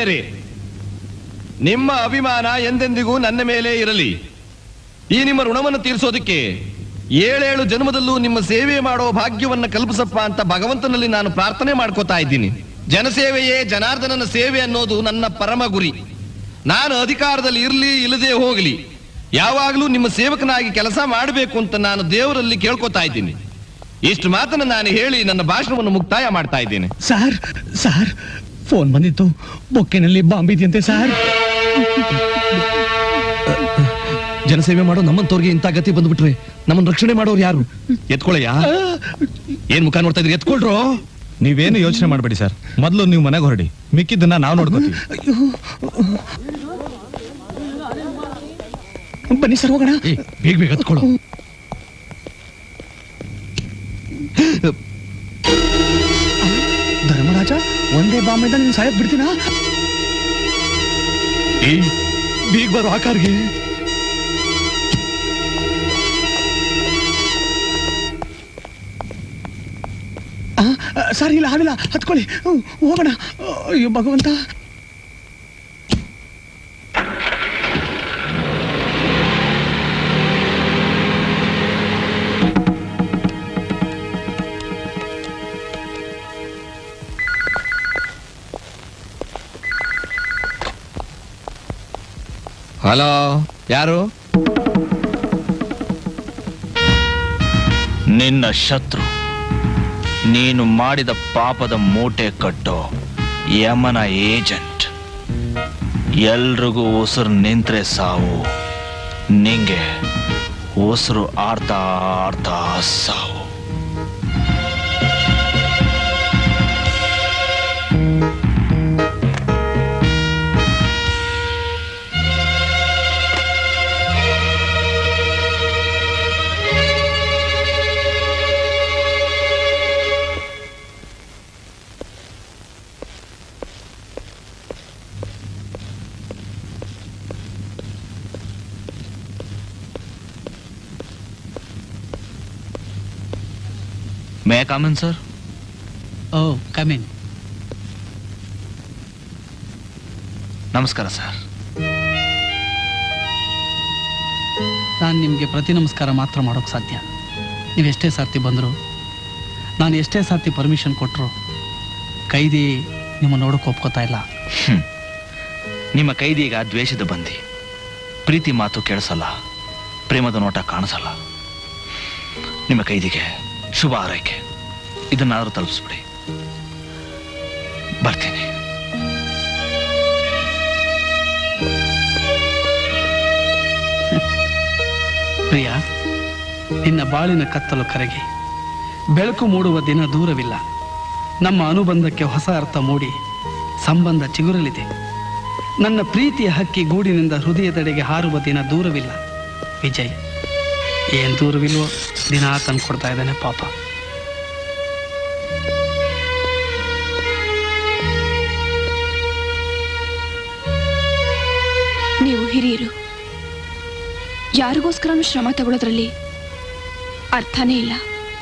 ಹಿರಿಯರೇ ನಿಮ್ಮ ಅಭಿಮಾನ ಎಂದೆಂದಿಗೂ ನನ್ನ ಮೇಲೆ ಇರಲಿ ಈ ನಿಮ್ಮ ಋಣವನ್ನು ತೀರಿಸೋದಕ್ಕೆ ಏಳೇಳು ಜನ್ಮದಲ್ಲೂ ನಿಮ್ಮ ಸೇವೆ ಮಾಡೋ ಭಾಗ್ಯವನ್ನ ಕಲ್ಪಿಸಪ್ಪ ಅಂತ ಭಗವಂತನಲ್ಲಿ ನಾನು ಪ್ರಾರ್ಥನೆ ಮಾಡ್ಕೋತಾ ಇದ್ದೀನಿ ಜನಸೇವೆಯೇ ಜನಾರ್ದನನ ಸೇವೆ ಅನ್ನೋದು ನನ್ನ ಪರಮ ಗುರಿ ನಾನು ಅಧಿಕಾರದಲ್ಲಿ ಇರಲಿ ಇಲ್ಲದೆ ಹೋಗಲಿ ಯಾವಾಗಲೂ ನಿಮ್ಮ ಸೇವಕನಾಗಿ ಕೆಲಸ ಮಾಡಬೇಕು ಅಂತ ನಾನು ದೇವರಲ್ಲಿ ಕೇಳ್ಕೊತಾ ಇದ್ದೀನಿ ಇಷ್ಟು ಮಾತನ್ನ ನಾನು ಹೇಳಿ ನನ್ನ ಭಾಷಣವನ್ನು ಮುಕ್ತಾಯ ಮಾಡ್ತಾ ಇದ್ದೇನೆ ಸಾರ್ ಸಾರ್ ಫೋನ್ ಬಂದಿತ್ತು ಬೊಕ್ಕೆನಲ್ಲಿ ಬಾಂಬ್ ಇದೆಯಂತೆ ಸಾರ್ ಜನಸೇವೆ ಮಾಡೋ ನಮ್ಮಂತವ್ರಿಗೆ ಇಂಥ ಗತಿ ಬಂದ್ಬಿಟ್ರೆ ನಮ್ಮನ್ನ ರಕ್ಷಣೆ ಮಾಡೋರು ಯಾರು ಎತ್ಕೊಳ್ಳಯ್ಯ ಏನ್ ಮುಖ ನೋಡ್ತಾ ಇದ್ರಿ ಎತ್ಕೊಳ್ರು ನೀವೇನು ಯೋಚನೆ ಮಾಡಬೇಡಿ ಸರ್ ಮೊದಲು ನೀವು ಮನೆಗೆ ಹೊರಡಿ ಮಿಕ್ಕಿದ್ದನ್ನ ನಾವು ನೋಡ್ಕೋತೀವಿ ಬನ್ನಿ ಸರ್ ಹೋಗೋಣ ಏ, ಬೇಗ ಬೇಗ ಎತ್ಕೊಳ್ಳು ಧರ್ಮರಾಜ ಒಂದೇ ಬಾಂಬಿಂದ ನೀನು ಸಾಯಕ್ ಬಿಡ್ತೀನಾ ಏ, ಬೇಗ ಬರೋ ಆಕಾರ್ಗೆ ಆ, ಆ, ಸರ್ ಇಲ್ಲ ಆಗಿಲ್ಲ ಹತ್ಕೊಳ್ಳಿ ಹ್ಮ್, ಹೋಗೋಣ ಅಯ್ಯೋ ಭಗವಂತ ಹಲೋ ಯಾರು ನಿನ್ನ ಶತ್ರು ನೀನು ಮಾಡಿದ ಪಾಪದ ಮೂಟೆ ಕಟ್ಟೋ ಯಮನ ಏಜೆಂಟ್ ಎಲ್ರಿಗೂ ಉಸಿರು ನಿಂತ್ರೆ ಸಾವು ನಿಂಗೆ ಉಸಿರು ಆಡ್ತಾ ಆಡ್ತಾ ಸಾವು may come in sir oh come in ನಮಸ್ಕಾರ ಸರ್ ನಾನು ನಿಮಗೆ ಪ್ರತಿ ನಮಸ್ಕಾರ ಮಾತ್ರ ಮಾಡೋಕ್ಕೆ ಸಾಧ್ಯ ನೀವು ಎಷ್ಟೇ ಸರ್ತಿ ಬಂದರು ನಾನು ಎಷ್ಟೇ ಸರ್ತಿ ಪರ್ಮಿಷನ್ ಕೊಟ್ಟರು ಕೈದಿ ನಿಮ್ಮ ನೋಡೋಕೆ ಒಪ್ಕೋತಾ ಇಲ್ಲ ಹ್ಮ್. ನಿಮ್ಮ ಕೈದಿಗ ದ್ವೇಷದ ಬಂದಿ ಪ್ರೀತಿ ಮಾತು ಕೇಳಿಸಲ್ಲ ಪ್ರೇಮದ ನೋಟ ಕಾಣಿಸಲ್ಲ ನಿಮ್ಮ ಕೈದಿಗೆ ಶುಭ ಆರೈಕೆ ಇದನ್ನಾದ್ರೂ ತಲುಪಿಸ್ಬಿಡಿ ಬರ್ತೀನಿ ಪ್ರಿಯ ನಿನ್ನ ಬಾಳಿನ ಕತ್ತಲು ಕರಗಿ ಬೆಳಕು ಮೂಡುವ ದಿನ ದೂರವಿಲ್ಲ ನಮ್ಮ ಅನುಬಂಧಕ್ಕೆ ಹೊಸ ಅರ್ಥ ಮೂಡಿ ಸಂಬಂಧ ಚಿಗುರಲಿದೆ ನನ್ನ ಪ್ರೀತಿಯ ಹಕ್ಕಿ ಗೂಡಿನಿಂದ ಹೃದಯದೆಡೆಗೆ ಹಾರುವ ದಿನ ದೂರವಿಲ್ಲ ವಿಜಯ್ ಏನ್ ದೂರವಿಲ್ವೋ ದಿನ ತಂದು ಕೊಡ್ತಾ ಇದ್ದಾನೆ ಪಾಪ ನೀವು ಹಿರಿಯರು ಯಾರಿಗೋಸ್ಕರನೂ ಶ್ರಮ ತಗೊಳ್ಳೋದ್ರಲ್ಲಿ ಅರ್ಥನೇ ಇಲ್ಲ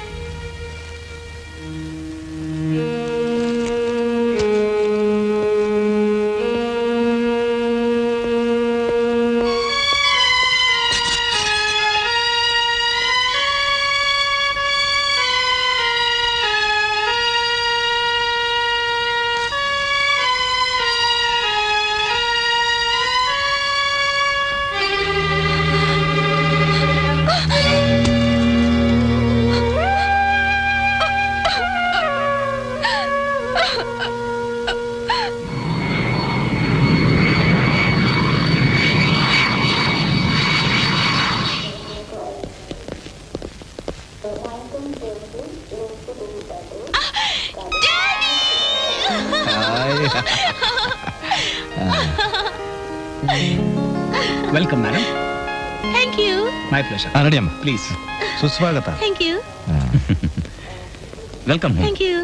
welcome madam thank you my pleasure ನಡಿಯಮ್ಮ ಪ್ಲೀಸ್ ಸುಸ್ವಾಗತ thank you welcome thank you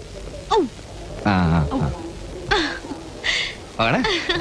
ಹೋಗೋಣ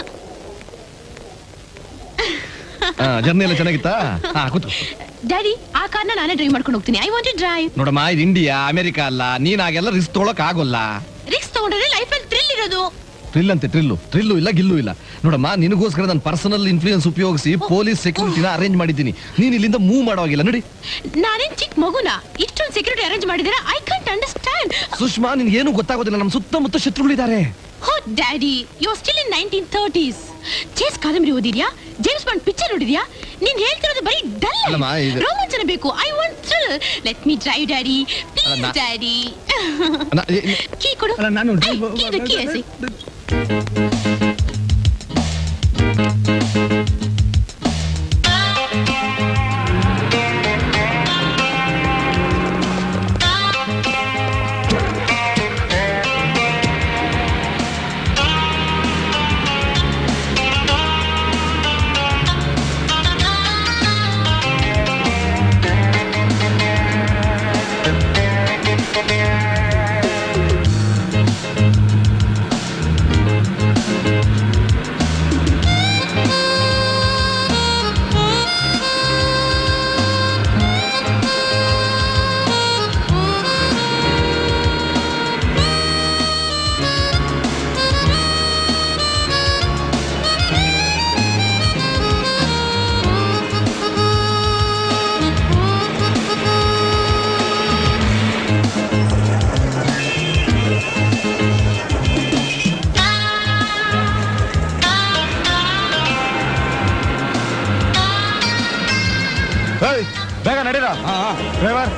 ಜರ್ನಿ ಎಲ್ಲ ಚೆನ್ನಾಗಿತ್ತಾ ಹಾ ಕೂತು ಡ್ಯಾಡಿ ಆ ಕಾರ್ನ ನಾನೇ ಡ್ರೈವ್ ಮಾಡ್ಕೊಂಡು ಹೋಗ್ತೀನಿ ಐ ವಾಂಟ್ ಟು ಡ್ರೈವ್ ನೋಡಮ್ಮ ಇದು ಇಂಡಿಯಾ ಅಮೆರಿಕ ಅಲ್ಲ ನೀನ್ ಆಗೆಲ್ಲ ರಿಸ್ಕ್ ತೊಗೊಳಕ್ ಆಗೋಲ್ಲ ರಿಕ್ಸ್ ತಗೊಂಡ್ರೆ ಲೈಫ್ ಅಲ್ಲಿ ಥ್ರಿಲ್ ಇರೋದು ಟ್ರಿಲ್ ಅಂತೆ ಟ್ರಿಲ್ಲು ಟ್ರಿಲ್ಲು ಇಲ್ಲ ಗಿಲ್ಲು ಇಲ್ಲ ನೋಡಮ್ಮ ನಿನಗೋಸ್ಕರ ನಾನು ಪರ್ಸನಲ್ ಇನ್ಫ್ಲೂಯೆನ್ಸ್ ಉಪಯೋಗಿಸಿ ಪೊಲೀಸ್ ಸೆಕ್ಯೂರಿಟಿನ ಅರೇಂಜ್ ಮಾಡಿದ್ದೀನಿ ನೀನ್ ಇಲ್ಲಿಂದ ಮೂವ್ ಮಾಡೋವಾಗಿಲ್ಲ ನೋಡಿ ನಾನೇನ್ ಚಿಕ್ಕ ಮಗುನ ಇಷ್ಟೊಂದು ಸೆಕ್ಯೂರಿಟಿ ಅರೇಂಜ್ ಮಾಡಿದ್ದೀರಾ ಐ ಕಾಂಟ್ ಅಂಡರ್ಸ್ಟ್ಯಾಂಡ್ ಸುಷ್ಮಾ ನಿನ್ ಏನು ಗೊತ್ತಾಗೋದಿಲ್ಲ ನಮ್ಮ ಸುತ್ತಮುತ್ತ ಶತ್ರುಗಳಿದ್ದಾರೆ ಹೋ daddy you still in nineteen thirties chase ಕಾದಂಬರಿ ಓದಿದ್ಯಾ ಜೇಮ್ಸ್ ಬಾಂಡ್ ಪಿಕ್ಚರ್ ನೋಡಿದ್ಯಾ ನೀನ್ ಹೇಳ್ತಿರೋದು ಬರೀ ಡಲ್ ಅಲ್ಲಮ್ಮ, ಇದು- ರೋಮಾಂಚನ ಬೇಕು I want thrill let me drive daddy please ನಾ- ಡ್ಯಾಡಿ ನಾ- ಏ- ಏ- ಕೀ ಕೊಡು ಅಲ್ಲ ನಾನು ಏ, ಕೀ ಇದು, ಕೀ ಎಸಿ. ಏಯ್, ಬೇಗ ನಡೀರ driver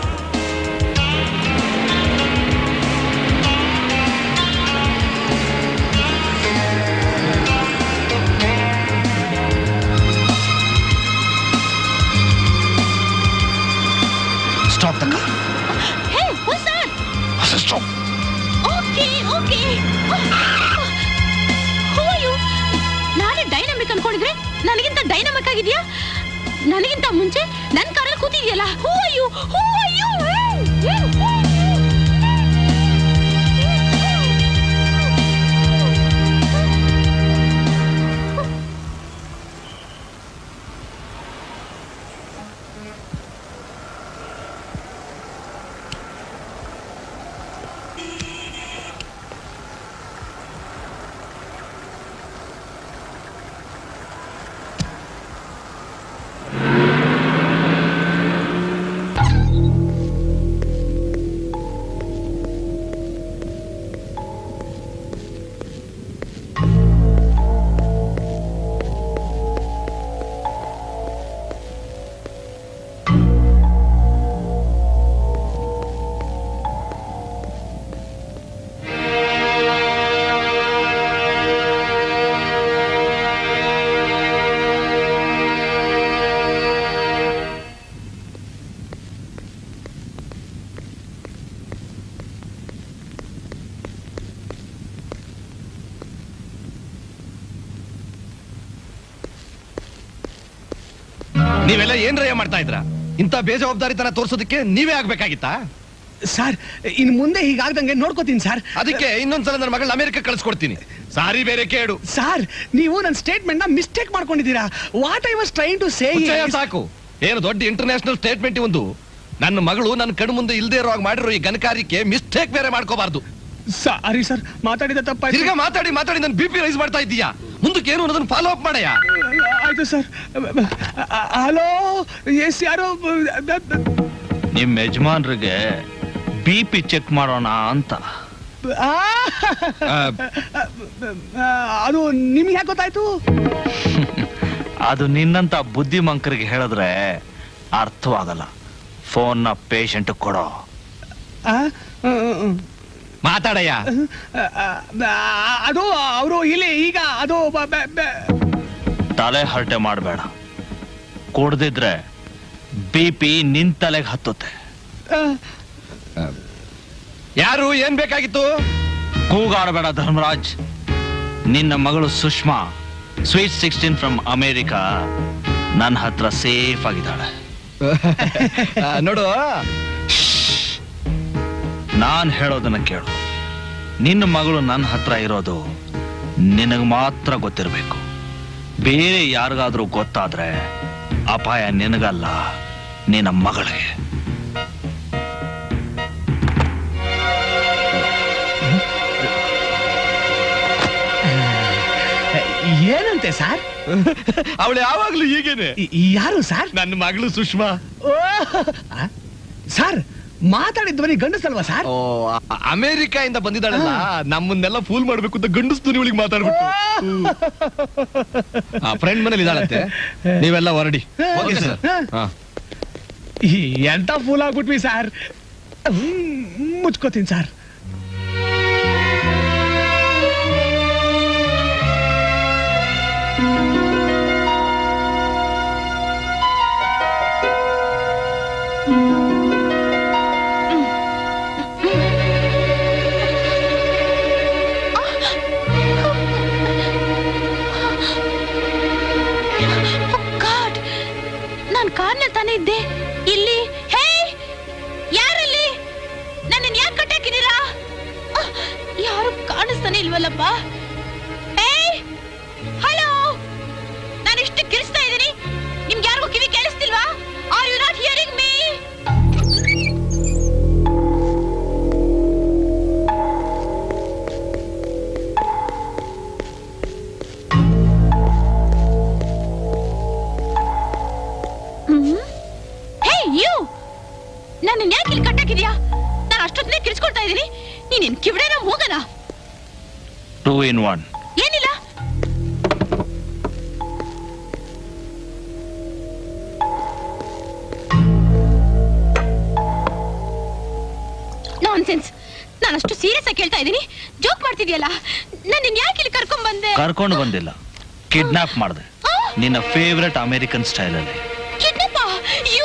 stop the hey what's that? Stop Okay, okay. Who are you? ನಾನೇ ಡೈನಮಿಕ್ ಅನ್ಕೊಂಡಿದ್ರೆ ನನಗಿಂತ ಡೈನಮಿಕ್ ಆಗಿದ್ಯಾ ನನಗಿಂತ ಮುಂಚೆ ನನ್ನ ಕಾರಲ್ಲಿ ಕೂತಿದ್ಯಲ್ಲ who are you who are you ನೀವೆಲ್ಲ ಏನ್ರಯ್ಯ ಮಾಡ್ತಾ ಇದ್ರ ಇಂಥ ಬೇಜವಾಬ್ದಾರಿತನ ತೋರ್ಸೋದಕ್ಕೆ ನೀವೇ ಆಗ್ಬೇಕಾಗಿತ್ತಾ ಸರ್ ಇನ್ ಮುಂದೆ ಹೀಗಾಗ್ದಂಗೆ ನೋಡ್ಕೋತೀನಿ ಸರ್ ಅದಕ್ಕೆ ಇನ್ನೊಂದ್ಸಲ ನನ್ನ ಮಗಳನ್ನ ಅಮೆರಿಕ ಕಳ್ಸ್ಕೊಡ್ತೀನಿ ಸಾರಿ ಬೇರೆ ಕೇಳು ಸರ್ ನೀವು ನನ್ನ ಸ್ಟೇಟ್ಮೆಂಟ್ ನ ಮಿಸ್ಟೇಕ್ ಮಾಡ್ಕೊಂಡಿದ್ದೀರಾ what I was trying to say ಮುಚ್ಚಯ್ಯ ಸಾಕು ಏನು ದೊಡ್ಡ ಇಂಟರ್ನ್ಯಾಷನಲ್ ಸ್ಟೇಟ್ಮೆಂಟ್ ಒಂದು ನನ್ನ ಮಗಳು ನನ್ನ ಕಣ್ಣು ಮುಂದೆ ಇಲ್ದೇ ಇರೋ ಹಾಗೆ ಮಾಡಿರೋ ಈ ಘನಕಾರ್ಯಕ್ಕೆ ಮಿಸ್ಟೇಕ್ ಬೇರೆ ಮಾಡ್ಕೋಬಾರ್ದು ಸಾರಿ ಸರ್ ಮಾತಾಡಿದ ತಪ್ಪಾಯ್ತು ತಿರ್ಗಾ ಮಾತಾಡಿ ಮಾತಾಡಿ ನನ್ನ ಬಿ ಪಿ ರೈಸ್ ಮಾಡ್ತಾ ಇದ್ದೀಯಾ ಮುಂದಕ್ಕೆ ಏನು ಅನ್ನೋದನ್ನ ಫಾಲೋ ಅಪ್ ಮಾಡಯ್ಯ ಆಯ್ತು ಸರ್ ಹಲೋ ಎಸ್ ಯಾರು ನಿಮ್ ಯಜಮಾನ್ರಿಗೆ ಬಿ ಪಿ ಚೆಕ್ ಮಾಡೋಣ ಅಂತ ಆ, ಆ, ಅದು ನಿಮ್ಗೆ ಯಾಕೆ ಗೊತ್ತಾಯ್ತು ಅದು ನಿನ್ನಂತ ಬುದ್ಧಿಮಂಕರಿಗೆ ಹೇಳಿದ್ರೆ ಅರ್ಥವಾಗಲ್ಲ ಫೋನ್ನ ಪೇಷಂಟ್ ಕೊಡೋ ಆ, ಆ, ಆ, ಮಾತಾಡಯ್ಯ ಆ, ಆ, ಅದು ಅವರು ಇಲ್ಲಿ ಈಗ ಅದು ಬ- ಬ- ಬ- ತಲೆ ಹರಟೆ ಮಾಡಬೇಡ ಕೊಡ್ದಿದ್ರೆ ಬಿ ಪಿ ನಿನ್ ತಲೆಗೆ ಹತ್ತುತ್ತೆ ಆ, ಯಾರು ಏನ್ ಬೇಕಾಗಿತ್ತು ಕೂಗಾಡಬೇಡ ಧರ್ಮರಾಜ್ ನಿನ್ನ ಮಗಳು Sushma sweet sixteen from America ನನ್ನ ಹತ್ರ ಸೇಫ್ ಆಗಿದ್ದಾಳೆ ಆ, ನೋಡು ನಾನ್ ಹೇಳೋದನ್ನ ಕೇಳು ನಿನ್ನ ಮಗಳು ನನ್ನ ಹತ್ರ ಇರೋದು ನಿನಗೆ ಮಾತ್ರ ಗೊತ್ತಿರಬೇಕು ಬೇರೆ ಯಾರಿಗಾದ್ರೂ ಗೊತ್ತಾದ್ರೆ ಅಪಾಯ ನಿನಗಲ್ಲ ನಿನ್ನ ಮಗಳಿಗೆ ಸರ್ ಅವಳು ಯಾವಾಗ್ಲೂ ಹೀಗೇನೆ ಈ- ಈ ಯಾರು ಸರ್ ನನ್ನ ಮಗಳು ಸುಷ್ಮಾ ಓ, ಆ? ಸರ್ ಮಾತಾಡಿದ ಧ್ವನಿ ಗಂಡಸಲ್ವಾ ಸರ್ ಓ ಅ- ಅಮೆರಿಕ ಇಂದ ಬಂದಿದ್ದಾಳಲ್ಲ ನಮ್ಮನ್ನೆಲ್ಲ ಫೂಲ್ ಮಾಡ್ಬೇಕು ಅಂತ ಗಂಡಸ್ ಧ್ವನಿಗಳಿಗೆ ಮಾತಾಡ್ಬಿಟ್ಟು ಫ್ರೆಂಡ್ ಮನೇಲಿ ಇದ್ದಾಳಂತೆ ನೀವೆಲ್ಲ ಹೊರಡಿ ಓಕೆ ಸರ್ ಹಾ ಈ ಎಂತ ಫೂಲ್ ಆಗ್ಬಿಟ್ವಿ ಸರ್ ಹ್ಮ್, ಮುಚ್ಕೋತೀನಿ ಸರ್ ಗಾಡ್ ನಾನ್ ಕಾರ್ನಲ್ಲಿ ತಾನೇ ಇದ್ದೆ ಇಲ್ಲಿ ಹೇ ಯಾರಲ್ಲಿ ನನ್ನನ್ನು ಯಾಕೆ ಕಟ್ಟಾಕಿದ್ದೀರಾ ಅಹ್, ಯಾರು ಕಾಣಿಸ್ತಾನೆ ಇಲ್ವಲ್ಲಪ್ಪ ಹೇ ಹಲೋ ನಾನು ಇಷ್ಟು ಕಿರಿಸ್ತಾ ಇದ್ದೀನಿ ನಿಮ್ಗೆ ಯಾರಿಗೂ ಕಿವಿ ಕೇಳಿಸ್ತಿಲ್ವಾ are you not hearing me hey you ನನ್ನ ಯಾಕೆ ಇಲ್ಲಿ ಕಟ್ಟಾಕಿದ್ಯಾ ನಾನು ಅಷ್ಟೊತ್ತನೇ ಕಿರಿಸ್ಕೊಳ್ತಾ ಇದ್ದೀನಿ ನೀನ್ ಕಿವಿಡೇನ ಹೋಗನ ಟೂ ಇನ್ ಒನ್ ಏನಿಲ್ಲ ನಾನ್ಸೆನ್ಸ್ ನಾನು ಅಷ್ಟು ಸೀರಿಯಸ್ ಆಗಿ ಕೇಳ್ತಾ ಇದ್ದೀನಿ ಜೋಕ್ ಮಾಡ್ತಿದ್ಯಲ್ಲ ನನ್ನ ಯಾಕೆ ಇಲ್ಲಿ ಕರ್ಕೊಂಡ್ ಬಂದೆ ಕರ್ಕೊಂಡು ಬಂದಿಲ್ಲ ಕಿಡ್ನಾಪ್ ಮಾಡಿದೆ ಆ? ನಿನ್ನ ಫೇವ್ರೆಟ್ ಅಮೆರಿಕನ್ ಸ್ಟೈಲಲ್ಲಿ ಕಿಡ್ನಾಪ ಯು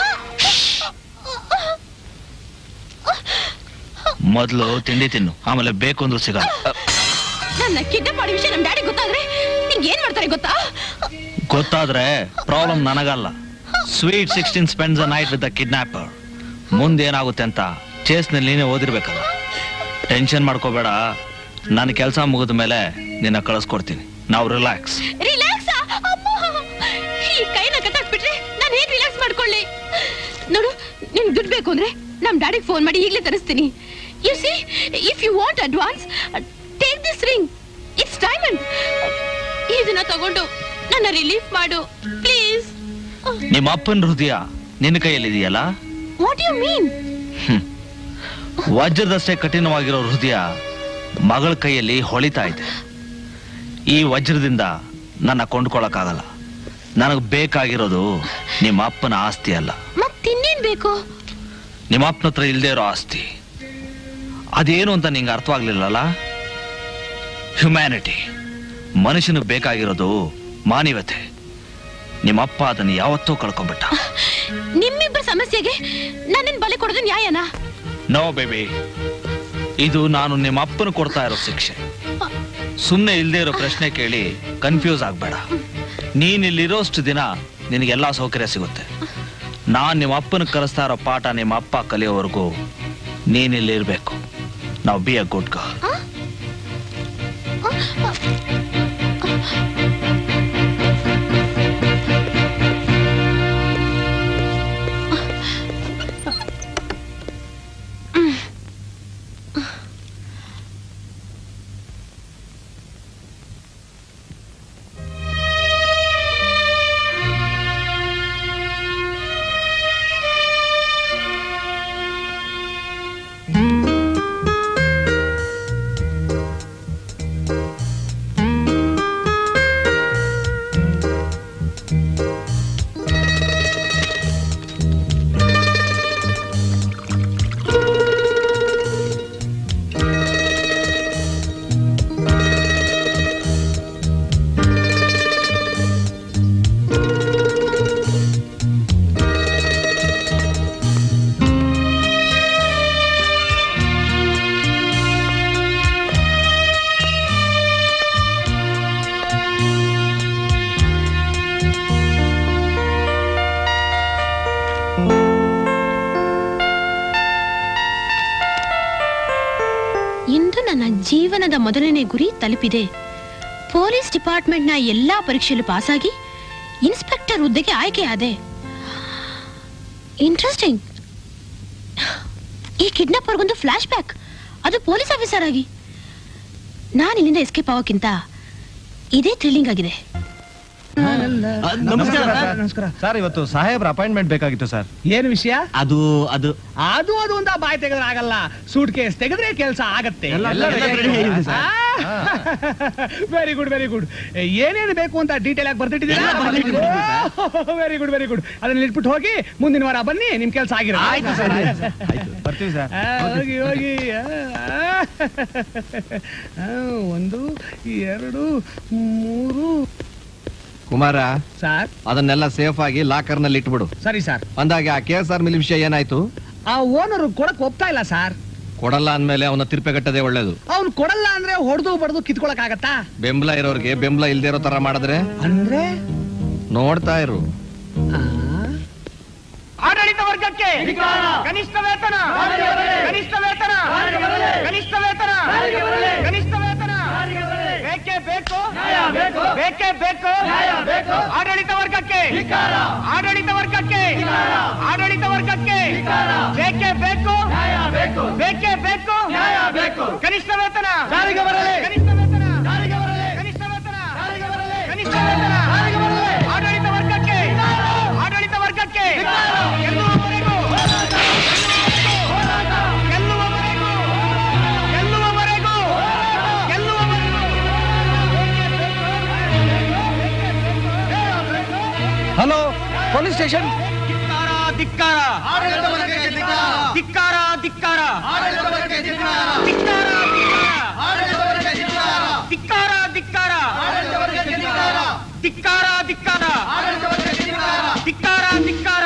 ಮೊದಲು ತಿಂಡಿ ತಿನ್ನು ಆಮೇಲೆ ಬೇಕು ಅಂದ್ರೂ ಸಿಗಲ್ಲ ನನ್ನ ಕಿಡ್ನಾಪ್ ಮಾಡೋ ವಿಷಯ ನಮ್ ಡ್ಯಾಡಿ ಗೊತ್ತಾದ್ರೆ ನಿಂಗೆ ಏನ್ ಮಾಡ್ತಾರೆ ಗೊತ್ತಾ ಗೊತ್ತಾದ್ರೆ ಪ್ರಾಬ್ಲಮ್ ನನಗಲ್ಲ sweet sixteen spends a night with the kidnapper ಮುಂದೆ ಏನಾಗುತ್ತೆ ಅಂತ ಚೇಸ್ನಲ್ಲಿ ನೀನೇ ಓದಿರ್ಬೇಕಲ್ಲ ಟೆನ್ಷನ್ ಮಾಡ್ಕೋಬೇಡ ನನ್ನ ಕೆಲಸ ಮುಗಿದ ಮೇಲೆ ನಿನ್ನ ಕಳಿಸ್ಕೊಡ್ತೀನಿ ನಾವು ರಿಲ್ಯಾಕ್ಸ್ ರಿಲ್ಯಾಕ್ಸ್ ಈ ಕೈನ ಕಟ್ಟಾಕ್ಬಿಟ್ರೆ ನಾನು ಹೇಗ್ ರಿಲ್ಯಾಕ್ಸ್ ಮಾಡ್ಕೊಳ್ಳಿ ನೋಡು ನಿನ್ ದುಡ್ಡು ಬೇಕು ಅಂದ್ರೆ ನಮ್ ಡ್ಯಾಡಿಗೆ ಫೋನ್ ಮಾಡಿ ಈಗಲೇ ತರಿಸ್ತೀನಿ you see if you want advance take this ring it's diamond ಇದನ್ನ ತಗೊಂಡು ನನ್ನ ರಿಲೀಫ್ ಮಾಡು ಪ್ಲೀಸ್ ನಿಮ್ಮ ಅಪ್ಪನ ಹೃದಯ ನಿನ್ನ ಕೈಯಲ್ಲಿದೆಯಲ್ಲ ವಾಟ್ ಯು ಮೀನ್ ವಜ್ರದಷ್ಟೇ ಕಠಿಣವಾಗಿರೋ ಹೃದಯ ಮಗಳ ಕೈಯಲ್ಲಿ ಹೊಳಿತಾ ಇದೆ ಈ ವಜ್ರದಿಂದ ನನ್ನ ಕೊಂಡ್ಕೊಳಕ್ಕಾಗಲ್ಲ ನನಗೆ ಬೇಕಾಗಿರೋದು ನಿಮ್ಮ ಅಪ್ಪನ ಆಸ್ತಿ ಅಲ್ಲ ಮತ್ತಿನ್ನೇನ್ ಬೇಕು ನಿಮ್ಮ ಅಪ್ಪನ ಹತ್ರ ಇಲ್ಲದೆ ಇರೋ ಆಸ್ತಿ ಅದೇನು ಅಂತ ನಿಂಗೆ ಅರ್ಥವಾಗ್ಲಿಲ್ಲಲ್ಲ ಹ್ಯುಮ್ಯಾನಿಟಿ ಮನುಷ್ಯನಿಗೆ ಬೇಕಾಗಿರೋದು ಮಾನವತೆ ನಿಮ್ಮಪ್ಪ ಅದನ್ನು ಯಾವತ್ತೂ ಕಳ್ಕೊಂಡ್ಬಿಟ್ಟ ನಿಮ್ಮಿಬ್ಬರ ಸಮಸ್ಯೆಗೆ ನನ್ನನ್ ಬಲಿ ಕೊಡೋದು ನ್ಯಾಯನಾ ನೋ ಬೇಬಿ ಇದು ನಾನು ನಿಮ್ಮ ಅಪ್ಪನ ಕೊಡ್ತಾ ಇರೋ ಶಿಕ್ಷೆ ಸುಮ್ಮನೆ ಇಲ್ಲದೆ ಇರೋ ಪ್ರಶ್ನೆ ಕೇಳಿ ಕನ್ಫ್ಯೂಸ್ ಆಗ್ಬೇಡ ನೀನ್ ಇಲ್ಲಿರೋಷ್ಟು ದಿನ ನಿನಗೆಲ್ಲ ಸೌಕರ್ಯ ಸಿಗುತ್ತೆ ನಾನ್ ನಿಮ್ಮ ಅಪ್ಪನ ಕಲಿಸ್ತಾ ಇರೋ ಪಾಠ ನಿಮ್ಮ ಅಪ್ಪ ಕಲಿಯೋವರೆಗೂ ನೀನ್ ಇಲ್ಲಿ ಇರ್ಬೇಕು ನಾವು ಬಿ ಅ ಗುಡ್ ಗರ್ಲ್ ಇಂದು ನನ್ನ ಜೀವನದ ಮೊದಲನೇ ಗುರಿ ತಲುಪಿದೆ ಪೊಲೀಸ್ ಡಿಪಾರ್ಟ್ಮೆಂಟ್ನ ಎಲ್ಲಾ ಪರೀಕ್ಷೆಯಲ್ಲೂ ಪಾಸಾಗಿ ಇನ್ಸ್ಪೆಕ್ಟರ್ ಹುದ್ದೆಗೆ ಆಯ್ಕೆಯಾದೆ ಇಂಟ್ರೆಸ್ಟಿಂಗ್ ಈ ಕಿಡ್ನಾಪರ್ಗೊಂದು ಫ್ಲಾಶ್ ಬ್ಯಾಕ್ ಅದು ಪೊಲೀಸ್ ಆಫೀಸರ್ ಆಗಿ ನಾನು ಇಲ್ಲಿಂದ ಎಸ್ಕೇಪ್ ಆಗೋಕ್ಕಿಂತ ಇದೇ ಥ್ರಿಲ್ಲಿಂಗ್ ಆಗಿದೆ ನಮಸ್ಕಾರ ಸರ್, ನಮಸ್ಕಾರ ಸರ್ ಇವತ್ತು ಸಾಹೇಬ್ರ ಅಪಾಯಿಂಟ್ಮೆಂಟ್ ಬೇಕಾಗಿತ್ತು ಸರ್ ಏನು ವಿಷಯ ಅದು ಅದು ಅದು ಅದು ಅಂತ ಬಾಯ್ ತೆಗೆದ್ರೆ ಆಗಲ್ಲ ಸೂಟ್ ಕೇಸ್ ತೆಗೆದ್ರೆ ಕೆಲಸ ಆಗತ್ತೆ ವೆರಿ ಗುಡ್ ವೆರಿ ಗುಡ್ ಏನೇನು ಬೇಕು ಅಂತ ಡೀಟೇಲ್ ಆಗಿ ಬರ್ತಿಟ್ಟಿದ್ದೀರಾ ವೆರಿ ಗುಡ್ ವೆರಿ ಗುಡ್ ಅದನ್ನ ಇಟ್ಬಿಟ್ಟು ಹೋಗಿ ಮುಂದಿನ ವಾರ ಬನ್ನಿ ನಿಮ್ ಕೆಲಸ ಆಗಿರೋ ಆಯ್ತು ಸರ್ ಬರ್ತೀವಿ ಸರ್ ಹೋಗಿ ಹೋಗಿ ಆ, ಆ, ಒಂದು ಎರಡು ಮೂರು ಕುಮಾರ ಸರ್ ಅದನ್ನೆಲ್ಲ ಸೇಫ್ ಆಗಿ ಲಾಕರ್ ನಲ್ಲಿ ಇಟ್ಬಿಡು ಸರಿ ಸರ್ ಅಂದಾಗೆ ಆ ಕೆ ಎಸ್ ಆರ್ ಮಿಲ್ ವಿಷಯ ಏನಾಯ್ತು ಆ ಓನರ್ ಕೊಡಕ್ ಒಪ್ತಾ ಇಲ್ಲ ಸರ್ ಕೊಡಲ್ಲ ಅಂದ್ಮೇಲೆ ಅವನ ತಿರ್ಪೆಗಟ್ಟದೆ ಒಳ್ಳೇದು ಅವ್ನು ಕೊಡಲ್ಲ ಅಂದ್ರೆ ಹೊಡೆದು ಬಡ್ದು ಕಿತ್ಕೊಳಕ್ ಆಗತ್ತಾ ಬೆಂಬಲ ಇರೋರ್ಗೆ ಬೆಂಬಲ ಇಲ್ದೇ ಇರೋ ತರ ಮಾಡಿದ್ರೆ ಅಂದ್ರೆ ನೋಡ್ತಾ ಇರು ಆಡಳಿತ ವರ್ಗಕ್ಕೆ ಕನಿಷ್ಠ ವೇತನ ಕನಿಷ್ಠ ವೇತನ ಕನಿಷ್ಠ ವೇತನ ಕನಿಷ್ಠ ವೇತನ ಬೇಕೇ ಬೇಕು ಬೇಕೇ ಬೇಕು ಆಡಳಿತ ವರ್ಗಕ್ಕೆ ಆಡಳಿತ ವರ್ಗಕ್ಕೆ ಆಡಳಿತ ವರ್ಗಕ್ಕೆ ಬೇಕೇ ಬೇಕು ಬೇಕೇ ಬೇಕು ಕನಿಷ್ಠ ವೇತನ ಕನಿಷ್ಠ ವೇತನ ಕನಿಷ್ಠ ವೇತನ ಕನಿಷ್ಠ ವೇತನ ಆಡಳಿತ ವರ್ಗಕ್ಕೆ ಆಡಳಿತ ವರ್ಗಕ್ಕೆ ಗೆಲ್ಲುವವರೆಗೂ ಗೆಲ್ಲುವವರೆಗೂ ಗೆಲ್ಲುವವರೆಗೂ ಹಲೋ ಪೊಲೀಸ್ ಸ್ಟೇಷನ್ ಧಿಕ್ಕಾರ ಧಿಕ್ಕಾರ ಧಿಕ್ಕಾರ ಧಿಕ್ಕಾರ ಧಿಕ್ಕಾರ ಧಿಕ್ಕಾರ ಧಿಕ್ಕಾರ ಧಿಕ್ಕಾರ ಧಿಕ್ಕಾರ ಧಿಕ್ಕಾರ ಧಿಕ್ಕಾರ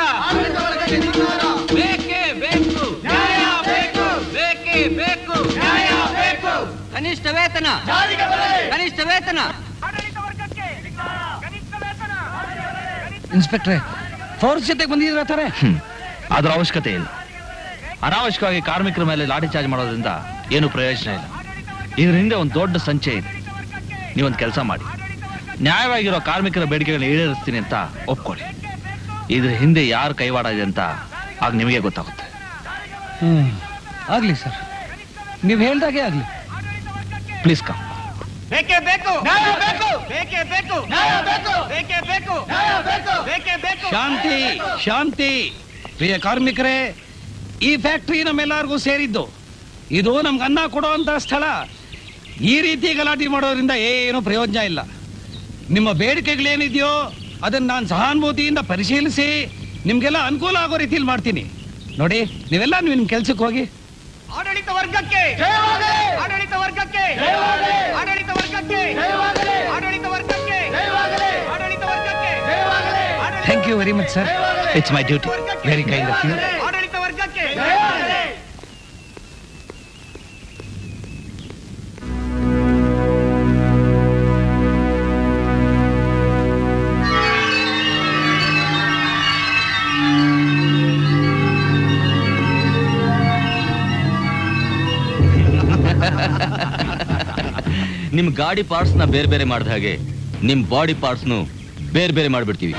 ಬೇಕೇ ಬೇಕು ನ್ಯಾಯ ಬೇಕು ಬೇಕೇ ಬೇಕು ನ್ಯಾಯ ಬೇಕು ಕನಿಷ್ಠ ವೇತನ ಕನಿಷ್ಠ ವೇತನ ಆಡಳಿತ ವರ್ಗಕ್ಕೆ ಕನಿಷ್ಠ ವೇತನ ಇನ್ಸ್ಪೆಕ್ಟ್ರೆ ಫೋರ್ಸ್ ಜೊತೆಗೆ ಬಂದಿದ್ರ ತಾರೆ ಅದ್ರ ಅವಶ್ಯಕತೆ ಇಲ್ಲ ಅನಾವಶ್ಯಕವಾಗಿ ಕಾರ್ಮಿಕರ ಮೇಲೆ ಲಾಠಿ ಚಾರ್ಜ್ ಮಾಡೋದ್ರಿಂದ ಏನು ಪ್ರಯೋಜನ ಇಲ್ಲ ಇದ್ರ ಹಿಂದೆ ಒಂದು ದೊಡ್ಡ ಸಂಚೆ ಇದೆ ನೀವೊಂದು ಕೆಲಸ ಮಾಡಿ ನ್ಯಾಯವಾಗಿರೋ ಕಾರ್ಮಿಕರ ಬೇಡಿಕೆಗಳನ್ನ ಈಡೇರಿಸ್ತೀನಿ ಅಂತ ಒಪ್ಕೊಳ್ಳಿ ಇದ್ರ ಹಿಂದೆ ಯಾರು ಕೈವಾಡ ಇದೆ ಅಂತ ಆಗ ನಿಮಗೆ ಗೊತ್ತಾಗುತ್ತೆ ಹ್ಮ್ ಆಗ್ಲಿ ಸರ್ ನೀವು ಹೇಳ್ದಾಗೆ ಆಗ್ಲಿ ಪ್ಲೀಸ್ ಕಮ್ ಬೇಕೇ ಬೇಕು ನ್ಯಾಯ ಬೇಕು ಬೇಕೇ ಬೇಕು ನ್ಯಾಯ ಬೇಕು ಬೇಕೇ ಬೇಕು ನ್ಯಾಯ ಬೇಕು ಬೇಕೇ ಬೇಕು ಶಾಂತಿ ಶಾಂತಿ ಪ್ರಿಯ ಕಾರ್ಮಿಕರೇ ಈ ಫ್ಯಾಕ್ಟ್ರಿ ನಮ್ಮೆಲ್ಲರಿಗೂ ಸೇರಿದ್ದು ಇದು ನಮ್ಗೆ ಅನ್ನ ಕೊಡುವಂತ ಸ್ಥಳ ಈ ರೀತಿ ಗಲಾಟೆ ಮಾಡೋದ್ರಿಂದ ಏನು ಪ್ರಯೋಜನ ಇಲ್ಲ ನಿಮ್ಮ ಬೇಡಿಕೆಗಳೇನಿದೆಯೋ ಅದನ್ನ ನಾನು ಸಹಾನುಭೂತಿಯಿಂದ ಪರಿಶೀಲಿಸಿ ನಿಮ್ಗೆಲ್ಲ ಅನುಕೂಲ ಆಗೋ ರೀತಿಯಲ್ಲಿ ಮಾಡ್ತೀನಿ ನೋಡಿ ನೀವೆಲ್ಲ ನಿಮ್ಮ ಕೆಲ್ಸಕ್ಕೆ ಹೋಗಿ ಆಡಳಿತ ವರ್ಗಕ್ಕೆ ಆಡಳಿತ ವರ್ಗಕ್ಕೆ ಆಡಳಿತ ವರ್ಗಕ್ಕೆ ಆಡಳಿತ ವರ್ಗಕ್ಕೆ ಆಡಳಿತ ವರ್ಗಕ್ಕೆ thank you very much sir it's my duty very kind of you ಆಡಳಿತ ವರ್ಗಕ್ಕೆ ನಿಮ್ ಗಾಡಿ ಪಾರ್ಟ್ಸ್ ನ ಬೇರೆ ಬೇರೆ ಮಾಡಿದ ಹಾಗೆ ನಿಮ್ ಬಾಡಿ ಪಾರ್ಟ್ಸ್ ನು ಬೇರೆ ಬೇರೆ ಮಾಡ್ಬಿಡ್ತೀವಿ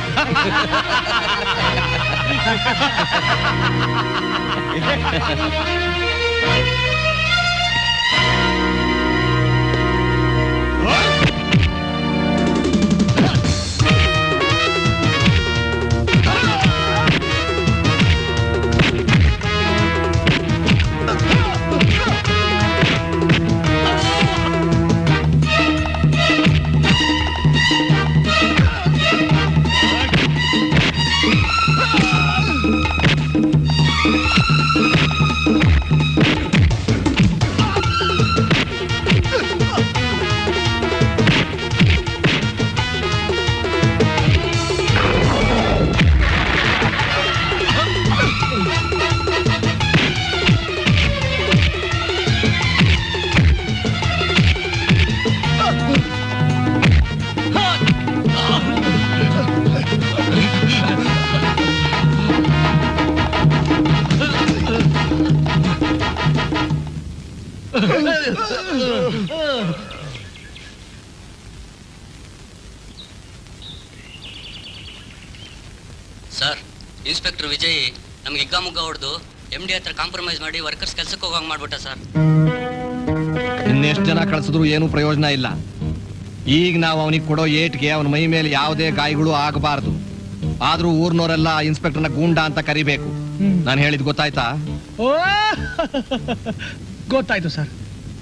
ಸರ್ ಇನ್ಸ್ಪೆಕ್ಟರ್ ವಿಜಯ್ ನಮ್ಗೆ ಹಿಗ್ಗಾಮುಗ್ಗ ಹೊಡೆದು ಎಮ್ ಡಿ ಹತ್ರ ಕಾಂಪ್ರಮೈಸ್ ಮಾಡಿ ವರ್ಕರ್ಸ್ ಕೆಲ್ಸಕ್ಕೆ ಹೋಗಂಗ್ ಮಾಡ್ಬಿಟ್ಟ ಸರ್ ಇನ್ನೆಷ್ಟು ಜನ ಕಳ್ಸಿದ್ರು ಏನು ಪ್ರಯೋಜನ ಇಲ್ಲ ಈಗ ನಾವು ಅವನಿಗೆ ಕೊಡೋ ಏಟ್ಗೆ ಅವನ ಮೈ ಮೇಲೆ ಯಾವುದೇ ಗಾಯಗಳು ಆಗಬಾರದು ಆದ್ರೂ ಊರ್ನವರೆಲ್ಲ ಇನ್ಸ್ಪೆಕ್ಟರ್ನ ಗೂಂಡ ಅಂತ ಕರಿಬೇಕು ನಾನು ಹೇಳಿದ್ ಗೊತ್ತಾಯ್ತಾ ಓ ಗೊತ್ತಾಯ್ತು ಸರ್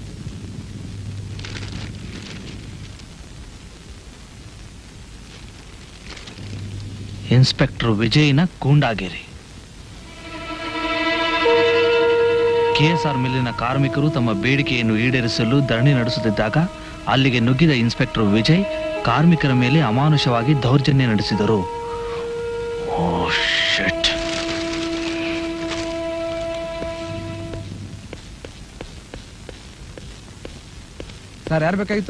ಇನ್ಸ್ಪೆಕ್ಟರ್ ವಿಜಯ್ನ ಗೂಂಡಾಗಿರಿ ಕೆಎಸ್ಆರ್ ಮಿಲ್ಲಿನ ಕಾರ್ಮಿಕರು ತಮ್ಮ ಬೇಡಿಕೆಯನ್ನು ಈಡೇರಿಸಲು ಧರಣಿ ನಡೆಸುತ್ತಿದ್ದಾಗ ಅಲ್ಲಿಗೆ ನುಗ್ಗಿದ ಇನ್ಸ್ಪೆಕ್ಟರ್ ವಿಜಯ್ ಕಾರ್ಮಿಕರ ಮೇಲೆ ಅಮಾನುಷವಾಗಿ ದೌರ್ಜನ್ಯ ನಡೆಸಿದರು ಓ ಶಿಟ್ ಸರ್ ಯಾರು ಬೇಕಾಗಿತ್ತು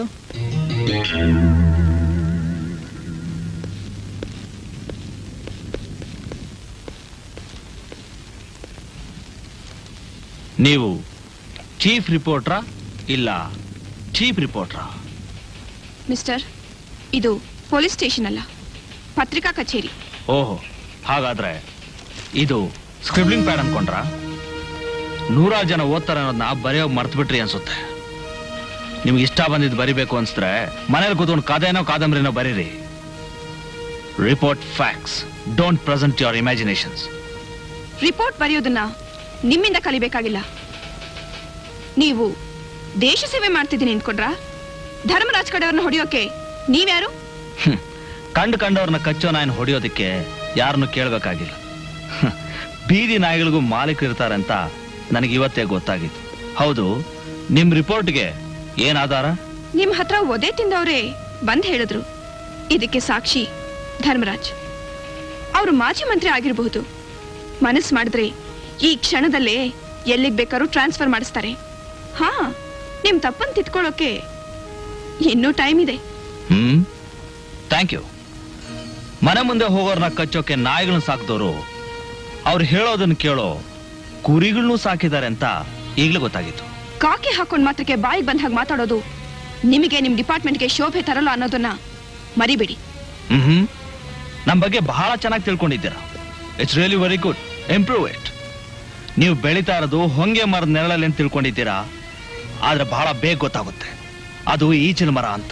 ನೀವು ಚೀಫ್ ರಿಪೋರ್ಟ್ರಾ ಇಲ್ಲ ಚೀಫ್ ರಿಪೋರ್ಟ್ರಾ ಮಿಸ್ಟರ್ ಇದು ಪೊಲೀಸ್ ಸ್ಟೇಷನ್ ಅಲ್ಲ ಪತ್ರಿಕಾ ಕಚೇರಿ ಓಹೋ ಹಾಗಾದ್ರೆ ಇದು ಸ್ಕ್ರಿಬ್ಲಿಂಗ್ ಪ್ಯಾಡ್ ಅನ್ಕೊಂಡ್ರ ನೂರಾರು ಜನ ಓದ್ತಾರೆ ಅನ್ನೋದನ್ನ ಬರೆಯೋಗಿ ಮರ್ತ್ಬಿಟ್ರಿ ಅನ್ಸುತ್ತೆ ನಿಮ್ಗೆ ಇಷ್ಟ ಬಂದಿದ್ದು ಬರಿಬೇಕು ಅನ್ಸಿದ್ರೆ ಮನೇಲಿ ಕೂತ್ಕೊಂಡು ಕಥೆನೋ ಕಾದಂಬರಿನೋ ಬರೀರಿ report facts don't present your imaginations report ಬರೆಯೋದನ್ನ ನಿಮ್ಮಿಂದ ಕಲಿಬೇಕಾಗಿಲ್ಲ ನೀವು ದೇಶ ಸೇವೆ ಮಾಡ್ತಿದ್ದೀನಿ ಅನ್ಕೊಂಡ್ರಾ ಧರ್ಮರಾಜ್ ಕಡೆಯವ್ರನ್ನ ಹೊಡೆಯೋಕೆ ನೀವ್ಯಾರು ಕಂಡು ಕಂಡವ್ರನ್ನ ಕಚ್ಚೋ ನಾಯಿನ ಹೊಡೆಯೋದಕ್ಕೆ ಯಾರನ್ನು ಕೇಳಬೇಕಾಗಿಲ್ಲ ಬೀದಿ ನಾಯಿಗಳಿಗೂ ಮಾಲೀಕರು ಇರ್ತಾರೆ ಅಂತ ನನಗೆ ಇವತ್ತೇ ಗೊತ್ತಾಗಿತ್ತು ಹೌದು ನಿಮ್ ರಿಪೋರ್ಟ್ಗೆ ಏನ್ ಆಧಾರ ನಿಮ್ ಹತ್ರ ಒದೆ ತಿಂದವ್ರೆ ಬಂದ್ ಹೇಳಿದ್ರು ಇದಕ್ಕೆ ಸಾಕ್ಷಿ ಧರ್ಮರಾಜ್ ಅವರು ಮಾಜಿ ಮಂತ್ರಿ ಆಗಿರಬಹುದು ಮನಸ್ಸು ಮಾಡಿದ್ರೆ ಈ ಕ್ಷಣದಲ್ಲೇ ಎಲ್ಲಿಗ್ ಬೇಕಾದ್ರೂ ಟ್ರಾನ್ಸ್ಫರ್ ಮಾಡಿಸ್ತಾರೆ ಹಾ ನಿಮ್ ತಪ್ಪನ್ ತಿದ್ಕೊಳ್ಳೋಕೆ ಇನ್ನೂ ಟೈಮ್ ಇದೆ ಹ್ಮ್ ಥ್ಯಾಂಕ್ ಯು ಮನೆ ಮುಂದೆ ಹೋಗೋರ್ನ ಕಚ್ಚೋಕೆ ನಾಯಿಗಳನ್ನ ಸಾಕಿದವರು ಅವ್ರು ಹೇಳೋದನ್ನ ಕೇಳೋ ಕುರಿಗಳನ್ನೂ ಸಾಕಿದ್ದಾರೆ ಅಂತ ಈಗಲೇ ಗೊತ್ತಾಗಿತ್ತು ಕಾಕಿ ಹಾಕೊಂಡ್ ಮಾತ್ರಕ್ಕೆ ಬಾಯಿಗೆ ಬಂದ ಹಾಗೆ ಮಾತಾಡೋದು ನಿಮಗೆ ನಿಮ್ ಡಿಪಾರ್ಟ್ಮೆಂಟ್ಗೆ ಶೋಭೆ ತರಲ್ಲ ಅನ್ನೋದನ್ನ ಮರಿಬೇಡಿ ಹ್ಮ್ ನಮ್ಮ ಬಗ್ಗೆ ಬಹಳ ಚೆನ್ನಾಗಿ ತಿಳ್ಕೊಂಡಿದ್ದೀರಾ it's really very good improve it ನೀವು ಬೆಳೀತಾ ಇರೋದು ಹೊಂಗೆ ಮರದ ನೆರಳಲ್ಲಿ ಅಂತ ತಿಳ್ಕೊಂಡಿದ್ದೀರಾ ಆದ್ರೆ ಬಹಳ ಬೇಗ ಗೊತ್ತಾಗುತ್ತೆ ಅದು ಈಚಿನ ಮರ ಅಂತ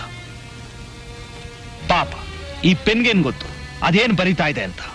ಪಾಪ ಈ ಪೆನ್ಗೇನ್ ಗೊತ್ತು ಅದೇನ್ ಬರಿತಾ ಇದೆ ಅಂತ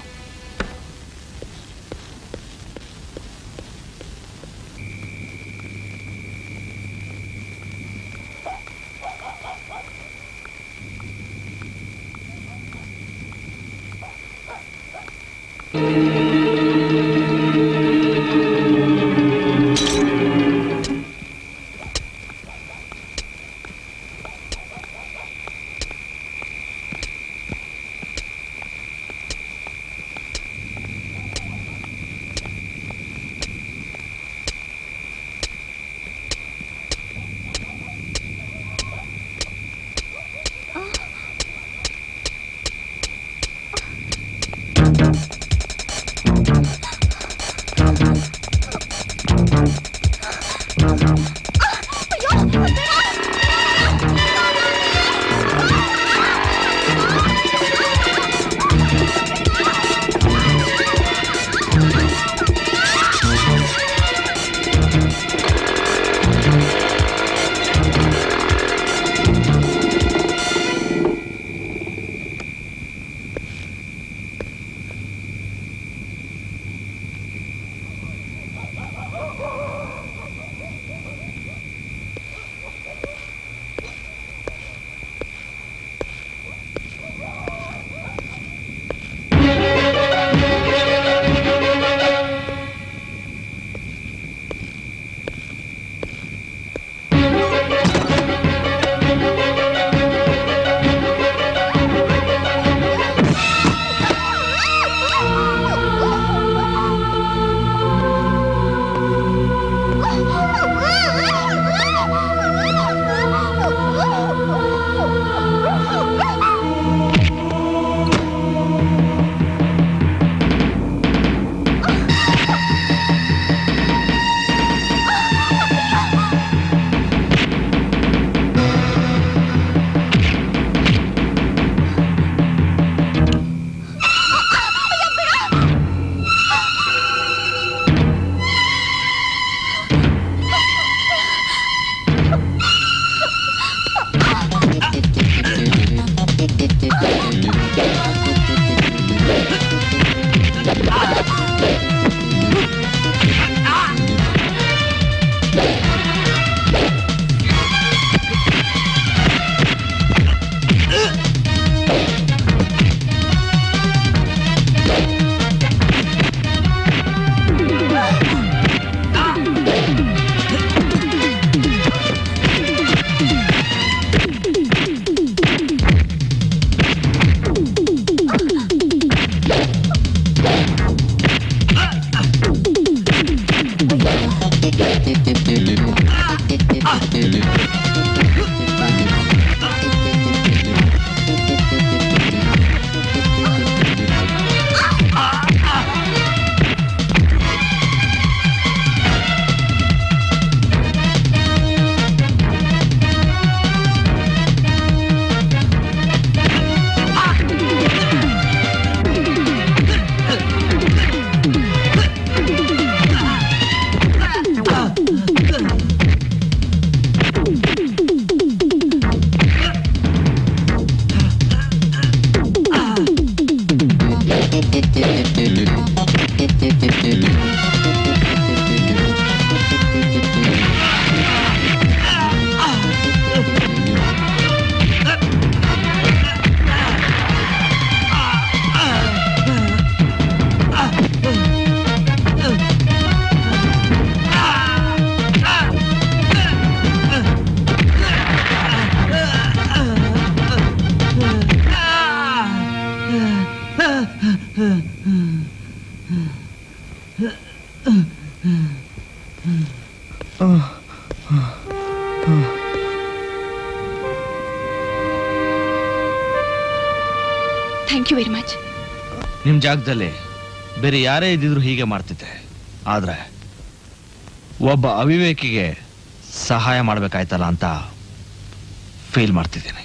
ಥ್ಯಾಂಕ್ ಯು ವೆರಿ ಮಚ್ ನಿಮ್ ಜಾಗದಲ್ಲಿ ಬೇರೆ ಯಾರೇ ಇದ್ದಿದ್ರು ಹೀಗೆ ಮಾಡ್ತಿದ್ದೆ ಆದ್ರೆ ಒಬ್ಬ ಅವಿವೇಕಿಗೆ ಸಹಾಯ ಮಾಡ್ಬೇಕಾಯ್ತಲ್ಲ ಅಂತ ಫೀಲ್ ಮಾಡ್ತಿದ್ದೀನಿ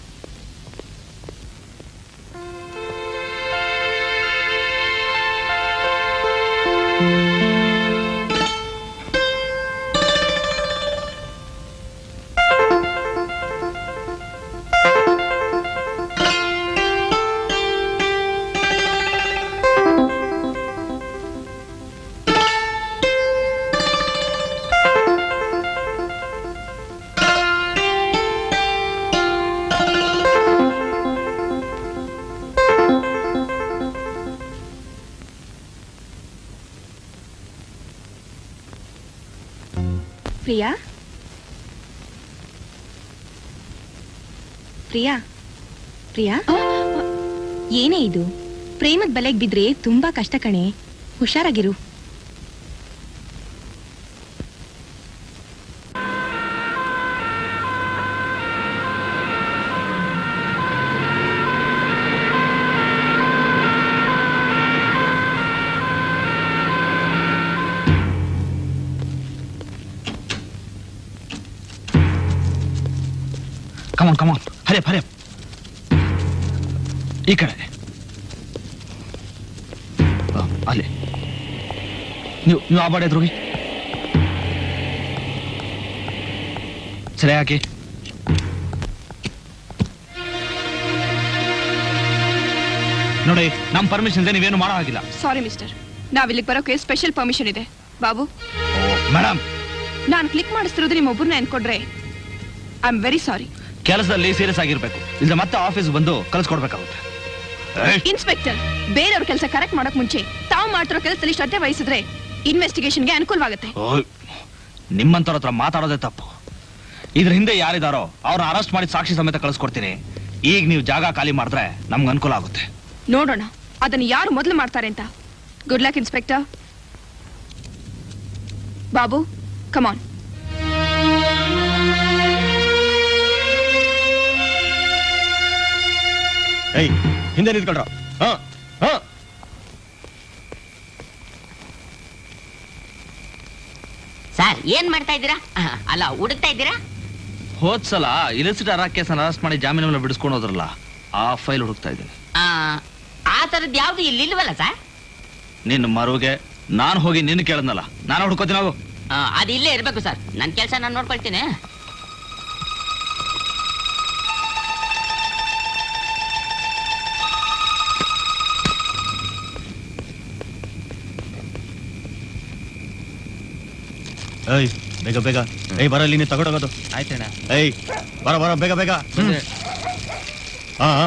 ಪ್ರಿಯಾ ಪ್ರಿಯಾ ಪ್ರಿಯಾ ಏನೇ ಇದು ಪ್ರೇಮದ ಬಲೆಗೆ ಬಿದ್ರೆ ತುಂಬಾ ಕಷ್ಟ ಕಣೆ ಹುಷಾರಾಗಿರು ಕಮಾನ್ ಕಮಾನ್ ಹರಿಯಪ್ ಹರಿಯಪ್ ಈ ಕಡೆ ಆ, ಅಲ್ಲಿ ನೀವು ನೀವು ಆ ಬಾಡಿ ಹೋಗಿ ಸರಿ ಹಾಕಿ ನೋಡಿ ನಮ್ಮ ಪರ್ಮಿಷನ್ ಇದೆ ನೀವೇನು ಮಾಡೋ ಹಾಗಿಲ್ಲ ಸಾರಿ ಮಿಸ್ಟರ್ ನಾವ್ ಇಲ್ಲಿಗೆ ಬರೋಕೆ ಸ್ಪೆಷಲ್ ಪರ್ಮಿಷನ್ ಇದೆ ಬಾಬು ಮೇಡಮ್ ನಾನು ಕ್ಲಿಕ್ ಮಾಡಿಸ್ತಿರೋದು ನಿಮ್ಮ ಒಬ್ಬರನ್ನ ಅನ್ಕೊಂಡ್ರೆ ಐ ಆಮ್ ವೆರಿ ಸಾರಿ ಕೆಲಸದಲ್ಲಿ ಸೀರಿಯಸ್ ಆಗಿರ್ಬೇಕು ಇಲ್ಲ ಮತ್ತೆ ಆಫೀಸ್ ಬಂದು ಕಳಿಸ್ಕೊಡ್ಬೇಕಾಗುತ್ತೆ ಇನ್ಸ್ಪೆಕ್ಟರ್ ಬೇರೆಯವ್ರ ಕೆಲಸ ಕರೆಕ್ಟ್ ಮಾಡಕ್ ಮುಂಚೆ ತಾವು ಮಾಡ್ತಿರೋ ಕೆಲಸದಲ್ಲಿ ಶ್ರದ್ಧೆ ವಹಿಸಿದ್ರೆ ಇನ್ವೆಸ್ಟಿಗೇಷನ್ಗೆ ಅನುಕೂಲವಾಗುತ್ತೆ ಓಯ್, ನಿಮ್ಮಂತವ್ರ ಹತ್ರ ಮಾತಾಡೋದೇ ತಪ್ಪು ಇದ್ರ ಹಿಂದೆ ಯಾರಿದಾರೋ ಅವ್ರನ್ನ ಅರೆಸ್ಟ್ ಮಾಡಿ ಸಾಕ್ಷಿ ಸಮೇತ ಕಳಿಸ್ಕೊಡ್ತೀನಿ ಈಗ ನೀವು ಜಾಗ ಖಾಲಿ ಮಾಡಿದ್ರೆ ನಮ್ಗೆ ಅನುಕೂಲ ಆಗುತ್ತೆ ನೋಡೋಣ ಅದನ್ನ ಯಾರು ಮೊದಲು ಮಾಡ್ತಾರೆ ಅಂತ good luck inspector Babu come on ಏಯ್ ಹಿಂದೆ ನಿಂತ್ಕೊಳ್ರ ಹಾ ಹಾ ಸರ್ ಏನ್ ಮಾಡ್ತಾ ಇದ್ದೀರಾ ಆಹ್, ಅಲ್ಲ ಹುಡುಕ್ತಾ ಇದ್ದೀರಾ ಹೋದ್ಸಲ ಇಲಿಸಿಟ್ ಅರಾ ಕೇಸನ್ನ ಅರೆಸ್ಟ್ ಮಾಡಿ ಜಾಮೀನು ಮೇಲೆ ಬಿಡಿಸ್ಕೊಂಡು ಹೋದ್ರಲ್ಲ ಆ ಫೈಲ್ ಹುಡುಕ್ತಾ ಇದ್ದೀನಿ ಆ, ಆ ತರದ್ ಯಾವ್ದು ಇಲ್ಲಿ ಇಲ್ವಲ್ಲ ಸರ್ ನಿನ್ನ ಮರುಗೆ ನಾನು ಹೋಗಿ ನಿನ್ನ ಕೇಳದ್ನಲ್ಲ ನಾನು ಹುಡ್ಕೋತೀನಿ ನಾವು ಆ, ಅದು ಇಲ್ಲೇ ಇರ್ಬೇಕು ಸರ್ ನನ್ ಕೆಲಸ ನಾನು ನೋಡ್ಕೊಳ್ತೀನಿ ಏಯ್ ಬೇಗ ಬೇಗ ಏಯ್ ಬರ ಇಲ್ಲಿ ನೀನು ತಗೊಂಡೋಗೋದು ಆಯ್ತಣ್ಣ ಏಯ್ ಬರ ಬರ ಬೇಗ ಬೇಗ ಹಾ ಹಾ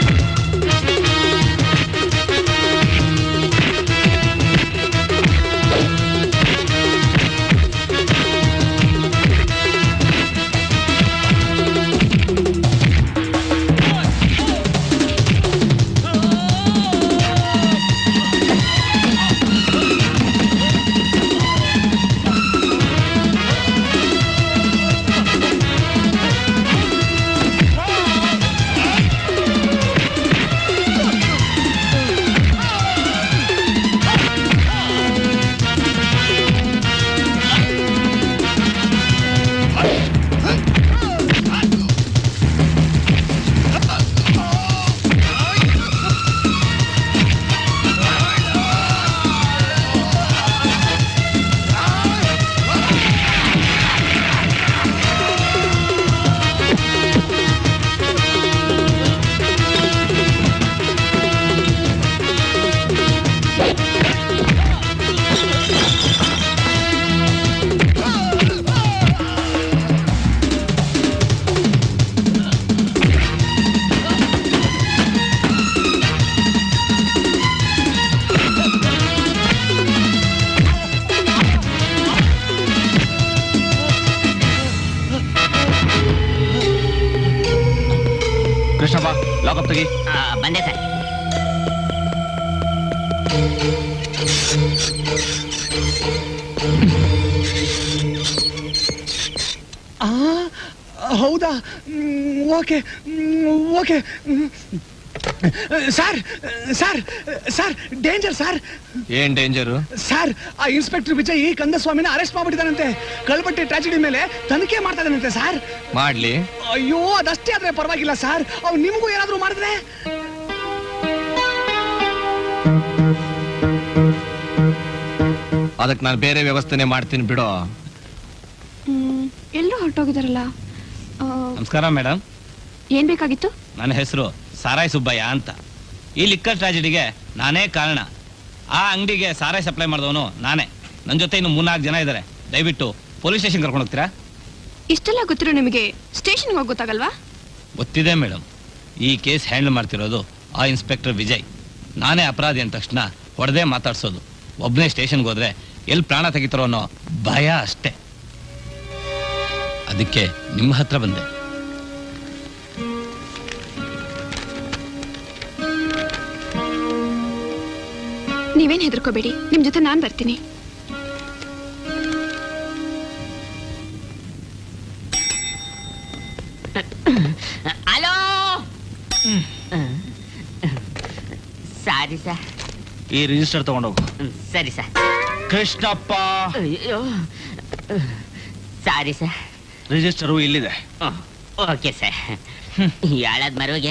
ಆ ಕೃಷ್ಣಪ್ಪ ಲಾಕಪ್ ತೆಗಿ ಆ, ಬಂದೆ ಸರ್ ಆ ಹೌದಾ okay okay sir sir sir danger sir ಏನ್ ಡೇಂಜರು ಸರ್ ಆ ಇನ್ಸ್ಪೆಕ್ಟರ್ ವಿಜಯ್ ಕಂದಸ್ವಾಮಿನ ಅರೆಸ್ಟ್ ಮಾಡ್ಬಿಟ್ಟಿದ್ದಾನಂತೆ ಕಳ್ಬಟ್ಟಿ ಟ್ರಾಜಿಡಿ ಮೇಲೆ ತನಿಖೆ ಮಾಡ್ತಾ ಇದ್ದಾನಂತೆ ಸರ್ ಮಾಡ್ಲಿ ಅಯ್ಯೋ ಅದಷ್ಟೇ ಆದ್ರೆ ಪರವಾಗಿಲ್ಲ ಸರ್ ಅವ್ನು ನಿಮಗೂ ಏನಾದ್ರೂ ಮಾಡಿದ್ರೆ ಅದಕ್ಕೆ ನಾನು ಬೇರೆ ವ್ಯವಸ್ಥೆನೆ ಮಾಡ್ತೀನಿ ಬಿಡೋ ಎಲ್ಲರೂ ಹೊರಟೋಗಿದಾರಲ್ಲ ಆ, ನಮಸ್ಕಾರ ಮೇಡಮ್ ಏನ್ ಬೇಕಾಗಿತ್ತು ನನ್ನ ಹೆಸರು ಸಾರಾಯ್ ಸುಬ್ಬಯ್ಯ ಅಂತ ಈ ಲಿಕ್ಕರ್ ಟ್ರಾಜಿಡಿಗೆ ನಾನೇ ಕಾರಣ ಆ ಅಂಗಡಿಗೆ ಸಾರಾಯ್ ಸಪ್ಲೈ ಮಾಡಿದವನು ನಾನೇ ನನ್ನ ಜೊತೆ ಇನ್ನು ಮೂರ್ನಾಲ್ಕು ಜನ ಇದ್ದಾರೆ ದಯವಿಟ್ಟು ಪೊಲೀಸ್ ಸ್ಟೇಷನ್ ಕರ್ಕೊಂಡು ಹೋಗ್ತೀರಾ ಇಷ್ಟೆಲ್ಲ ಗೊತ್ತಿರೋ ನಿಮಗೆ ಸ್ಟೇಷನ್ಗೆ ಹೋಗಿ ಗೊತ್ತಾಗಲ್ವಾ ಗೊತ್ತಿದೆ ಮೇಡಮ್ ಈ ಕೇಸ್ ಹ್ಯಾಂಡಲ್ ಮಾಡ್ತಿರೋದು ಆ ಇನ್ಸ್ಪೆಕ್ಟರ್ ವಿಜಯ್ ನಾನೇ ಅಪರಾಧಿ ಅಂದ ತಕ್ಷಣ ಹೊಡೆದೇ ಮಾತಾಡ್ಸೋದು ಒಬ್ಬನೇ ಸ್ಟೇಷನ್ಗೆ ಹೋದ್ರೆ ಎಲ್ಲಿ ಪ್ರಾಣ ತೆಗಿತಾರೋ ಅನ್ನೋ ಭಯ ಅಷ್ಟೇ ಅದಕ್ಕೆ ನಿಮ್ಮ ಹತ್ರ ಬಂದೆ ನೀವೇನ್ ಹೆದರ್ಕೋಬೇಡಿ ನಿಮ್ ಜೊತೆ ನಾನ್ ಬರ್ತೀನಿ ಹಲೋ ಸಾರಿ ಸರ್ ಈ ರಿಜಿಸ್ಟರ್ ತಗೊಂಡೋಗು ಸರಿ ಸರ್ ಕೃಷ್ಣಪ್ಪ ಅಯ್ಯೋ ಸಾರಿ ಸರ್ ರಿಜಿಸ್ಟರು ಇಲ್ಲಿದೆ ಓಕೆ ಸರ್ ಯಾಳದ್ ಮರುವಿಗೆ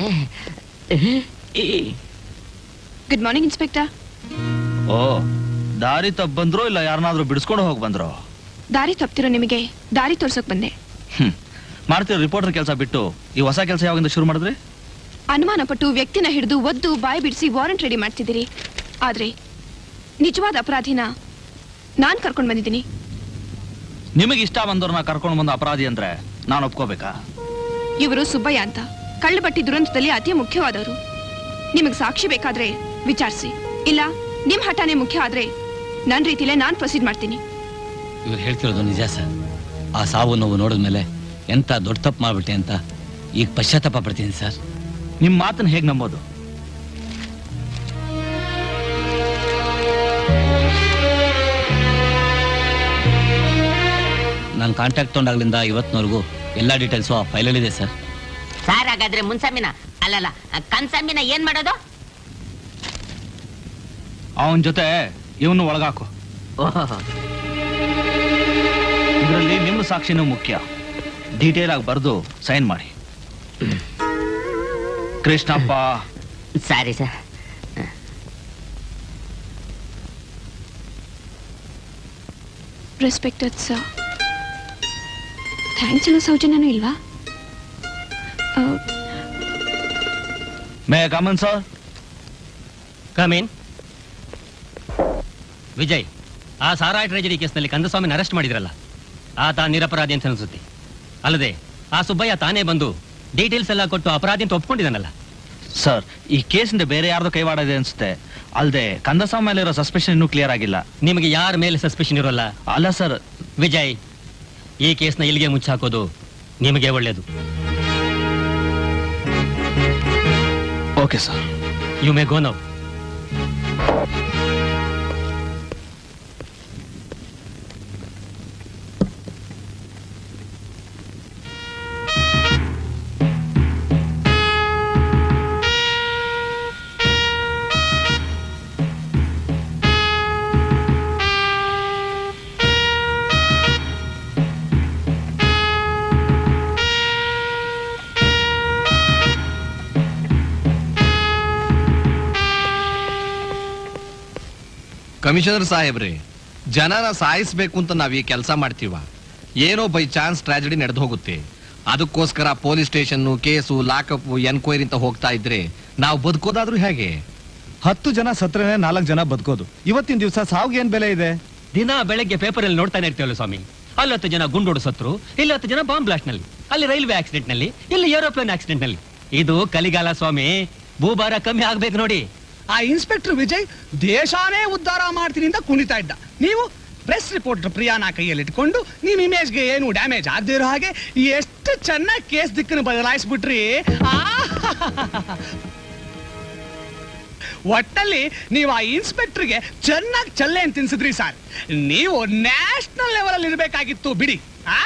ಗುಡ್ ಮಾರ್ನಿಂಗ್ ಇನ್ಸ್ಪೆಕ್ಟರ್ ಓ ದಾರಿ ತಪ್ಪ ಬಂದ್ರು ಇಲ್ಲ ಯಾರನ್ನಾದ್ರೂ ಬಿಡಿಸ್ಕೊಂಡು ಹೋಗಿ ಬಂದ್ರು ದಾರಿ ತಪ್ತಿರೋ ನಿಮಗೆ ದಾರಿ ತೋರ್ಸೋಕ್ ಬಂದೆ ಮಾಡ್ತೀರಿ ರಿಪೋರ್ಟರ್ ಕೆಲಸ ಬಿಟ್ಟು ಈ ಹೊಸ ಕೆಲಸ ಯಾವಾಗಿಂದ ಶುರು ಮಾಡಿದ್ರಿ ಅನುಮಾನ ಪಟ್ಟು ವ್ಯಕ್ತಿನ ಹಿಡಿದು ಒದ್ದು ಬಾಯಿ ಬಿಡಿಸಿ ವಾರೆಂಟ್ ರೆಡಿ ಮಾಡ್ತಿದ್ದೀರಿ ಆದ್ರೆ ನಿಜವಾದ ಅಪರಾಧಿನ ನಾನ್ ಕರ್ಕೊಂಡ್ ಬಂದಿದ್ದೀನಿ ನಿಮಗೆ ಇಷ್ಟ ಬಂದವ್ರನ್ನ ಕರ್ಕೊಂಡು ಬಂದ ಅಪರಾಧಿ ಅಂದ್ರೆ ನಾನು ಒಪ್ಕೋಬೇಕಾ ಇವರು ಸುಬ್ಬಯ್ಯ ಅಂತ ಕಳ್ಳಬಟ್ಟಿ ದುರಂತದಲ್ಲಿ ಅತಿ ಮುಖ್ಯವಾದವರು ನಿಮಗೆ ಸಾಕ್ಷಿ ಬೇಕಾದ್ರೆ ವಿಚಾರಿಸಿ ಇಲ್ಲ ನಿಮ್ ಹಠಾನೇ ಮುಖ್ಯ ಆದ್ರೆ ನನ್ ರೀತಿಲೇ ನಾನ್ ಪ್ರೊಸೀಡ್ ಮಾಡ್ತೀನಿ ಇವ್ರು ಹೇಳ್ತಿರೋದು ನಿಜ ಸರ್ ಆ ಸಾವು ನೋವು ನೋಡಿದ್ಮೇಲೆ ಎಂತ ದೊಡ್ಡ ತಪ್ಪು ಮಾಡ್ಬಿಟ್ಟೆ ಅಂತ ಈಗ ಪಶ್ಚಾತ್ತಾಪ ಪಡ್ತೀನಿ ಸರ್ ನಿಮ್ಮ ಮಾತನ್ನ ಹೇಗೆ ನಂಬೋದು ನಾನು ಕಾಂಟ್ಯಾಕ್ಟ್ ತೊಗೊಂಡಾಗ್ಲಿಂದ ಇವತ್ತಿನವರೆಗೂ ಎಲ್ಲ ಡೀಟೇಲ್ಸು ಆ ಫೈಲಲ್ಲಿದೆ ಸರ್ ಸಾರ್ ಹಾಗಾದ್ರೆ ಮುನ್ಸಮ್ಮಿನ ಅಲ್ಲಲ್ಲ ಕನ್ಸಮ್ಮಿನ ಏನ್ ಮಾಡೋದು ಅವನ ಜೊತೆ ಇವನು ಒಳಗಾಕು ಓಹೋ ಇದರಲ್ಲಿ ನಿಮ್ಮ ಸಾಕ್ಷಿನೂ ಮುಖ್ಯ ಡೀಟೇಲ್ ಆಗಿ ಬರೆದು ಸೈನ್ ಮಾಡಿ Krishnappa sorry sir respected sir thanks ಹೇಳೋ ಸೌಜನ್ಯನೂ ಇಲ್ವಾ ಆ, may come in sir come in Vijay ಆ ಸಾರಾಯ್ ಟ್ರೆಜಡಿ ಕೇಸ್ನಲ್ಲಿ ಕಂದಸ್ವಾಮಿನ ಅರೆಸ್ಟ್ ಮಾಡಿದ್ರಲ್ಲ ಆತ ನಿರಪರಾಧಿ ಅಂತ ಅನ್ಸುತ್ತೆ ಅಲ್ಲದೆ ಆ ಸುಬ್ಬಯ್ಯ ತಾನೇ ಬಂದು ಡೀಟೇಲ್ಸ್ ಎಲ್ಲ ಕೊಟ್ಟು ಅಪರಾಧಿ ಅಂತ ಒಪ್ಕೊಂಡಿದ್ದಾನಲ್ಲ ಸರ್ ಈ ಕೇಸಿಂದ ಬೇರೆ ಯಾರ್ದೋ ಕೈವಾಡ ಇದೆ ಅನ್ಸುತ್ತೆ ಅಲ್ಲದೆ ಕಂದಸ್ವಾಮಿ ಮೇಲೆ ಇರೋ ಸಸ್ಪೆಷನ್ ಇನ್ನೂ ಕ್ಲಿಯರ್ ಆಗಿಲ್ಲ ನಿಮಗೆ ಯಾರ ಮೇಲೆ ಸಸ್ಪೆಷನ್ ಇರೋಲ್ಲ ಅಲ್ಲ ಸರ್ ವಿಜಯ್ ಈ ಕೇಸ್ನ ಇಲ್ಲಿಗೆ ಮುಚ್ಚಾಕೋದು ನಿಮಗೆ ಒಳ್ಳೇದು okay sir you may go now commissioner ಸಾಹೇಬ್ರಿ ಜನನ ಸಾಯಿಸ್ಬೇಕು ಅಂತ ನಾವ್ ಈ ಕೆಲಸ ಮಾಡ್ತೀವ ಏನೋ ಬೈ ಚಾನ್ಸ್ ಟ್ರಾಜಿಡಿ ನಡೆದು ಹೋಗುತ್ತೆ ಅದಕ್ಕೋಸ್ಕರ police station case lockup enquiry ಅಂತ ಹೋಗ್ತಾ ಇದ್ರೆ ನಾವು ಬದುಕೋದಾದ್ರೂ ಹೇಗೆ ಹತ್ತು ಜನ ಸತ್ರೇನೆ ನಾಲ್ಕು ಜನ ಬದುಕೋದು ಇವತ್ತಿನ ದಿವಸ ಸಾವಿಗೆ ಏನ್ ಬೆಲೆ ಇದೆ ದಿನ ಬೆಳಗ್ಗೆ ಪೇಪರ್ ಅಲ್ಲಿ ನೋಡ್ತಾನೆ ಇರ್ತೀವಲ್ಲ ಸ್ವಾಮಿ ಅಲ್ಲಿ ಹತ್ತು ಜನ ಗುಂಡೋಡು ಸತ್ರು ಇಲ್ಲಿ ಹತ್ತು ಜನ ಬಾಂಬ್ ಬ್ಲಾಸ್ಟ್ ನಲ್ಲಿ ಅಲ್ಲಿ ರೈಲ್ವೆ ಆಕ್ಸಿಡೆಂಟ್ ನಲ್ಲಿ ಇಲ್ಲಿ ಏರೋಪ್ಲೇನ್ ಆಕ್ಸಿಡೆಂಟ್ ನಲ್ಲಿ ಇದು ಕಲಿಗಾಲ ಸ್ವಾಮಿ ಭೂಭಾರ ಕಮ್ಮಿ ಆಗ್ಬೇಕು ನೋಡಿ ಆ ಇನ್ಸ್ಪೆಕ್ಟರ್ ವಿಜಯ್ ದೇಶಾನೇ ಉದ್ಧಾರ ಮಾಡ್ತೀನಿ ಅಂತ ಕುಣಿತಾ ಇದ್ದ ನೀವು ಪ್ರೆಸ್ ರಿಪೋರ್ಟರ್ ಪ್ರಿಯಾನ ಕೈಯಲ್ಲಿ ಇಟ್ಕೊಂಡು ನಿಮ್ ಇಮೇಜ್ಗೆ ಏನು ಡ್ಯಾಮೇಜ್ ಆಗದೆ ಇರೋ ಹಾಗೆ ಎಷ್ಟು ಚೆನ್ನಾಗಿ ಕೇಸ್ ದಿಕ್ಕನ್ನು ಬದಲಾಯಿಸ್ಬಿಟ್ರಿ ಆ ಒಟ್ಟಲ್ಲಿ ನೀವು ಆ ಇನ್ಸ್ಪೆಕ್ಟರ್ಗೆ ಚೆನ್ನಾಗಿ ಚಲ್ಲೆ ಅಂತ ತಿನ್ಸಿದ್ರಿ ಸರ್ ನೀವು ನ್ಯಾಷನಲ್ ಲೆವೆಲ್ ಅಲ್ಲಿ ಇರಬೇಕಾಗಿತ್ತು ಬಿಡಿ ಆ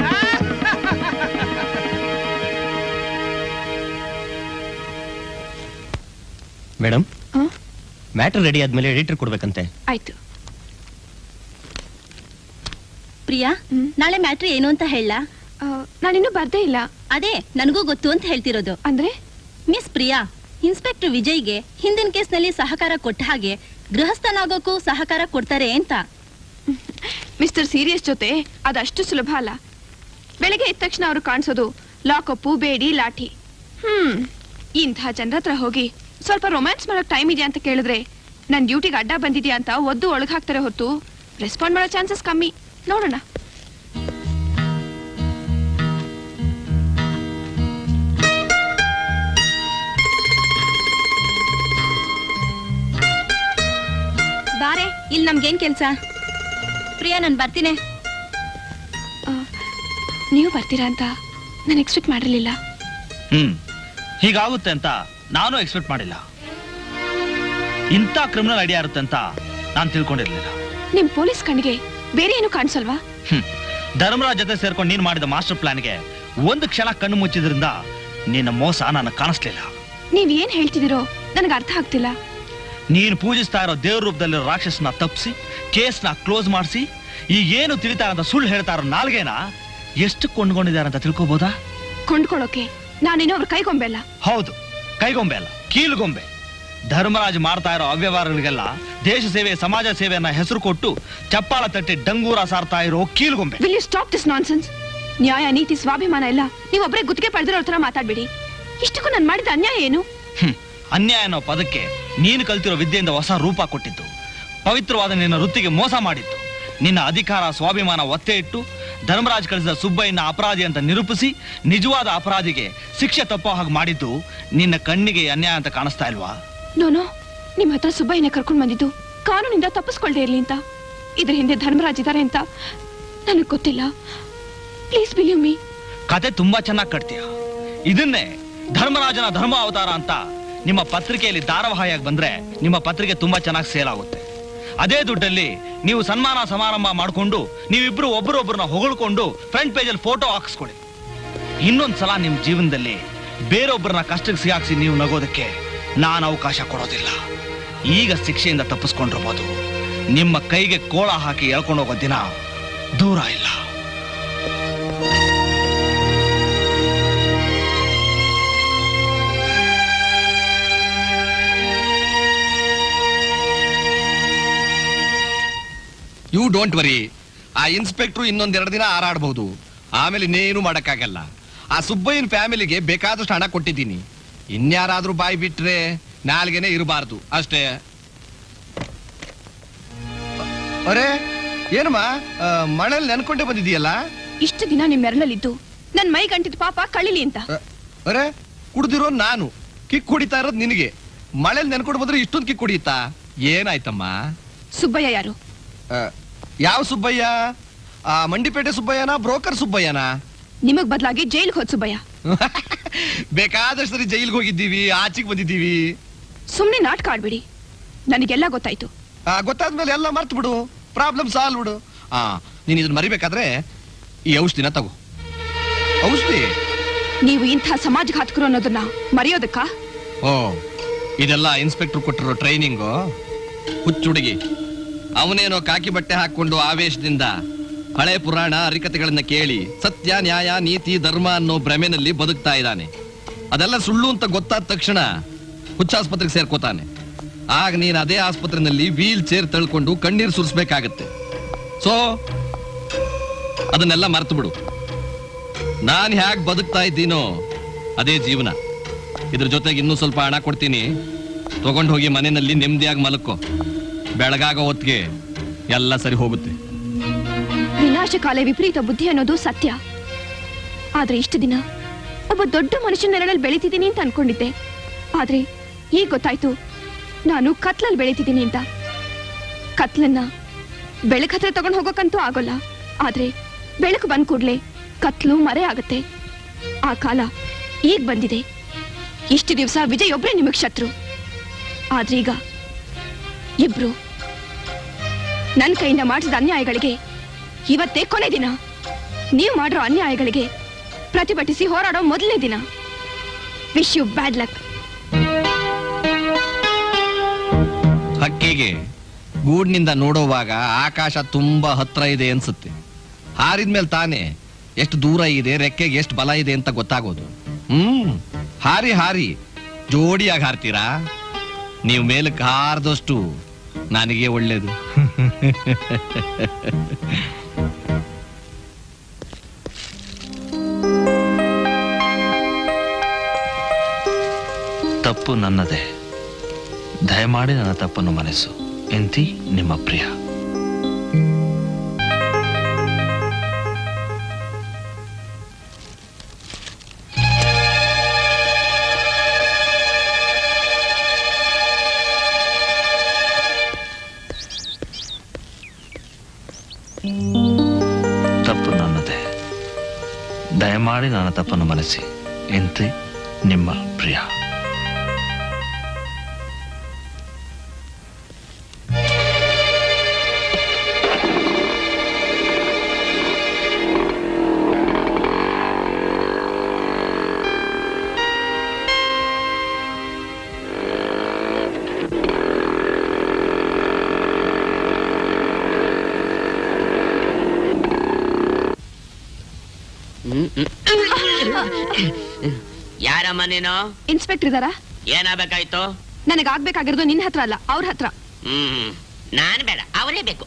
ಮೇಡಮ್ ಮ್ಯಾಟರ್ ರೆಡಿ ಆದ್ಮೇಲೆ ಎಡಿಟರ್ ಕೊಡ್ಬೇಕಂತೆ ಆಯ್ತು ಪ್ರಿಯಾ ನಾಳೆ ಮ್ಯಾಟ್ರಿ ಏನು ಅಂತ ಹೇಳ ನಾನಿನ್ನೂ ಬರ್ದೇ ಇಲ್ಲ ಅದೇ ನನಗೂ ಗೊತ್ತು ಅಂತ ಹೇಳ್ತಿರೋದು ಅಂದ್ರೆ ಮಿಸ್ ಪ್ರಿಯಾ ಇನ್ಸ್ಪೆಕ್ಟರ್ ವಿಜಯ್ಗೆ ಹಿಂದಿನ ಕೇಸ್ನಲ್ಲಿ ಸಹಕಾರ ಕೊಟ್ಟ ಹಾಗೆ ಗೃಹಸ್ಥನಾಗೋಕ್ಕೂ ಸಹಕಾರ ಕೊಡ್ತಾರೆ ಅಂತ ಮಿಸ್ಟರ್ ಸೀರಿಯಸ್ ಜೊತೆ ಅದಷ್ಟು ಸುಲಭ ಅಲ್ಲ ಬೆಳಗ್ಗೆ ಎದ್ದ ತಕ್ಷಣ ಅವರು ಕಾಣಿಸೋದು ಲಾಕಪ್ಪು ಬೇಡಿ ಲಾಠಿ ಹ್ಮ್ ಇಂಥ ಜನರ ಹತ್ರ ಹೋಗಿ ಸ್ವಲ್ಪ ರೊಮ್ಯಾನ್ಸ್ ಮಾಡೋಕ್ ಟೈಮ್ ಇದೆಯಾ ಅಂತ ಕೇಳಿದ್ರೆ ನನ್ ಡ್ಯೂಟಿಗೆ ಅಡ್ಡ ಬಂದಿದ್ಯಾ ಅಂತ ಒದ್ದು ಒಳಗ್ ಹಾಕ್ತಾರೆ ಹೊತ್ತು ರೆಸ್ಪಾಂಡ್ ಮಾಡೋ ಚಾನ್ಸಸ್ ಕಮ್ಮಿ ನೋಡೋಣ ಬಾರೆ ಇಲ್ಲಿ ನಮ್ಗೇನ್ ಕೆಲ್ಸ ಪ್ರಿಯಾ ನಾನು ಬರ್ತೀನಿ ನೀವು ಬರ್ತೀರಾ ಅಂತ ನಾನು ಎಕ್ಸ್ಪೆಕ್ಟ್ ಮಾಡಿರ್ಲಿಲ್ಲ ಹ್ಮ್ ಹೀಗಾಗುತ್ತೆ ಅಂತ ನಾನು ಎಕ್ಸ್ಪೆಕ್ಟ್ ಮಾಡಿಲ್ಲ ಇಂಥ ಕ್ರಿಮಿನಲ್ ಐಡಿಯಾ ಇರುತ್ತೆ ಅಂತ ನಾನು ತಿಳ್ಕೊಂಡಿರ್ಲಿಲ್ಲ ನಿಮ್ ಪೊಲೀಸ್ ಕಣ್ಣಿಗೆ ಬೇರೆ ಏನು ಕಾಣಿಸಲ್ವಾ ಹ್ಮ್ ಧರ್ಮರಾಜ್ ಜೊತೆ ಸೇರ್ಕೊಂಡು ನೀನ್ ಮಾಡಿದ ಮಾಸ್ಟರ್ ಪ್ಲಾನ್ಗೆ ಒಂದು ಕ್ಷಣ ಕಣ್ಣು ಮುಚ್ಚಿದ್ರಿಂದ ನಿನ್ನ ಮೋಸ ನನಗೆ ಕಾಣಿಸ್ಲಿಲ್ಲ ನೀವ್ ಏನ್ ಹೇಳ್ತಿದ್ದೀರೋ ನನಗೆ ಅರ್ಥ ಆಗ್ತಿಲ್ಲ ನೀನು ಪೂಜಿಸ್ತಾ ಇರೋ ದೇವ್ರ ರೂಪದಲ್ಲಿರೋ ರಾಕ್ಷಸನ ತಪ್ಪಿಸಿ ಕೇಸ್ನ ಕ್ಲೋಸ್ ಮಾಡಿಸಿ ಈಗೇನು ತಿಳಿತಾರಂತ ಸುಳ್ಳು ಹೇಳ್ತಾ ಇರೋ ನಾಲ್ಗೇನ ಎಷ್ಟು ಕೊಂಡ್ಕೊಂಡಿದ್ದಾರೆ ಅಂತ ತಿಳ್ಕೊಬೋದಾ ಕೊಂಡ್ಕೊಳ್ಳೋಕೆ ನಾನೇನೋ ಅವ್ರ ಕೈಗೊಂಬೆ ಅಲ್ಲ ಹೌದು ಕೈಗೊಂಬೆ ಅಲ್ಲ ಕೀಲುಗೊಂಬೆ ಧರ್ಮರಾಜ್ ಮಾಡ್ತಾ ಇರೋ ಅವ್ಯವಹಾರಗಳಿಗೆಲ್ಲ ದೇಶ ಸೇವೆ ಸಮಾಜ ಸೇವೆಯನ್ನ ಹೆಸರು ಕೊಟ್ಟು ಚಪ್ಪಾಳ ತಟ್ಟಿ ಡಂಗೂರ ಸಾರ್ತಾ ಇರೋ ಕೀಲುಗೊಂಬೆ will you stop this nonsense ನ್ಯಾಯ ನೀತಿ ಸ್ವಾಭಿಮಾನ ಎಲ್ಲ ನೀವೊಬ್ಬರೇ ಗುತ್ತಿಗೆ ಪಡೆದಿರೋ ತರ ಮಾತಾಡ್ಬೇಡಿ ಇಷ್ಟಕ್ಕೂ ನಾನು ಮಾಡಿದ ಅನ್ಯಾಯ ಏನು ಹ್ಮ್. ಅನ್ಯಾಯ ಅನ್ನೋ ಪದಕ್ಕೆ ನೀನು ಕಲ್ತಿರೋ ವಿದ್ಯೆಯಿಂದ ಹೊಸ ರೂಪ ಕೊಟ್ಟಿದ್ದು ಪವಿತ್ರವಾದ ನಿನ್ನ ವೃತ್ತಿಗೆ ಮೋಸ ಮಾಡಿದ್ದು ನಿನ್ನ ಅಧಿಕಾರ ಸ್ವಾಭಿಮಾನ ಒತ್ತೆ ಇಟ್ಟು ಧರ್ಮರಾಜ್ ಕಳಿಸಿದ ಸುಬ್ಬಯ್ಯನ ಅಪರಾಧಿ ಅಂತ ನಿರೂಪಿಸಿ ನಿಜವಾದ ಅಪರಾಧಿಗೆ ಶಿಕ್ಷೆ ತಪ್ಪೋ ಹಾಗೆ ಮಾಡಿದ್ದು ನಿನ್ನ ಕಣ್ಣಿಗೆ ಅನ್ಯಾಯ ಅಂತ ಕಾಣಿಸ್ತಾ ಇಲ್ವಾ ನೋನೋ ನಿಮ್ ಹತ್ರ ಸುಬ್ಬಯ್ಯನ ಕರ್ಕೊಂಡ್ ಬಂದಿದ್ದು ಕಾನೂನಿಂದ ತಪ್ಪಿಸ್ಕೊಳ್ದೆ ಇರ್ಲಿ ಅಂತ ಇದ್ರ ಹಿಂದೆ ಧರ್ಮರಾಜ್ ಇದ್ದಾರೆ ಅಂತ ನನಗ್ ಗೊತ್ತಿಲ್ಲ ಪ್ಲೀಸ್ ಬಿಲೀವ್ ಮೀ ಕತೆ ತುಂಬಾ ಚೆನ್ನಾಗಿ ಕಟ್ತೀಯ ಇದನ್ನೇ ಧರ್ಮರಾಜನ ಧರ್ಮ ಅವತಾರ ಅಂತ ನಿಮ್ಮ ಪತ್ರಿಕೆಯಲ್ಲಿ ಧಾರಾವಾಹಿಯಾಗಿ ಬಂದ್ರೆ ನಿಮ್ಮ ಪತ್ರಿಕೆ ತುಂಬಾ ಚೆನ್ನಾಗಿ ಸೇಲ್ ಆಗುತ್ತೆ ಅದೇ ದುಡ್ಡಲ್ಲಿ ನೀವು ಸನ್ಮಾನ ಸಮಾರಂಭ ಮಾಡಿಕೊಂಡು ನೀವಿಬ್ರು ಒಬ್ಬರೊಬ್ಬರನ್ನ ಹೊಗಳ್ಕೊಂಡು ಫ್ರಂಟ್ ಪೇಜಲ್ಲಿ ಫೋಟೋ ಹಾಕಿಸ್ಕೊಳ್ಳಿ ಇನ್ನೊಂದ್ ಸಲ ನಿಮ್ಮ ಜೀವನದಲ್ಲಿ ಬೇರೊಬ್ಬರನ್ನ ಕಷ್ಟಕ್ಕೆ ಸಿಗಾಕ್ಸಿ ನೀವು ನಗೋದಕ್ಕೆ ನಾನು ಅವಕಾಶ ಕೊಡೋದಿಲ್ಲ ಈಗ ಶಿಕ್ಷೆಯಿಂದ ತಪ್ಪಿಸ್ಕೊಂಡಿರ್ಬೋದು ನಿಮ್ಮ ಕೈಗೆ ಕೋಳ ಹಾಕಿ ಎಳ್ಕೊಂಡು ಹೋಗೋ ದಿನ ದೂರ ಇಲ್ಲ ಯು ಡೋಂಟ್ ವರಿ ಆ ಇನ್ಸ್ಪೆಕ್ಟ್ರು ಇನ್ನೊಂದೆರಡು ದಿನ ಹಾರಾಡಬಹುದು ಆಮೇಲೆ ಇನ್ನೇನು ಮಾಡಕ್ಕಾಗಲ್ಲ ಆ ಸುಬ್ಬಯ್ಯನ ಫ್ಯಾಮಿಲಿಗೆ ಬೇಕಾದಷ್ಟು ಹಣ ಕೊಟ್ಟಿದ್ದೀನಿ ಇನ್ಯಾರಾದ್ರೂ ಬಾಯಿ ಬಿಟ್ರೆ ನಾಲ್ಗೆನೆ ಇರಬಾರ್ದು ಅಷ್ಟೇ ಅರೆ ಏನಮ್ಮ ಆ, ಮನೇಲಿ ನೆನ್ಕೊಂಡೇ ಬಂದಿದೀಯಲ್ಲ ಇಷ್ಟು ದಿನ ನಿಮ್ ಮೆರಳಲ್ಲಿದ್ದು ನನ್ ಮೈ ಗಂಟಿದ ಪಾಪ ಕಳಿಲಿ ಅಂತ ಅರೆ ಕುಡ್ದಿರೋ ನಾನು ಕಿಕ್ ಕುಡಿತಾ ಇರೋದು ನಿನಗೆ ಮಳೇಲಿ ನೆನ್ಕೊಂಡು ಬಂದ್ರೆ ಇಷ್ಟೊಂದು ಕಿಕ್ ಕುಡಿಯುತ್ತಾ ಏನಾಯ್ತಮ್ಮ ಸುಬ್ಬಯ್ಯ ಯಾರು ಆ, ಯಾವ ಸುಬ್ಬಯ್ಯ ಆ ಮಂಡಿಪೇಟೆ ಸುಬ್ಬಯ್ಯನ ಬ್ರೋಕರ್ ಸುಬ್ಬಯ್ಯನ ನಿಮಗ್ ಬದಲಾಗಿ ಜೈಲ್ಗೆ ಹೋದ್ ಸುಬ್ಬಯ್ಯ ಬೇಕಾದಷ್ಟು ಸರಿ ಜೈಲ್ಗೆ ಹೋಗಿದ್ದೀವಿ ಆಚೆಗೆ ಬಂದಿದ್ದೀವಿ ಸುಮ್ನೆ ನಾಟಕ ಆಡ್ಬೇಡಿ ನನಗೆಲ್ಲ ಗೊತ್ತಾಯ್ತು ಆ, ಗೊತ್ತಾದ್ಮೇಲೆ ಎಲ್ಲ ಮರ್ತು ಬಿಡು ಪ್ರಾಬ್ಲಮ್ ಸಾಲ್ವ್ ಬಿಡು ಆ ನೀನ್ ಇದನ್ನ ಮರಿಬೇಕಾದ್ರೆ ಈ ಔಷಧಿನ ತಗೋ ಔಷಧಿ ನೀವು ಇಂಥ ಸಮಾಜಘಾತಕರು ಅನ್ನೋದನ್ನ ಮರೆಯೋದಕ್ಕ ಓ ಇದೆಲ್ಲ ಇನ್ಸ್ಪೆಕ್ಟರ್ ಕೊಟ್ಟಿರೋ ಟ್ರೈನಿಂಗು ಹುಚ್ಚುಡುಗಿ ಅವನೇನೋ ಕಾಕಿ ಬಟ್ಟೆ ಹಾಕೊಂಡು ಆವೇಶದಿಂದ ಹಳೆ ಪುರಾಣ ಹರಿಕತೆಗಳನ್ನ ಕೇಳಿ ಸತ್ಯ ನ್ಯಾಯ ನೀತಿ ಧರ್ಮ ಅನ್ನೋ ಭ್ರಮೆನಲ್ಲಿ ಬದುಕ್ತಾ ಇದ್ದಾನೆ ಅದೆಲ್ಲ ಸುಳ್ಳು ಅಂತ ಗೊತ್ತಾದ ತಕ್ಷಣ ಹುಚ್ಚಾಸ್ಪತ್ರೆಗೆ ಸೇರ್ಕೋತಾನೆ ಆಗ ನೀನು ಅದೇ ಆಸ್ಪತ್ರೆಯಲ್ಲಿ ವೀಲ್ ಚೇರ್ ತಳ್ಕೊಂಡು ಕಣ್ಣೀರು ಸುರಿಸ್ಬೇಕಾಗತ್ತೆ ಸೊ ಅದನ್ನೆಲ್ಲ ಮರ್ತು ಬಿಡು ನಾನು ಹ್ಯಾಕ್ ಬದುಕ್ತಾ ಇದ್ದೀನೋ ಅದೇ ಜೀವನ ಇದ್ರ ಜೊತೆಗೆ ಇನ್ನೂ ಸ್ವಲ್ಪ ಹಣ ಕೊಡ್ತೀನಿ ತಗೊಂಡು ಹೋಗಿ ಮನೆಯಲ್ಲಿ ನೆಮ್ಮದಿಯಾಗಿ ಮಲಕ್ಕೋ ಬೆಳಗಾಗೋ ಹೊತ್ತಿಗೆ ಎಲ್ಲ ಸರಿ ಹೋಗುತ್ತೆ ವಿನಾಶಕಾಲ ವಿಪರೀತ ಬುದ್ಧಿ ಅನ್ನೋದು ಸತ್ಯ ಆದ್ರೆ ಇಷ್ಟು ದಿನ ಒಬ್ಬ ದೊಡ್ಡ ಮನುಷ್ಯನ ನೆರಳಲ್ಲಿ ಬೆಳಿತಿದ್ದೀನಿ ಅಂತ ಅನ್ಕೊಂಡಿದ್ದೆ ಆದ್ರೆ ಈಗ ಗೊತ್ತಾಯ್ತು ನಾನು ಕತ್ಲಲ್ಲಿ ಬೆಳಿತಿದ್ದೀನಿ ಅಂತ ಕತ್ಲನ್ನ ಬೆಳಕ್ ಹತ್ರ ತಗೊಂಡ್ ಹೋಗೋಕಂತೂ ಆಗೋಲ್ಲ ಆದ್ರೆ ಬೆಳಕು ಬಂದ್ ಕೂಡ್ಲೆ ಕತ್ಲು ಮರೆ ಆಗತ್ತೆ ಆ ಕಾಲ ಈಗ ಬಂದಿದೆ ಇಷ್ಟು ದಿವಸ ವಿಜಯ್ ಒಬ್ರೇ ನಿಮಗ್ ಶತ್ರು ಆದ್ರೆ ಈಗ ಇಬ್ರು ನನ್ ಕೈಯಿಂದ ಮಾಡಿಸಿದ ಅನ್ಯಾಯಗಳಿಗೆ ಇವತ್ತೇ ಕೊನೆ ದಿನ ನೀವು ಮಾಡಿರೋ ಅನ್ಯಾಯಗಳಿಗೆ ಪ್ರತಿಭಟಿಸಿ ಹೋರಾಡೋ ಮೊದಲನೇ ದಿನ ವಿಶ್ ಯು ಬ್ಯಾಡ್ ಲಕ್ ಹಕ್ಕಿಗೆ ಗೂಡ್ನಿಂದ ನೋಡುವಾಗ ಆಕಾಶ ತುಂಬಾ ಹತ್ರ ಇದೆ ಅನ್ಸುತ್ತೆ ಹಾರಿದ್ಮೇಲೆ ತಾನೇ ಎಷ್ಟು ದೂರ ಇದೆ ರೆಕ್ಕೆಗೆ ಎಷ್ಟು ಬಲ ಇದೆ ಅಂತ ಗೊತ್ತಾಗೋದು ಹ್ಮ್ ಹಾರಿ ಹಾರಿ ಜೋಡಿಯಾಗಿ ಹಾರ್ತೀರಾ ನೀವು ಮೇಲಕ್ಕೆ ಹಾರದಷ್ಟು ನನಗೆ ಒಳ್ಳೇದು ತಪ್ಪು ನನ್ನದೇ ದಯಮಾಡಿ ನನ್ನ ತಪ್ಪನ್ನು ಮನಸ್ಸು ಎಂತಿ ನಿಮ್ಮ ಪ್ರಿಯ ತಪ್ಪು ನನ್ನದೇ ದಯಮಾಡಿ ನನ್ನ ತಪ್ಪನ್ನು ಮನಸ್ಸಿ ಎಂತಿ ನಿಮ್ಮ ಪ್ರಿಯ ಯಾರಮ್ಮ ನೀನು ಇನ್ಸ್ಪೆಕ್ಟರ್ ಇದಾರಾ ಏನಾಗ್ಬೇಕಾಯ್ತು ನನಗಾಗ್ಬೇಕಾಗಿರೋದು ನಿನ್ನ ಹತ್ರ ಅಲ್ಲ ಅವ್ರ ಹತ್ರ ಹ್ಮ್ ನಾನ್ ಬೇಡ ಅವರೇ ಬೇಕು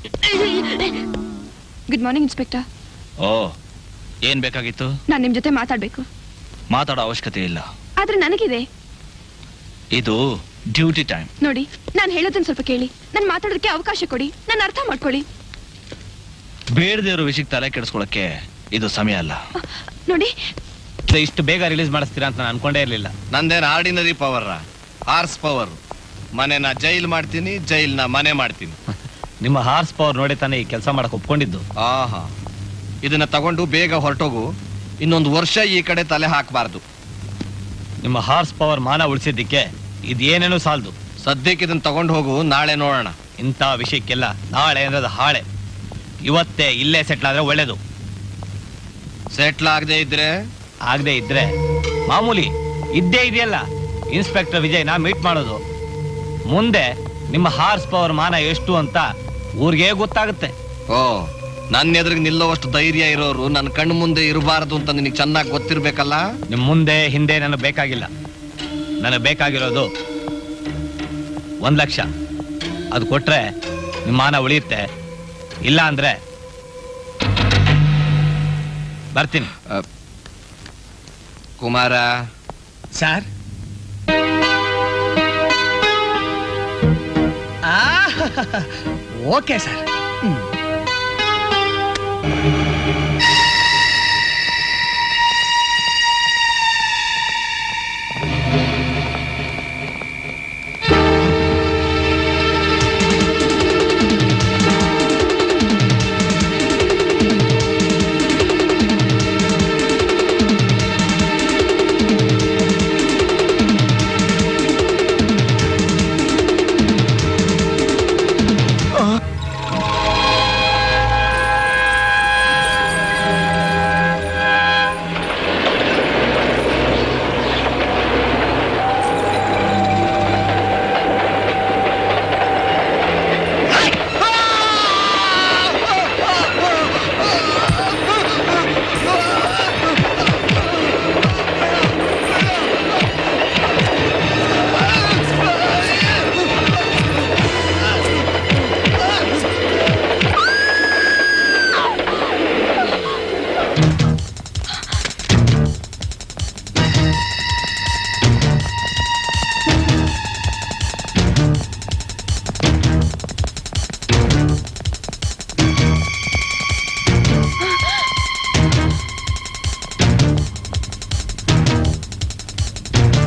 ಗುಡ್ ಮಾರ್ನಿಂಗ್ ಇನ್ಸ್ಪೆಕ್ಟರ್ ಓ ಏನ್ ಬೇಕಾಗಿತ್ತು ನಾನ್ ನಿಮ್ ಜೊತೆ ಮಾತಾಡ್ಬೇಕು ಮಾತಾಡೋ ಅವಶ್ಯಕತೆ ಇಲ್ಲ ಆದ್ರೆ ನನಗಿದೆ ಇದು ಡ್ಯೂಟಿ ಟೈಮ್ ನೋಡಿ ನಾನು ಹೇಳೋದನ್ನ ಸ್ವಲ್ಪ ಕೇಳಿ ನಾನು ಮಾತಾಡೋದಕ್ಕೆ ಅವಕಾಶ ಕೊಡಿ ನಾನು ಅರ್ಥ ಮಾಡ್ಕೊಳ್ಳಿ ಬೇಡದೇ ಇರೋ ವಿಷಯಕ್ಕೆ ತಲೆ ಕೆಡಿಸ್ಕೊಳಕ್ಕೆ ಇದು ಸಮಯ ಅಲ್ಲ ನೋಡಿ ಇಷ್ಟು ಬೇಗ ರಿಲೀಸ್ ಮಾಡಿಸ್ತೀರಾ ಅಂತ ನಾನು ಅನ್ಕೊಂಡೇ ಇರ್ಲಿಲ್ಲ ನಂದೇನು ಆರ್ಡಿನರಿ ಪವರ್ ಹಾರ್ಸ್ ಪವರ್ ಮನೆನ ಜೈಲ್ ಮಾಡ್ತೀನಿ ಜೈಲ್ನ ಮನೆ ಮಾಡ್ತೀನಿ ನಿಮ್ಮ ಹಾರ್ಸ್ ಪವರ್ ನೋಡಿ ತಾನೇ ಈ ಕೆಲಸ ಮಾಡಕ್ ಒಪ್ಕೊಂಡಿದ್ದು ಆಹಾ ಇದನ್ನ ತಗೊಂಡು ಬೇಗ ಹೊರಟೋಗು ಇನ್ನೊಂದು ವರ್ಷ ಈ ಕಡೆ ತಲೆ ಹಾಕಬಾರ್ದು ನಿಮ್ಮ ಹಾರ್ಸ್ ಪವರ್ ಮಾನ ಉಳಿಸಿದ್ದಕ್ಕೆ ಇದೇನೇನೂ ಸಾಲದು ಸದ್ಯಕ್ಕೆ ಇದನ್ನ ತಗೊಂಡು ಹೋಗು ನಾಳೆ ನೋಡೋಣ ಇಂಥ ವಿಷಯಕ್ಕೆಲ್ಲ ನಾಳೆ ಅನ್ನೋದು ಹಾಳೆ ಇವತ್ತೇ ಇಲ್ಲೇ ಸೆಟ್ಲ್ ಆದ್ರೆ ಒಳ್ಳೇದು ಸೆಟ್ಲ್ ಆಗದೆ ಇದ್ರೆ ಆಗದೆ ಇದ್ರೆ ಮಾಮೂಲಿ ಇದ್ದೇ ಇದೆಯಲ್ಲ ಇನ್ಸ್ಪೆಕ್ಟರ್ ವಿಜಯ್ನ ಮೀಟ್ ಮಾಡೋದು ಮುಂದೆ ನಿಮ್ಮ ಹಾರ್ಸ್ ಪವರ್ ಮಾನ ಎಷ್ಟು ಅಂತ ಊರಿಗೆ ಗೊತ್ತಾಗುತ್ತೆ ಓ ನನ್ನ ಎದುರಿಗೆ ನಿಲ್ಲೋವಷ್ಟು ಧೈರ್ಯ ಇರೋರು ನನ್ನ ಕಣ್ಣು ಮುಂದೆ ಇರಬಾರದು ಅಂತ ನಿನಗೆ ಚೆನ್ನಾಗಿ ಗೊತ್ತಿರ್ಬೇಕಲ್ಲ ನಿಮ್ ಮುಂದೆ ಹಿಂದೆ ನನಗೆ ಬೇಕಾಗಿಲ್ಲ ನನಗೆ ಬೇಕಾಗಿರೋದು ಒಂದ್ ಲಕ್ಷ ಅದು ಕೊಟ್ರೆ ನಿಮ್ಮ ಮಾನ ಉಳಿಯುತ್ತೆ ಇಲ್ಲ ಅಂದ್ರೆ ಬರ್ತೀನಿ Kumara sir okay sir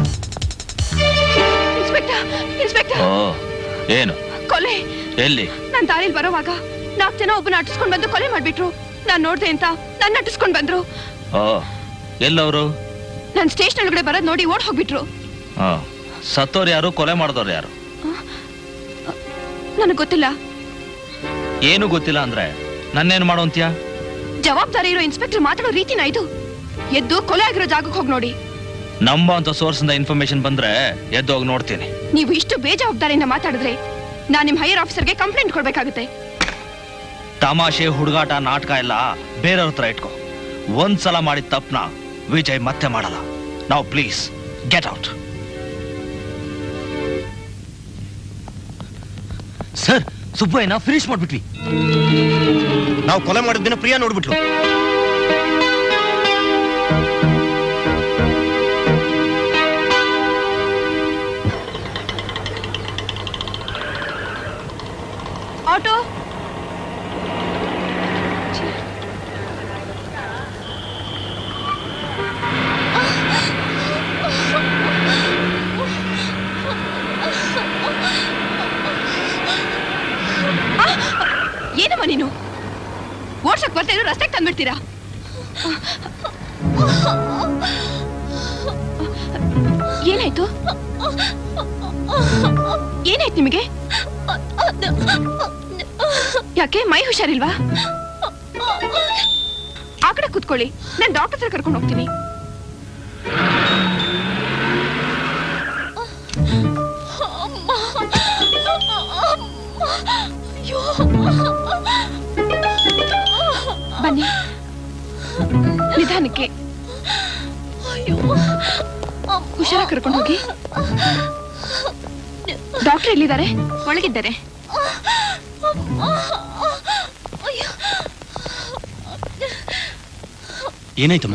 inspector inspector ಓ ಏನು ಕೊಲೆ ಎಲ್ಲಿ ನಾನ್ ದಾರಿಲ್ ಬರೋವಾಗ ನಾಲ್ಕು ಜನ ಒಬ್ಬನ ಅಟ್ಟಿಸ್ಕೊಂಡ್ ಬಂದು ಕೊಲೆ ಮಾಡ್ಬಿಟ್ರು ನಾನ್ ನೋಡ್ದೆ ಅಂತ ನನ್ನ ಅಟ್ಟಿಸ್ಕೊಂಡ್ ಬಂದ್ರು ಓ ಎಲ್ಲವರು ನಾನ್ ಸ್ಟೇಷನ್ ಒಳಗಡೆ ಬರೋದ್ ನೋಡಿ ಓಡ್ ಹೋಗ್ಬಿಟ್ರು ಆ, ಸತ್ತೋರು ಯಾರು ಕೊಲೆ ಮಾಡಿದವ್ರು ಯಾರು ನನಗ್ ಗೊತ್ತಿಲ್ಲ ಏನು ಗೊತ್ತಿಲ್ಲ ಅಂದ್ರೆ ನನ್ನೇನು ಮಾಡೋ ಅಂತ್ಯಾ ಜವಾಬ್ದಾರಿ ಇರೋ ಇನ್ಸ್ಪೆಕ್ಟರ್ ಮಾತಾಡೋ ರೀತಿನ ಇದು ಎದ್ದು ಕೊಲೆ ಆಗಿರೋ ಜಾಗಕ್ಕೆ ಹೋಗಿ ನೋಡಿ ನಂಬ ಅಂತ ಸೋರ್ಸ್ ಇಂದ ಇನ್ಫಾರ್ಮೇಶನ್ ಬಂದ್ರೆ ಎದ್ದು ಹೋಗಿ ನೋಡ್ತೀನಿ ನೀವು ಇಷ್ಟು ಬೇಜವಾಬ್ದಾರಿಯಿಂದ ಮಾತಾಡಿದ್ರೆ ನಾನ್ ನಿಮ್ ಹೈಯರ್ ಆಫೀಸರ್ಗೆ ಕಂಪ್ಲೇಂಟ್ ಕೊಡ್ಬೇಕಾಗುತ್ತೆ ತಮಾಷೆ ಹುಡುಗಾಟ ನಾಟಕ ಎಲ್ಲ ಬೇರೆಯವ್ರ ಹತ್ರ ಇಟ್ಕೋ ಒಂದ್ಸಲ ಮಾಡಿದ ತಪ್ಪನ ವಿಜಯ್ ಮತ್ತೆ ಮಾಡಲ್ಲ ನಾವು ಪ್ಲೀಸ್ ಗೆಟ್ ಔಟ್ ಸರ್ ಸುಬ್ಬಯ್ಯನ ಫಿನಿಶ್ ಮಾಡ್ಬಿಟ್ವಿ ನಾವು ಕೊಲೆ ಮಾಡಿದ ದಿನ ಪ್ರಿಯಾ ನೋಡ್ಬಿಟ್ಲು ಆಟೋ ಆ! ಏನಮ್ಮ ನೀನು ಓಡ್ಸಕ್ ಬರ್ತಾ ಇರೋ ರಸ್ತೆಗೆ ತಂದ್ಬಿಡ್ತೀರಾ ಏನಾಯ್ತು ಏನಾಯ್ತು ನಿಮಗೆ ಯಾಕೆ ಮೈ ಹುಷಾರಿಲ್ವಾ ಆ ಕಡೆ ಕೂತ್ಕೊಳ್ಳಿ ನಾನು ಡಾಕ್ಟರ್ ಹತ್ರ ಕರ್ಕೊಂಡು ಹೋಗ್ತೀನಿ ಬನ್ನಿ ನಿಧಾನಕ್ಕೆ ಹುಷಾರಾಗಿ ಕರ್ಕೊಂಡು ಹೋಗಿ ಡಾಕ್ಟರ್ ಎಲ್ಲಿದ್ದಾರೆ ಒಳಗಿದ್ದಾರೆ ಏನಾಯ್ತಮ್ಮ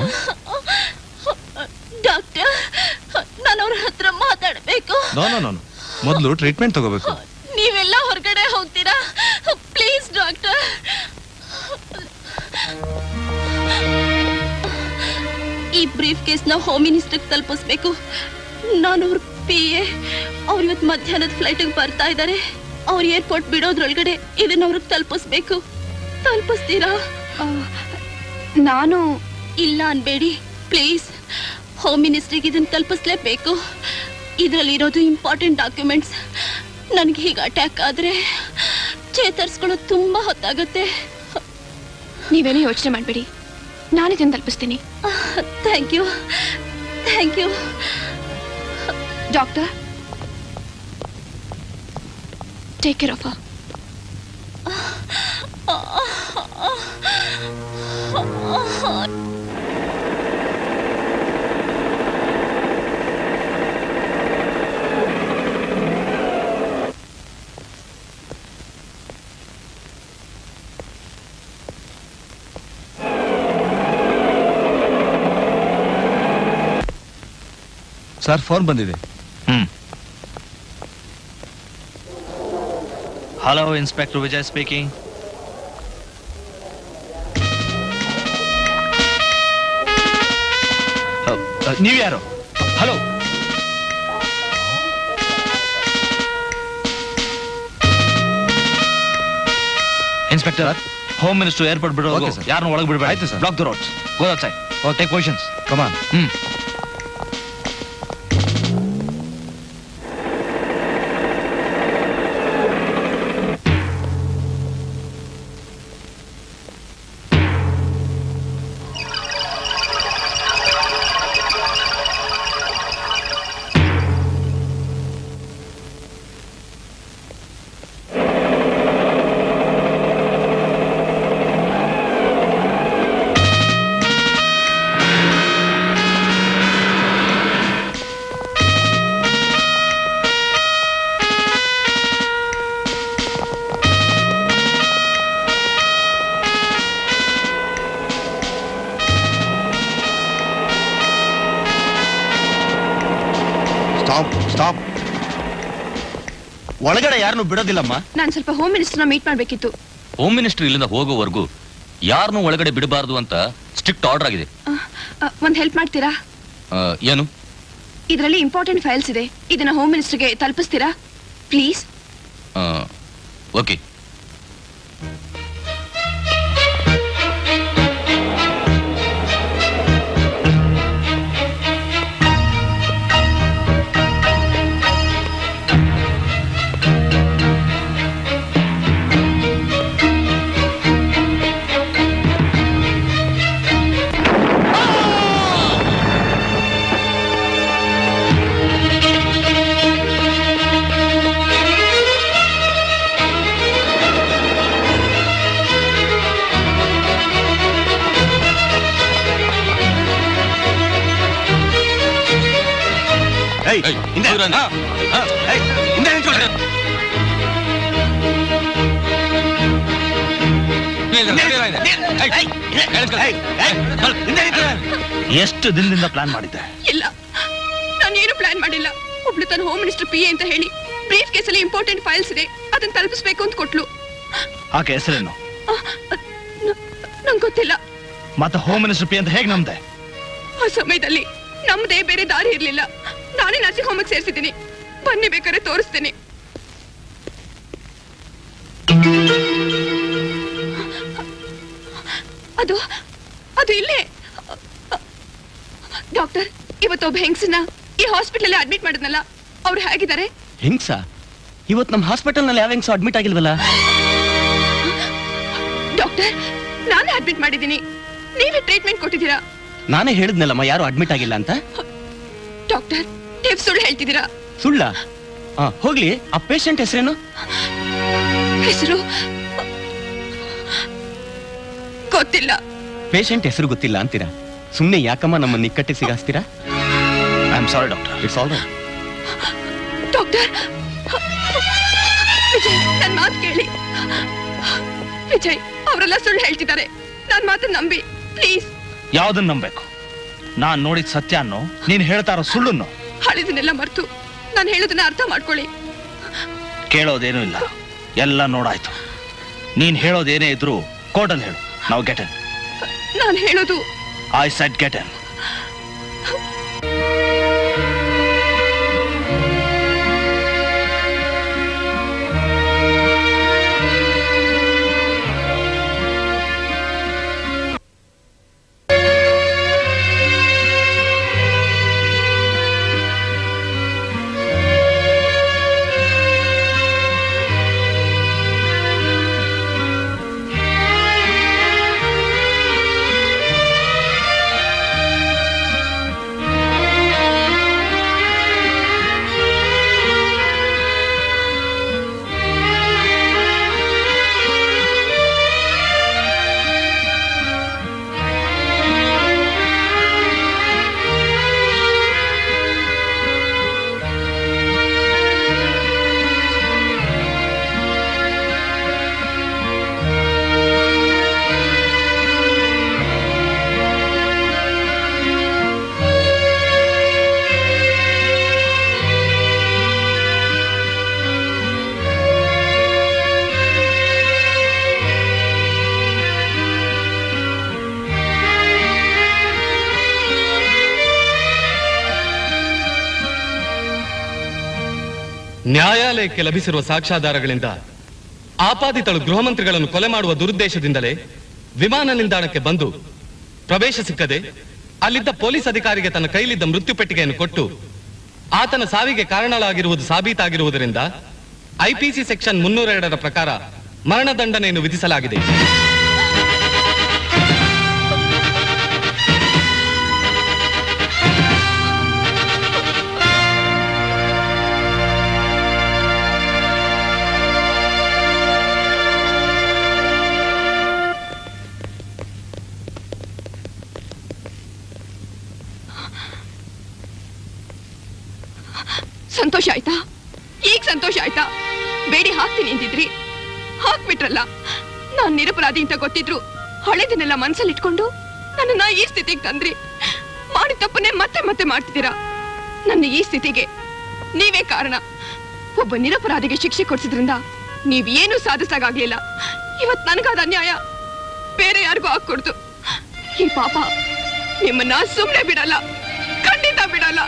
ಡಾಕ್ಟರ್ ನಾನು ಅವ್ರ ಹತ್ರ ಮಾತಾಡ್ಬೇಕು ನೋ ನೋ ನೋ ಮೊದಲು ಟ್ರೀಟ್ಮೆಂಟ್ ತಗೋಬೇಕು ನೀವೆಲ್ಲ ಹೊರಗಡೆ ಹೋಗ್ತೀರಾ ಪ್ಲೀಸ್ ಡಾಕ್ಟರ್ ಈ ಬ್ರೀಫ್ ಕೇಸ್ನ ಹೋಮ್ ಮಿನಿಸ್ಟರ್ಗೆ ತಲುಪಿಸ್ಬೇಕು ನಾನು ಅವ್ರ ಪಿ ಎ ಅವ್ರು ಇವತ್ತು ಮಧ್ಯಾಹ್ನದ ಫ್ಲೈಟಿಗೆ ಬರ್ತಾ ಇದ್ದಾರೆ ಅವ್ರ ಏರ್ಪೋರ್ಟ್ ಬಿಡೋದ್ರೊಳಗಡೆ ಇದನ್ನ ಅವ್ರಿಗೆ ತಲುಪಿಸ್ಬೇಕು ತಲುಪಿಸ್ತೀರಾ ನಾನು ಇಲ್ಲ ಅನ್ಬೇಡಿ ಪ್ಲೀಸ್ ಹೋಮ್ ಮಿನಿಸ್ಟ್ರಿಗೆ ಇದನ್ನ ತಲುಪಿಸ್ಲೇಬೇಕು ಇದರಲ್ಲಿ ಇರೋದು ಇಂಪಾರ್ಟೆಂಟ್ ಡಾಕ್ಯುಮೆಂಟ್ಸ್ ನನಗೆ ಹೀಗೆ ಅಟ್ಯಾಕ್ ಆದ್ರೆ ಚೇತರಿಸ್ಕೊಳ್ಳೋದು ತುಂಬಾ ಹೊತ್ತಾಗತ್ತೆ ನೀವೇನು ಯೋಚನೆ ಮಾಡಬೇಡಿ ನಾನು ಇದನ್ನು ತಲುಪಿಸ್ತೀನಿ thank you thank you doctor take care of sir phone ಬಂದಿದೆ ಹಲೋ ಇನ್ಸ್ಪೆಕ್ಟರ್ ವಿಜಯ್ ಸ್ಪೀಕಿಂಗ್ ನೀವ್ಯಾರು hello inspector home minister airport ಬಿಡೋ Okay, sir. ಯಾರನ್ನ ಒಳಗೆ ಬಿಡಬೇಡ ಆಯ್ತು, sir. Block the roads go outside take positions come on hmm stop stop ಒಳಗಡೆ ಯಾರನ್ನು ಬಿಡೋದಿಲ್ಲಮ್ಮ ನಾನು ಸ್ವಲ್ಪ ಹೋಮ್ ಮಿನಿಸ್ಟರ್ನ ಮೀಟ್ ಮಾಡಬೇಕಿತ್ತು ಹೋಮ್ ಮಿನಿಸ್ಟರ್ ಇಲ್ಲಿಂದ ಹೋಗೋವರೆಗೂ ಯಾರನ್ನೂ ಒಳಗಡೆ ಬಿಡಬಾರದು ಅಂತ ಸ್ಟ್ರಿಕ್ಟ್ ಆರ್ಡರ್ ಆಗಿದೆ ಒಂದು ಹೆಲ್ಪ್ ಮಾಡ್ತೀರಾ ಆ, ಏನು ಇದರಲ್ಲಿ ಇಂಪಾರ್ಟೆಂಟ್ ಫೈಲ್ಸ್ ಇದೆ ಇದನ್ನ ಹೋಮ್ ಮಿನಿಸ್ಟರ್ಗೆ ತಲುಪಿಸ್ತೀರಾ ಪ್ಲೀಸ್ ಓಕೆ ಹಿಂದೆ ಹಾ, ಹಾ, ಏಯ್, ಹಿಂದೆ ನಿಂತ್ಕೊಳ್ರಿ. ಎಷ್ಟು ದಿನದಿಂದ ಪ್ಲಾನ್ ಮಾಡಿದ್ದೆ ಇಲ್ಲ ನಾನು ಏನು ಪ್ಲಾನ್ ಮಾಡಿಲ್ಲ ಒಬ್ಳು ತನ್ನ ಹೋಮ್ ಮಿನಿಸ್ಟರ್ ಪಿ ಎ ಅಂತ ಹೇಳಿ ಬ್ರೀಫ್ ಕೇಸಲ್ಲಿ ಇಂಪಾರ್ಟೆಂಟ್ ಫೈಲ್ಸ್ ಇದೆ ಅದನ್ನ ತಲುಪಿಸ್ಬೇಕು ಅಂತ ಕೊಟ್ಲು ಆಕೆ ಹೆಸರೇನು ನಂಗೆ ಗೊತ್ತಿಲ್ಲ ಮತ್ತೆ ಹೋಮ್ ಮಿನಿಸ್ಟರ್ ಪಿ ಅಂತ ಹೇಗೆ ನಮ್ದೆ ಆ ಸಮಯದಲ್ಲಿ ನಮ್ದೇ ಬೇರೆ ದಾರಿ ಇರ್ಲಿಲ್ಲ ನಾನೇ ನರ್ಸಿಂಗ್ ಹೋಮಿಗೆ ಸೇರಿಸಿದ್ದೀನಿ ಬನ್ನಿ ಬೇಕಾದ್ರೆ ತೋರಿಸ್ತೀನಿ ಅದು ಅದು ಇಲ್ಲೇ ಡಾಕ್ಟರ್ ಇವತ್ತೊಬ್ಬ ಹೆಂಗಸನ್ನ ಈ ಹಾಸ್ಪಿಟಲ್ ಅಡ್ಮಿಟ್ ಮಾಡಿದ್ನಲ್ಲ ಅವ್ರು ಹೇಗಿದ್ದಾರೆ ಹೆಂಗ್ಸ ಇವತ್ ನಮ್ ಹಾಸ್ಪಿಟಲ್ ನಲ್ಲಿ ಯಾವ ಹೆಂಗ್ಸ ಅಡ್ಮಿಟ್ ಆಗಿಲ್ವಲ್ಲ ಡಾಕ್ಟರ್ ನಾನೇ ಅಡ್ಮಿಟ್ ಮಾಡಿದ್ದೀನಿ ನೀವೇ ಟ್ರೀಟ್ಮೆಂಟ್ ಕೊಟ್ಟಿದ್ದೀರಾ ನಾನೇ ಹೇಳಿದ್ನಲ್ಲಮ್ಮ ಯಾರು ಅಡ್ಮಿಟ್ ಆಗಿಲ್ಲ ಅಂತ ಡಾಕ್ಟರ್ ನೀವು ಸುಳ್ಳು ಹೇಳ್ತಿದ್ದೀರಾ ಸುಳ್ಳ ಆ, ಹೋಗ್ಲಿ ಆ ಪೇಷಂಟ್ ಹೆಸರೇನು ಹೆಸರು ಗೊತ್ತಿಲ್ಲ ಪೇಷಂಟ್ ಹೆಸರು ಗೊತ್ತಿಲ್ಲ ಅಂತೀರಾ ಸುಮ್ನೆ ಯಾಕಮ್ಮ ನಮ್ಮ ನಿಕ್ಕಟ್ಟೆ ಸಿಗಾಸ್ತೀರಾ I am sorry doctor it's all doctor Vijay ನನ್ ಮಾತು ಕೇಳಿ ವಿಜಯ್ ಅವರೆಲ್ಲ ಸುಳ್ಳು ಹೇಳ್ತಿದ್ದಾರೆ ನನ್ ಮಾತನ್ನ ನಂಬಿ ಪ್ಲೀಸ್ ಯಾವ್ದನ್ನ ನಂಬೇಕು ನಾನ್ ನೋಡಿದ ಸತ್ಯನೋ ನೀನ್ ಹೇಳ್ತಾ ಇರೋ ಸುಳ್ಳನ್ನು ಹಳಿದನ್ನೆಲ್ಲ ಮರ್ತು ನಾನು ಹೇಳೋದನ್ನ ಅರ್ಥ ಮಾಡ್ಕೊಳ್ಳಿ ಕೇಳೋದೇನೂ ಇಲ್ಲ ಎಲ್ಲ ನೋಡಾಯ್ತು ನೀನ್ ಹೇಳೋದೇನೇ ಇದ್ರು ಕೋರ್ಟಲ್ಲಿ ಹೇಳು ನಾವು ಗೆಟ್ ಎನ್ ನಾನು ಹೇಳೋದು ಐ ಸೆಟ್ ಗೆಟ್ ಎನ್ ನ್ಯಾಯಾಲಯಕ್ಕೆ ಲಭಿಸಿರುವ ಸಾಕ್ಷ್ಯಾಧಾರಗಳಿಂದ ಆಪಾದಿತಳು ಗೃಹ ಮಂತ್ರಿಗಳನ್ನು ಕೊಲೆ ಮಾಡುವ ದುರುದ್ದೇಶದಿಂದಲೇ ವಿಮಾನ ನಿಲ್ದಾಣಕ್ಕೆ ಬಂದು ಪ್ರವೇಶ ಸಿಕ್ಕದೆ ಅಲ್ಲಿದ್ದ ಪೊಲೀಸ್ ಅಧಿಕಾರಿಗೆ ತನ್ನ ಕೈಲಿದ್ದ ಮೃತ್ಯು ಪೆಟ್ಟಿಗೆಯನ್ನು ಕೊಟ್ಟು ಆತನ ಸಾವಿಗೆ ಕಾರಣಳಾಗಿರುವುದು ಸಾಬೀತಾಗಿರುವುದರಿಂದ ಐಪಿಸಿ ಸೆಕ್ಷನ್ ಮುನ್ನೂರ ಎರಡರ ಪ್ರಕಾರ ಮರಣದಂಡನೆಯನ್ನು ವಿಧಿಸಲಾಗಿದೆ ಸಂತೋಷ ಆಯ್ತಾ ಈಗ ಸಂತೋಷ ಆಯ್ತಾ ಬೇಡಿ ಹಾಕ್ತೀನಿ ಅಂತಿದ್ರಿ ಹಾಕ್ಬಿಟ್ರಲ್ಲ ನಾನ್ ನಿರಪರಾಧಿ ಅಂತ ಗೊತ್ತಿದ್ರು ಹಳೆದನ್ನೆಲ್ಲ ಮನ್ಸಲ್ಲಿ ಇಟ್ಕೊಂಡು ನನ್ನನ್ನ ಈ ಸ್ಥಿತಿಗೆ ತಂದ್ರಿ ಮಾಡಿದ ತಪ್ಪನ್ನೇ ಮತ್ತೆ ಮತ್ತೆ ಮಾಡ್ತಿದ್ದೀರಾ ನನ್ನ ಈ ಸ್ಥಿತಿಗೆ ನೀವೇ ಕಾರಣ ಒಬ್ಬ ನಿರಪರಾಧಿಗೆ ಶಿಕ್ಷೆ ಕೊಡ್ಸಿದ್ರಿಂದ ನೀವ್ ಏನು ಸಾಧಿಸಾಗ್ಲಿಲ್ಲ ಇವತ್ ನನಗಾದ ಅನ್ಯಾಯ ಬೇರೆ ಯಾರಿಗೂ ಆಗ್ಕೊಡ್ತು ಈ ಪಾಪ ನಿಮ್ಮನ್ನ ಸುಮ್ನೆ ಬಿಡಲ್ಲ ಖಂಡಿತ ಬಿಡಲ್ಲ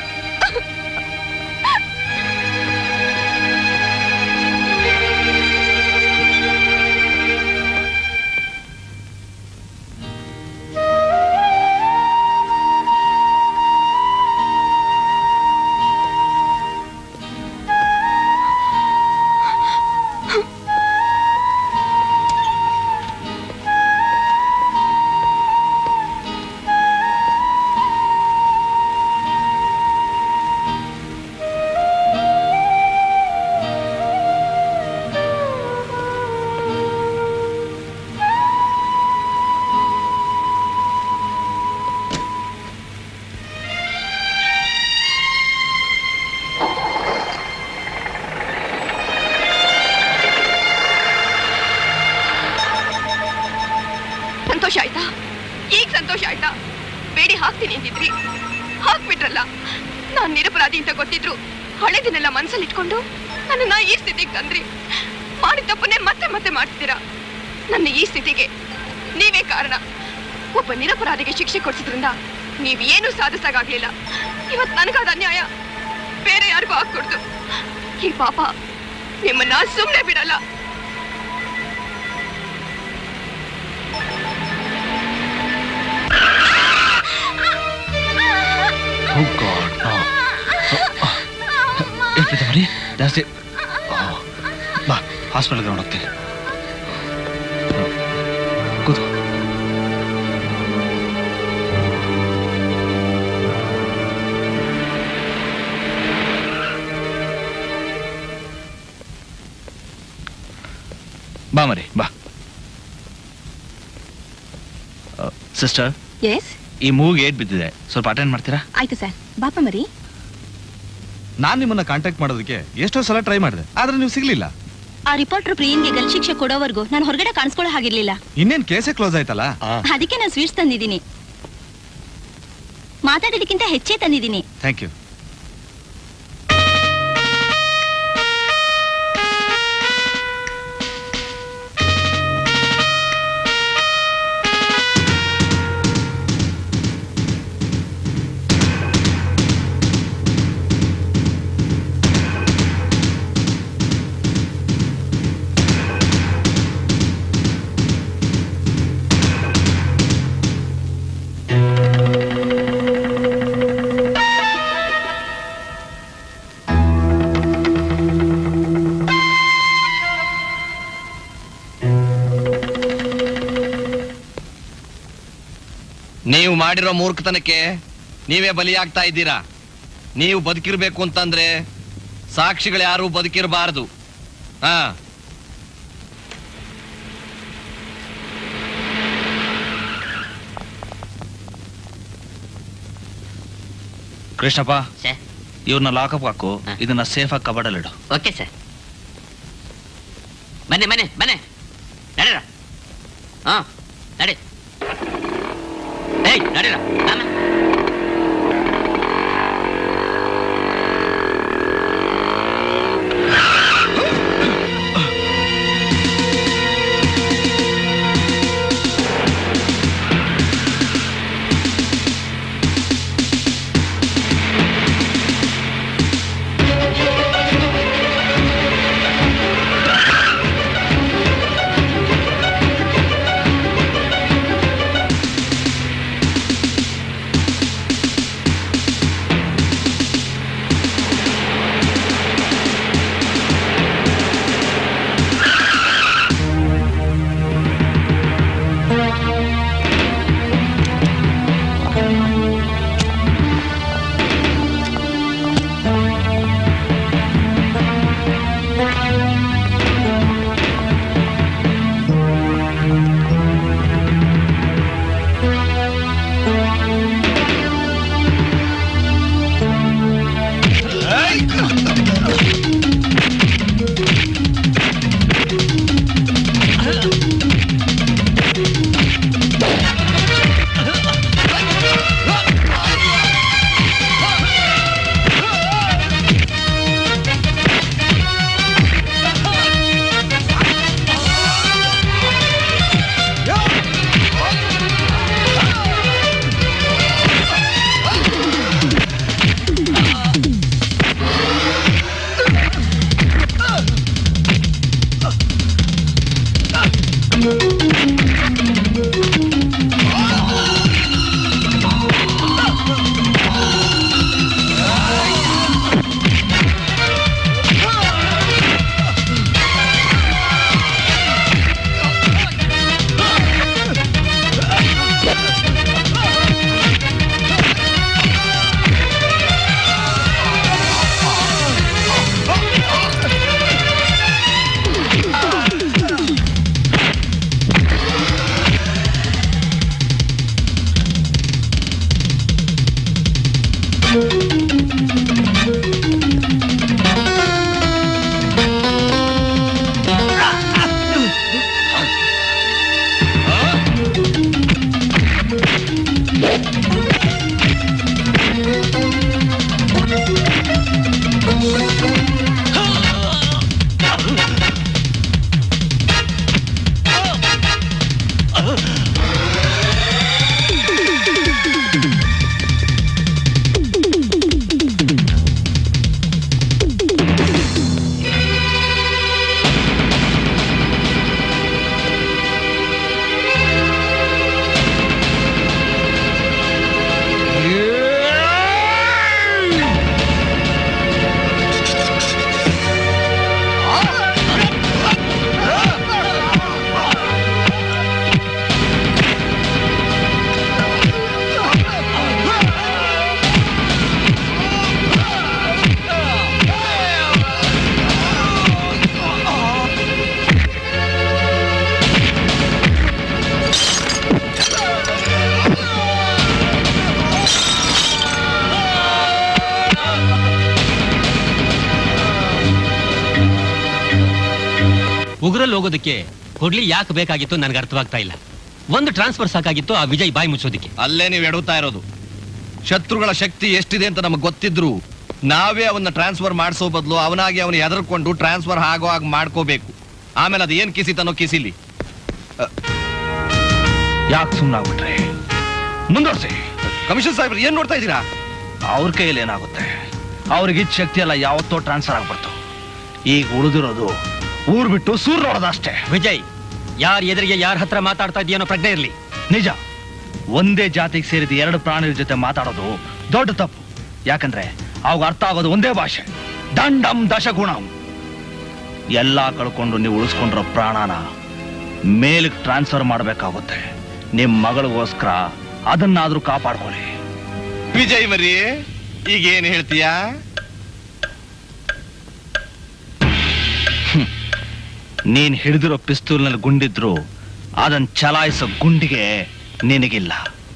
ಸಂತೋಷ ಆಯ್ತಾ ಬೇಡಿ ಹಾಕ್ತೀನಿ ಅಂತಿದ್ರಿ ಹಾಕ್ಬಿಟ್ರಲ್ಲ ನಾನ್ ನಿರಪರಾಧಿ ಅಂತ ಗೊತ್ತಿದ್ರು ಹಳೆದಿನೆಲ್ಲ ಮನ್ಸಲ್ಲಿ ಇಟ್ಕೊಂಡು ನನ್ನನ್ನ ಈ ಸ್ಥಿತಿಗೆ ತಂದ್ರಿ ಮಾಡಿದ ತಪ್ಪನ್ನೇ ಮತ್ತೆ ಮತ್ತೆ ಮಾಡ್ತೀರಾ ನನ್ನ ಈ ಸ್ಥಿತಿಗೆ ನೀವೇ ಕಾರಣ ಒಬ್ಬ ನಿರಪರಾಧಿಗೆ ಶಿಕ್ಷೆ ಕೊಡ್ಸಿದ್ರಿಂದ ನೀವ್ ಏನು ಸಾಧಿಸಕ್ಕಾಗ್ಲಿಲ್ಲ ಇವತ್ ನನಗಾದ ಅನ್ಯಾಯ ಬೇರೆ ಯಾರಿಗೂ ಆಗ್ಕೊಡ್ತು ಈ ಪಾಪ ನಿಮ್ಮನ್ನ ಸುಮ್ನೆ ಬಿಡಲ್ಲ Oh God, no. ಏ ಪ್ರೀತಮರಿ ಜಾಸ್ತಿ ಓ, ಬಾ ಹಾಸ್ಪಿಟಲ್ಗೆ ಕರ್ಕೊಂಡು ಹೋಗ್ತೀನಿ ಕೂತು ಬಾ ಮರಿ ಬಾ ಸಿಸ್ಟರ್ ಎಸ್ ಈ ಮೂವಿಗೆ ಏಟ್ ಬಿದ್ದಿದೆ ಸ್ವಲ್ಪ ಅಟೆಂಡ್ ಮಾಡ್ತೀರಾ ಆಯ್ತು ಸರ್ ಬಾಪ ಮರಿ ನಾನ್ ನಿಮ್ಮನ್ನ ಕಾಂಟ್ಯಾಕ್ಟ್ ಮಾಡೋದಕ್ಕೆ ಎಷ್ಟೋ ಸಲ ಟ್ರೈ ಮಾಡಿದೆ ಆದ್ರೆ ನೀವು ಸಿಗ್ಲಿಲ್ಲ ಆ ರಿಪೋರ್ಟರ್ ಪ್ರಿಯನ್ಗೆ ಗಲ್ ಶಿಕ್ಷೆ ಕೊಡೋವರೆಗೂ ನಾನು ಹೊರಗಡೆ ಕಾಣಿಸ್ಕೊಳ್ಳೋ ಹಾಗಿರ್ಲಿಲ್ಲ ಇನ್ನೇನ್ ಕೇಸೇ ಕ್ಲೋಸ್ ಆಯ್ತಲ್ಲ ಅದಕ್ಕೆ ನಾನು ಸ್ವೀಟ್ಸ್ ತಂದಿದ್ದೀನಿ ಮಾತಾಡೋದಕ್ಕಿಂತ ಹೆಚ್ಚೇ ತಂದಿದ್ದೀನಿ ಥ್ಯಾಂಕ್ ಯು ನೀವು ಮಾಡಿರೋ ಮೂರ್ಖತನಕ್ಕೆ ನೀವೇ ಬಲಿಯಾಗ್ತಾ ಇದ್ದೀರಾ ನೀವು ಬದುಕಿರ್ಬೇಕು ಅಂತಂದ್ರೆ ಸಾಕ್ಷಿಗಳು ಯಾರು ಬದುಕಿರಬಾರದು ಹಾ ಕೃಷ್ಣಪ್ಪ ಸರ್ ಇವ್ರನ್ನ ಲಾಕಪ್ ಹಾಕು ಇದನ್ನ ಸೇಫ್ ಆಗಿ ಕಬಡಲ್ಲಿಡು ಓಕೆ ಸರ್ ಬನ್ನಿ ಬನ್ನಿ ಬನ್ನಿ ನಡೀರ ಹಾ ನಡಿ ಏಯ್ ನಡೀರ ಆಮ ಉಗುರಲ್ಲಿ ಹೋಗೋದಕ್ಕೆ ಕೊಡ್ಲಿ ಯಾಕೆ ಬೇಕಾಗಿತ್ತು ನನಗೆ ಅರ್ಥವಾಗ್ತಾ ಇಲ್ಲ ಒಂದು ಟ್ರಾನ್ಸ್ಫರ್ ಸಾಕಾಗಿತ್ತು ಆ ವಿಜಯ್ ಬಾಯಿ ಮುಚ್ಚೋದಕ್ಕೆ ಅಲ್ಲೇ ನೀವು ಎಡುತ್ತಾ ಇರೋದು ಶತ್ರುಗಳ ಶಕ್ತಿ ಎಷ್ಟಿದೆ ಅಂತ ನಮಗೆ ಗೊತ್ತಿದ್ರು ನಾವೇ ಅವನ್ನ ಟ್ರಾನ್ಸ್ಫರ್ ಮಾಡಿಸೋ ಬದಲು ಅವನಾಗಿ ಅವನು ಎದರ್ಕೊಂಡು ಟ್ರಾನ್ಸ್ಫರ್ ಆಗೋ ಹಾಗೆ ಮಾಡ್ಕೋಬೇಕು ಆಮೇಲೆ ಅದು ಏನ್ ಕಿಸಿತನೋ ಕಿಸಿಲಿ ಯಾಕೆ ಸುಮ್ಮನಾಗ್ಬಿಟ್ರೆ ಮುಂದುವರ್ಸಿ ಕಮಿಷನ್ ಸಾಹೇಬ್ರು ಏನ್ ನೋಡ್ತಾ ಇದ್ದೀರಾ ಅವ್ರ ಕೈಯಲ್ಲಿ ಏನಾಗುತ್ತೆ ಅವ್ರಿಗೆ ಇದ್ ಶಕ್ತಿ ಎಲ್ಲ ಯಾವತ್ತೋ ಟ್ರಾನ್ಸ್ಫರ್ ಆಗ್ಬಿಡ್ತು ಈಗ ಉಳಿದಿರೋದು ಊರ್ ಬಿಟ್ಟು ಸೂರ್ ನೋಡೋದಷ್ಟೇ ವಿಜಯ್ ಯಾರ ಎದುರಿಗೆ ಯಾರ ಹತ್ರ ಮಾತಾಡ್ತಾ ಇದೆಯೋ ಪ್ರಜ್ಞೆ ಇರಲಿ ನಿಜ ಒಂದೇ ಜಾತಿಗೆ ಸೇರಿದ ಎರಡು ಪ್ರಾಣಿಗಳ ಜೊತೆ ಮಾತಾಡೋದು ದೊಡ್ಡ ತಪ್ಪು ಯಾಕಂದ್ರೆ ಅವಾಗ ಅರ್ಥ ಆಗೋದು ಒಂದೇ ಭಾಷೆ ದಂಡಂ ದಶಗುಣಂ ಎಲ್ಲ ಕಳ್ಕೊಂಡು ನೀವು ಉಳಿಸ್ಕೊಂಡಿರೋ ಪ್ರಾಣನ ಮೇಲಕ್ಕೆ ಟ್ರಾನ್ಸ್ಫರ್ ಮಾಡಬೇಕಾಗುತ್ತೆ ನಿಮ್ ಮಗಳಿಗೋಸ್ಕರ ಅದನ್ನಾದ್ರೂ ಕಾಪಾಡ್ಕೊಳ್ಳಿ ವಿಜಯ್ ಮರಿ ಈಗ ಏನ್ ಹೇಳ್ತೀಯಾ ನೀನ್ ಹಿಡಿದಿರೋ ಪಿಸ್ತೂಲ್ನಲ್ಲಿ ಗುಂಡಿದ್ರು ಅದನ್ ಚಲಾಯಿಸೋ ಗುಂಡಿಗೆ ನಿನಗಿಲ್ಲ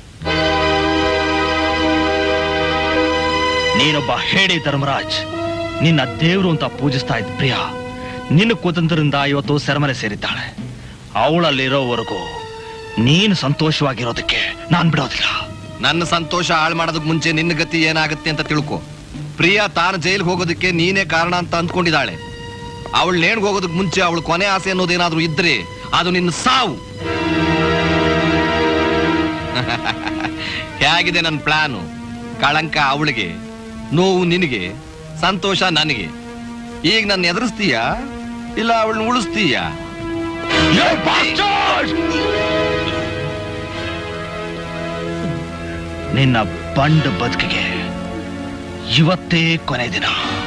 ನೀನೊಬ್ಬ ಹೇಳಿ ಧರ್ಮರಾಜ್ ನಿನ್ನ ದೇವ್ರು ಅಂತ ಪೂಜಿಸ್ತಾ ಇದ್ದ ಪ್ರಿಯ ನಿನ್ನ ಕುತಂತ್ರದಿಂದ ಇವತ್ತು ಸೆರೆಮನೆ ಸೇರಿದ್ದಾಳೆ ಅವಳಲ್ಲಿರೋವರೆಗೂ ನೀನು ಸಂತೋಷವಾಗಿರೋದಕ್ಕೆ ನಾನ್ ಬಿಡೋದಿಲ್ಲ ನನ್ನ ಸಂತೋಷ ಹಾಳು ಮಾಡೋದಕ್ಕೆ ಮುಂಚೆ ನಿನ್ನ ಗತಿ ಏನಾಗುತ್ತೆ ಅಂತ ತಿಳ್ಕೊ ಪ್ರಿಯಾ ತಾನು ಜೈಲ್ಗೆ ಹೋಗೋದಕ್ಕೆ ನೀನೇ ಕಾರಣ ಅಂತ ಅಂದ್ಕೊಂಡಿದ್ದಾಳೆ ಅವಳು ನೇಣ್ಗೆ ಹೋಗೋದಕ್ಕೆ ಮುಂಚೆ ಅವಳು ಕೊನೆ ಆಸೆ ಅನ್ನೋದೇನಾದ್ರೂ ಇದ್ರೆ ಅದು ನಿನ್ನ ಸಾವು ಹೇಗಿದೆ ನನ್ನ ಪ್ಲಾನು ಕಳಂಕ ಅವಳಿಗೆ ನೋವು ನಿನಗೆ ಸಂತೋಷ ನನಗೆ ಈಗ ನನ್ನ ಎದುರಿಸ್ತೀಯಾ ಇಲ್ಲ ಅವಳನ್ನ ಉಳಿಸ್ತೀಯಾ ನಿನ್ನ ಬಂಡ ಬದುಕಿಗೆ ಇವತ್ತೇ ಕೊನೆ ದಿನ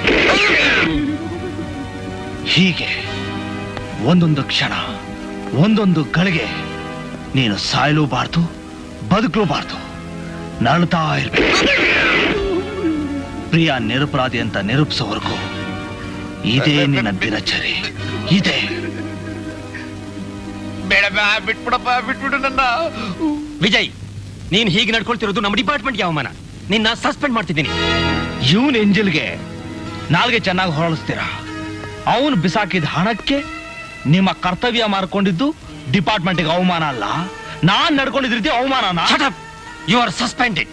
ಹೀಗೆ ಒಂದೊಂದು ಕ್ಷಣ ಒಂದೊಂದು ಗಳಿಗೆ ನೀನು ಸಾಯಲೂಬಾರ್ದು ಬದುಕಲೂಬಾರ್ದು ನರಳ್ತಾ ಇರ್ಬೇಕು ಪ್ರಿಯ ನಿರಪರಾಧಿ ಅಂತ ನಿರೂಪಿಸೋವರೆಗೂ ಇದೇ ನಿನ್ನ ದಿನಚರಿ ಇದೆ ಬೇಡ ಬಿಟ್ಬಿಡಪ್ಪ ಬಿಟ್ಬಿಡು ನನ್ನ ವಿಜಯ್ ನೀನ್ ಹೀಗೆ ನಡ್ಕೊಳ್ತಿರೋದು ನಮ್ಮ ಡಿಪಾರ್ಟ್ಮೆಂಟ್ಗೆ ಅವಮಾನ ನಿನ್ನ ಸಸ್ಪೆಂಡ್ ಮಾಡ್ತಿದ್ದೀನಿ ಇವನ್ ಎಂಜಲ್ಗೆ ನಾಲ್ಗೆ ಚೆನ್ನಾಗಿ ಹೊರಳಿಸ್ತೀರಾ ಅವನು ಬಿಸಾಕಿದ ಹಣಕ್ಕೆ ನಿಮ್ಮ ಕರ್ತವ್ಯ ಮಾರ್ಕೊಂಡಿದ್ದು ಡಿಪಾರ್ಟ್ಮೆಂಟ್ಗೆ ಅವಮಾನ ಅಲ್ಲ ನಾನ್ ನಡ್ಕೊಂಡಿದ್ದ ರೀತಿ ಅವಮಾನನ ಯು ಆರ್ ಸಸ್ಪೆಂಡೆಡ್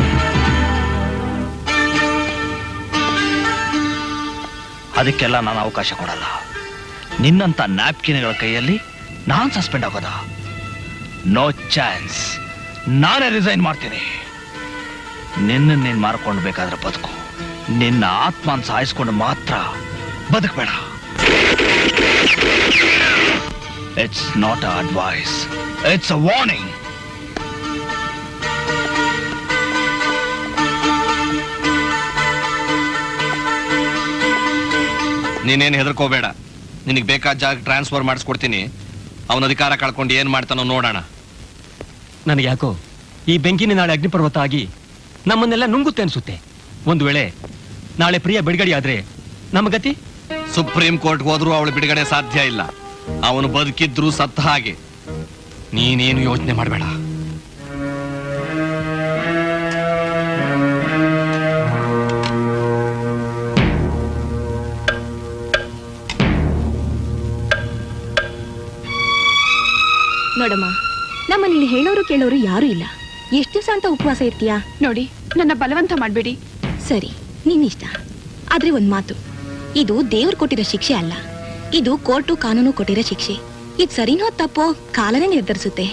ಅದಕ್ಕೆಲ್ಲ ನಾನು ಅವಕಾಶ ಕೊಡಲ್ಲ ನಿನ್ನಂತ ನ್ಯಾಪ್ಕಿನ್ಗಳ ಕೈಯಲ್ಲಿ ನಾನ್ ಸಸ್ಪೆಂಡ್ ಆಗೋದ ನೋ ಚಾನ್ಸ್ ನಾನೇ ರಿಸೈನ್ ಮಾಡ್ತೀನಿ ನಿನ್ನ ನೀನ್ ಮಾರ್ಕೊಂಡು ಬೇಕಾದ್ರೆ ಬದುಕು ನಿನ್ನ ಆತ್ಮನ್ ಸಾಯಿಸ್ಕೊಂಡು ಮಾತ್ರ ಬದುಕಬೇಡ it's not a advice it's a warning ನೀನೇನು ಹೆದರ್ಕೋಬೇಡ ನಿನಗೆ ಬೇಕಾದ ಜಾಗ ಟ್ರಾನ್ಸ್ಫರ್ ಮಾಡಿಸ್ಕೊಡ್ತೀನಿ ಅವನ ಅಧಿಕಾರ ಕಳ್ಕೊಂಡು ಏನ್ ಮಾಡ್ತಾನೋ ನೋಡೋಣ ನನಗೆ ಯಾಕೋ ಈ ಬೆಂಕಿನ ನಾಳೆ ಅಗ್ನಿಪರ್ವತ ಆಗಿ ನಮ್ಮನ್ನೆಲ್ಲ ನುಂಗುತ್ತೆ ಅನ್ಸುತ್ತೆ ಒಂದು ವೇಳೆ ನಾಳೆ ಪ್ರಿಯ ಬಿಡುಗಡೆ ಆದ್ರೆ ನಮ್ಮ ಗತಿ ಸುಪ್ರೀಂ ಕೋರ್ಟ್ ಹೋದ್ರೂ ಅವಳು ಬಿಡುಗಡೆ ಸಾಧ್ಯ ಇಲ್ಲ ಅವನು ಬದುಕಿದ್ರು ಸತ್ತ ಹಾಗೆ ನೀನೇನು ಯೋಚನೆ ಮಾಡಬೇಡ ನೋಡಮ್ಮ ನಮ್ಮನೇಲಿ ಹೇಳೋರು ಕೇಳೋರು ಯಾರು ಇಲ್ಲ ಎಷ್ಟು ದಿವಸ ಅಂತ ಉಪವಾಸ ಇರ್ತೀಯಾ ನೋಡಿ ನನ್ನ ಬಲವಂತ ಮಾಡಬೇಡಿ ಸರಿ ನಿನ್ನಿಷ್ಟ ಆದ್ರೆ ಒಂದ್ ಮಾತು ಇದು ದೇವ್ರು ಕೊಟ್ಟಿರೋ ಶಿಕ್ಷೆ ಅಲ್ಲ ಇದು ಕೋರ್ಟು ಕಾನೂನು ಕೊಟ್ಟಿರೋ ಶಿಕ್ಷೆ ಇದು ಸರಿನೋ ತಪ್ಪೋ ಕಾಲನೇ ನಿರ್ಧರಿಸುತ್ತೆ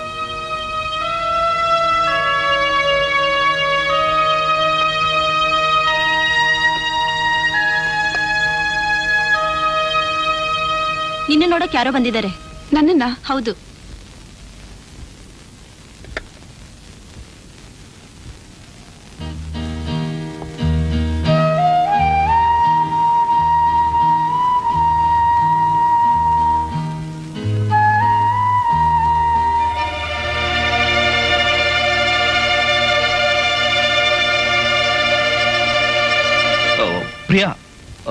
ನಿನ್ನ ನೋಡಕ್ ಯಾರೋ ಬಂದಿದ್ದಾರೆ ನನ್ನನ್ನ ಹೌದು ಪ್ರಿಯಾ ಅ,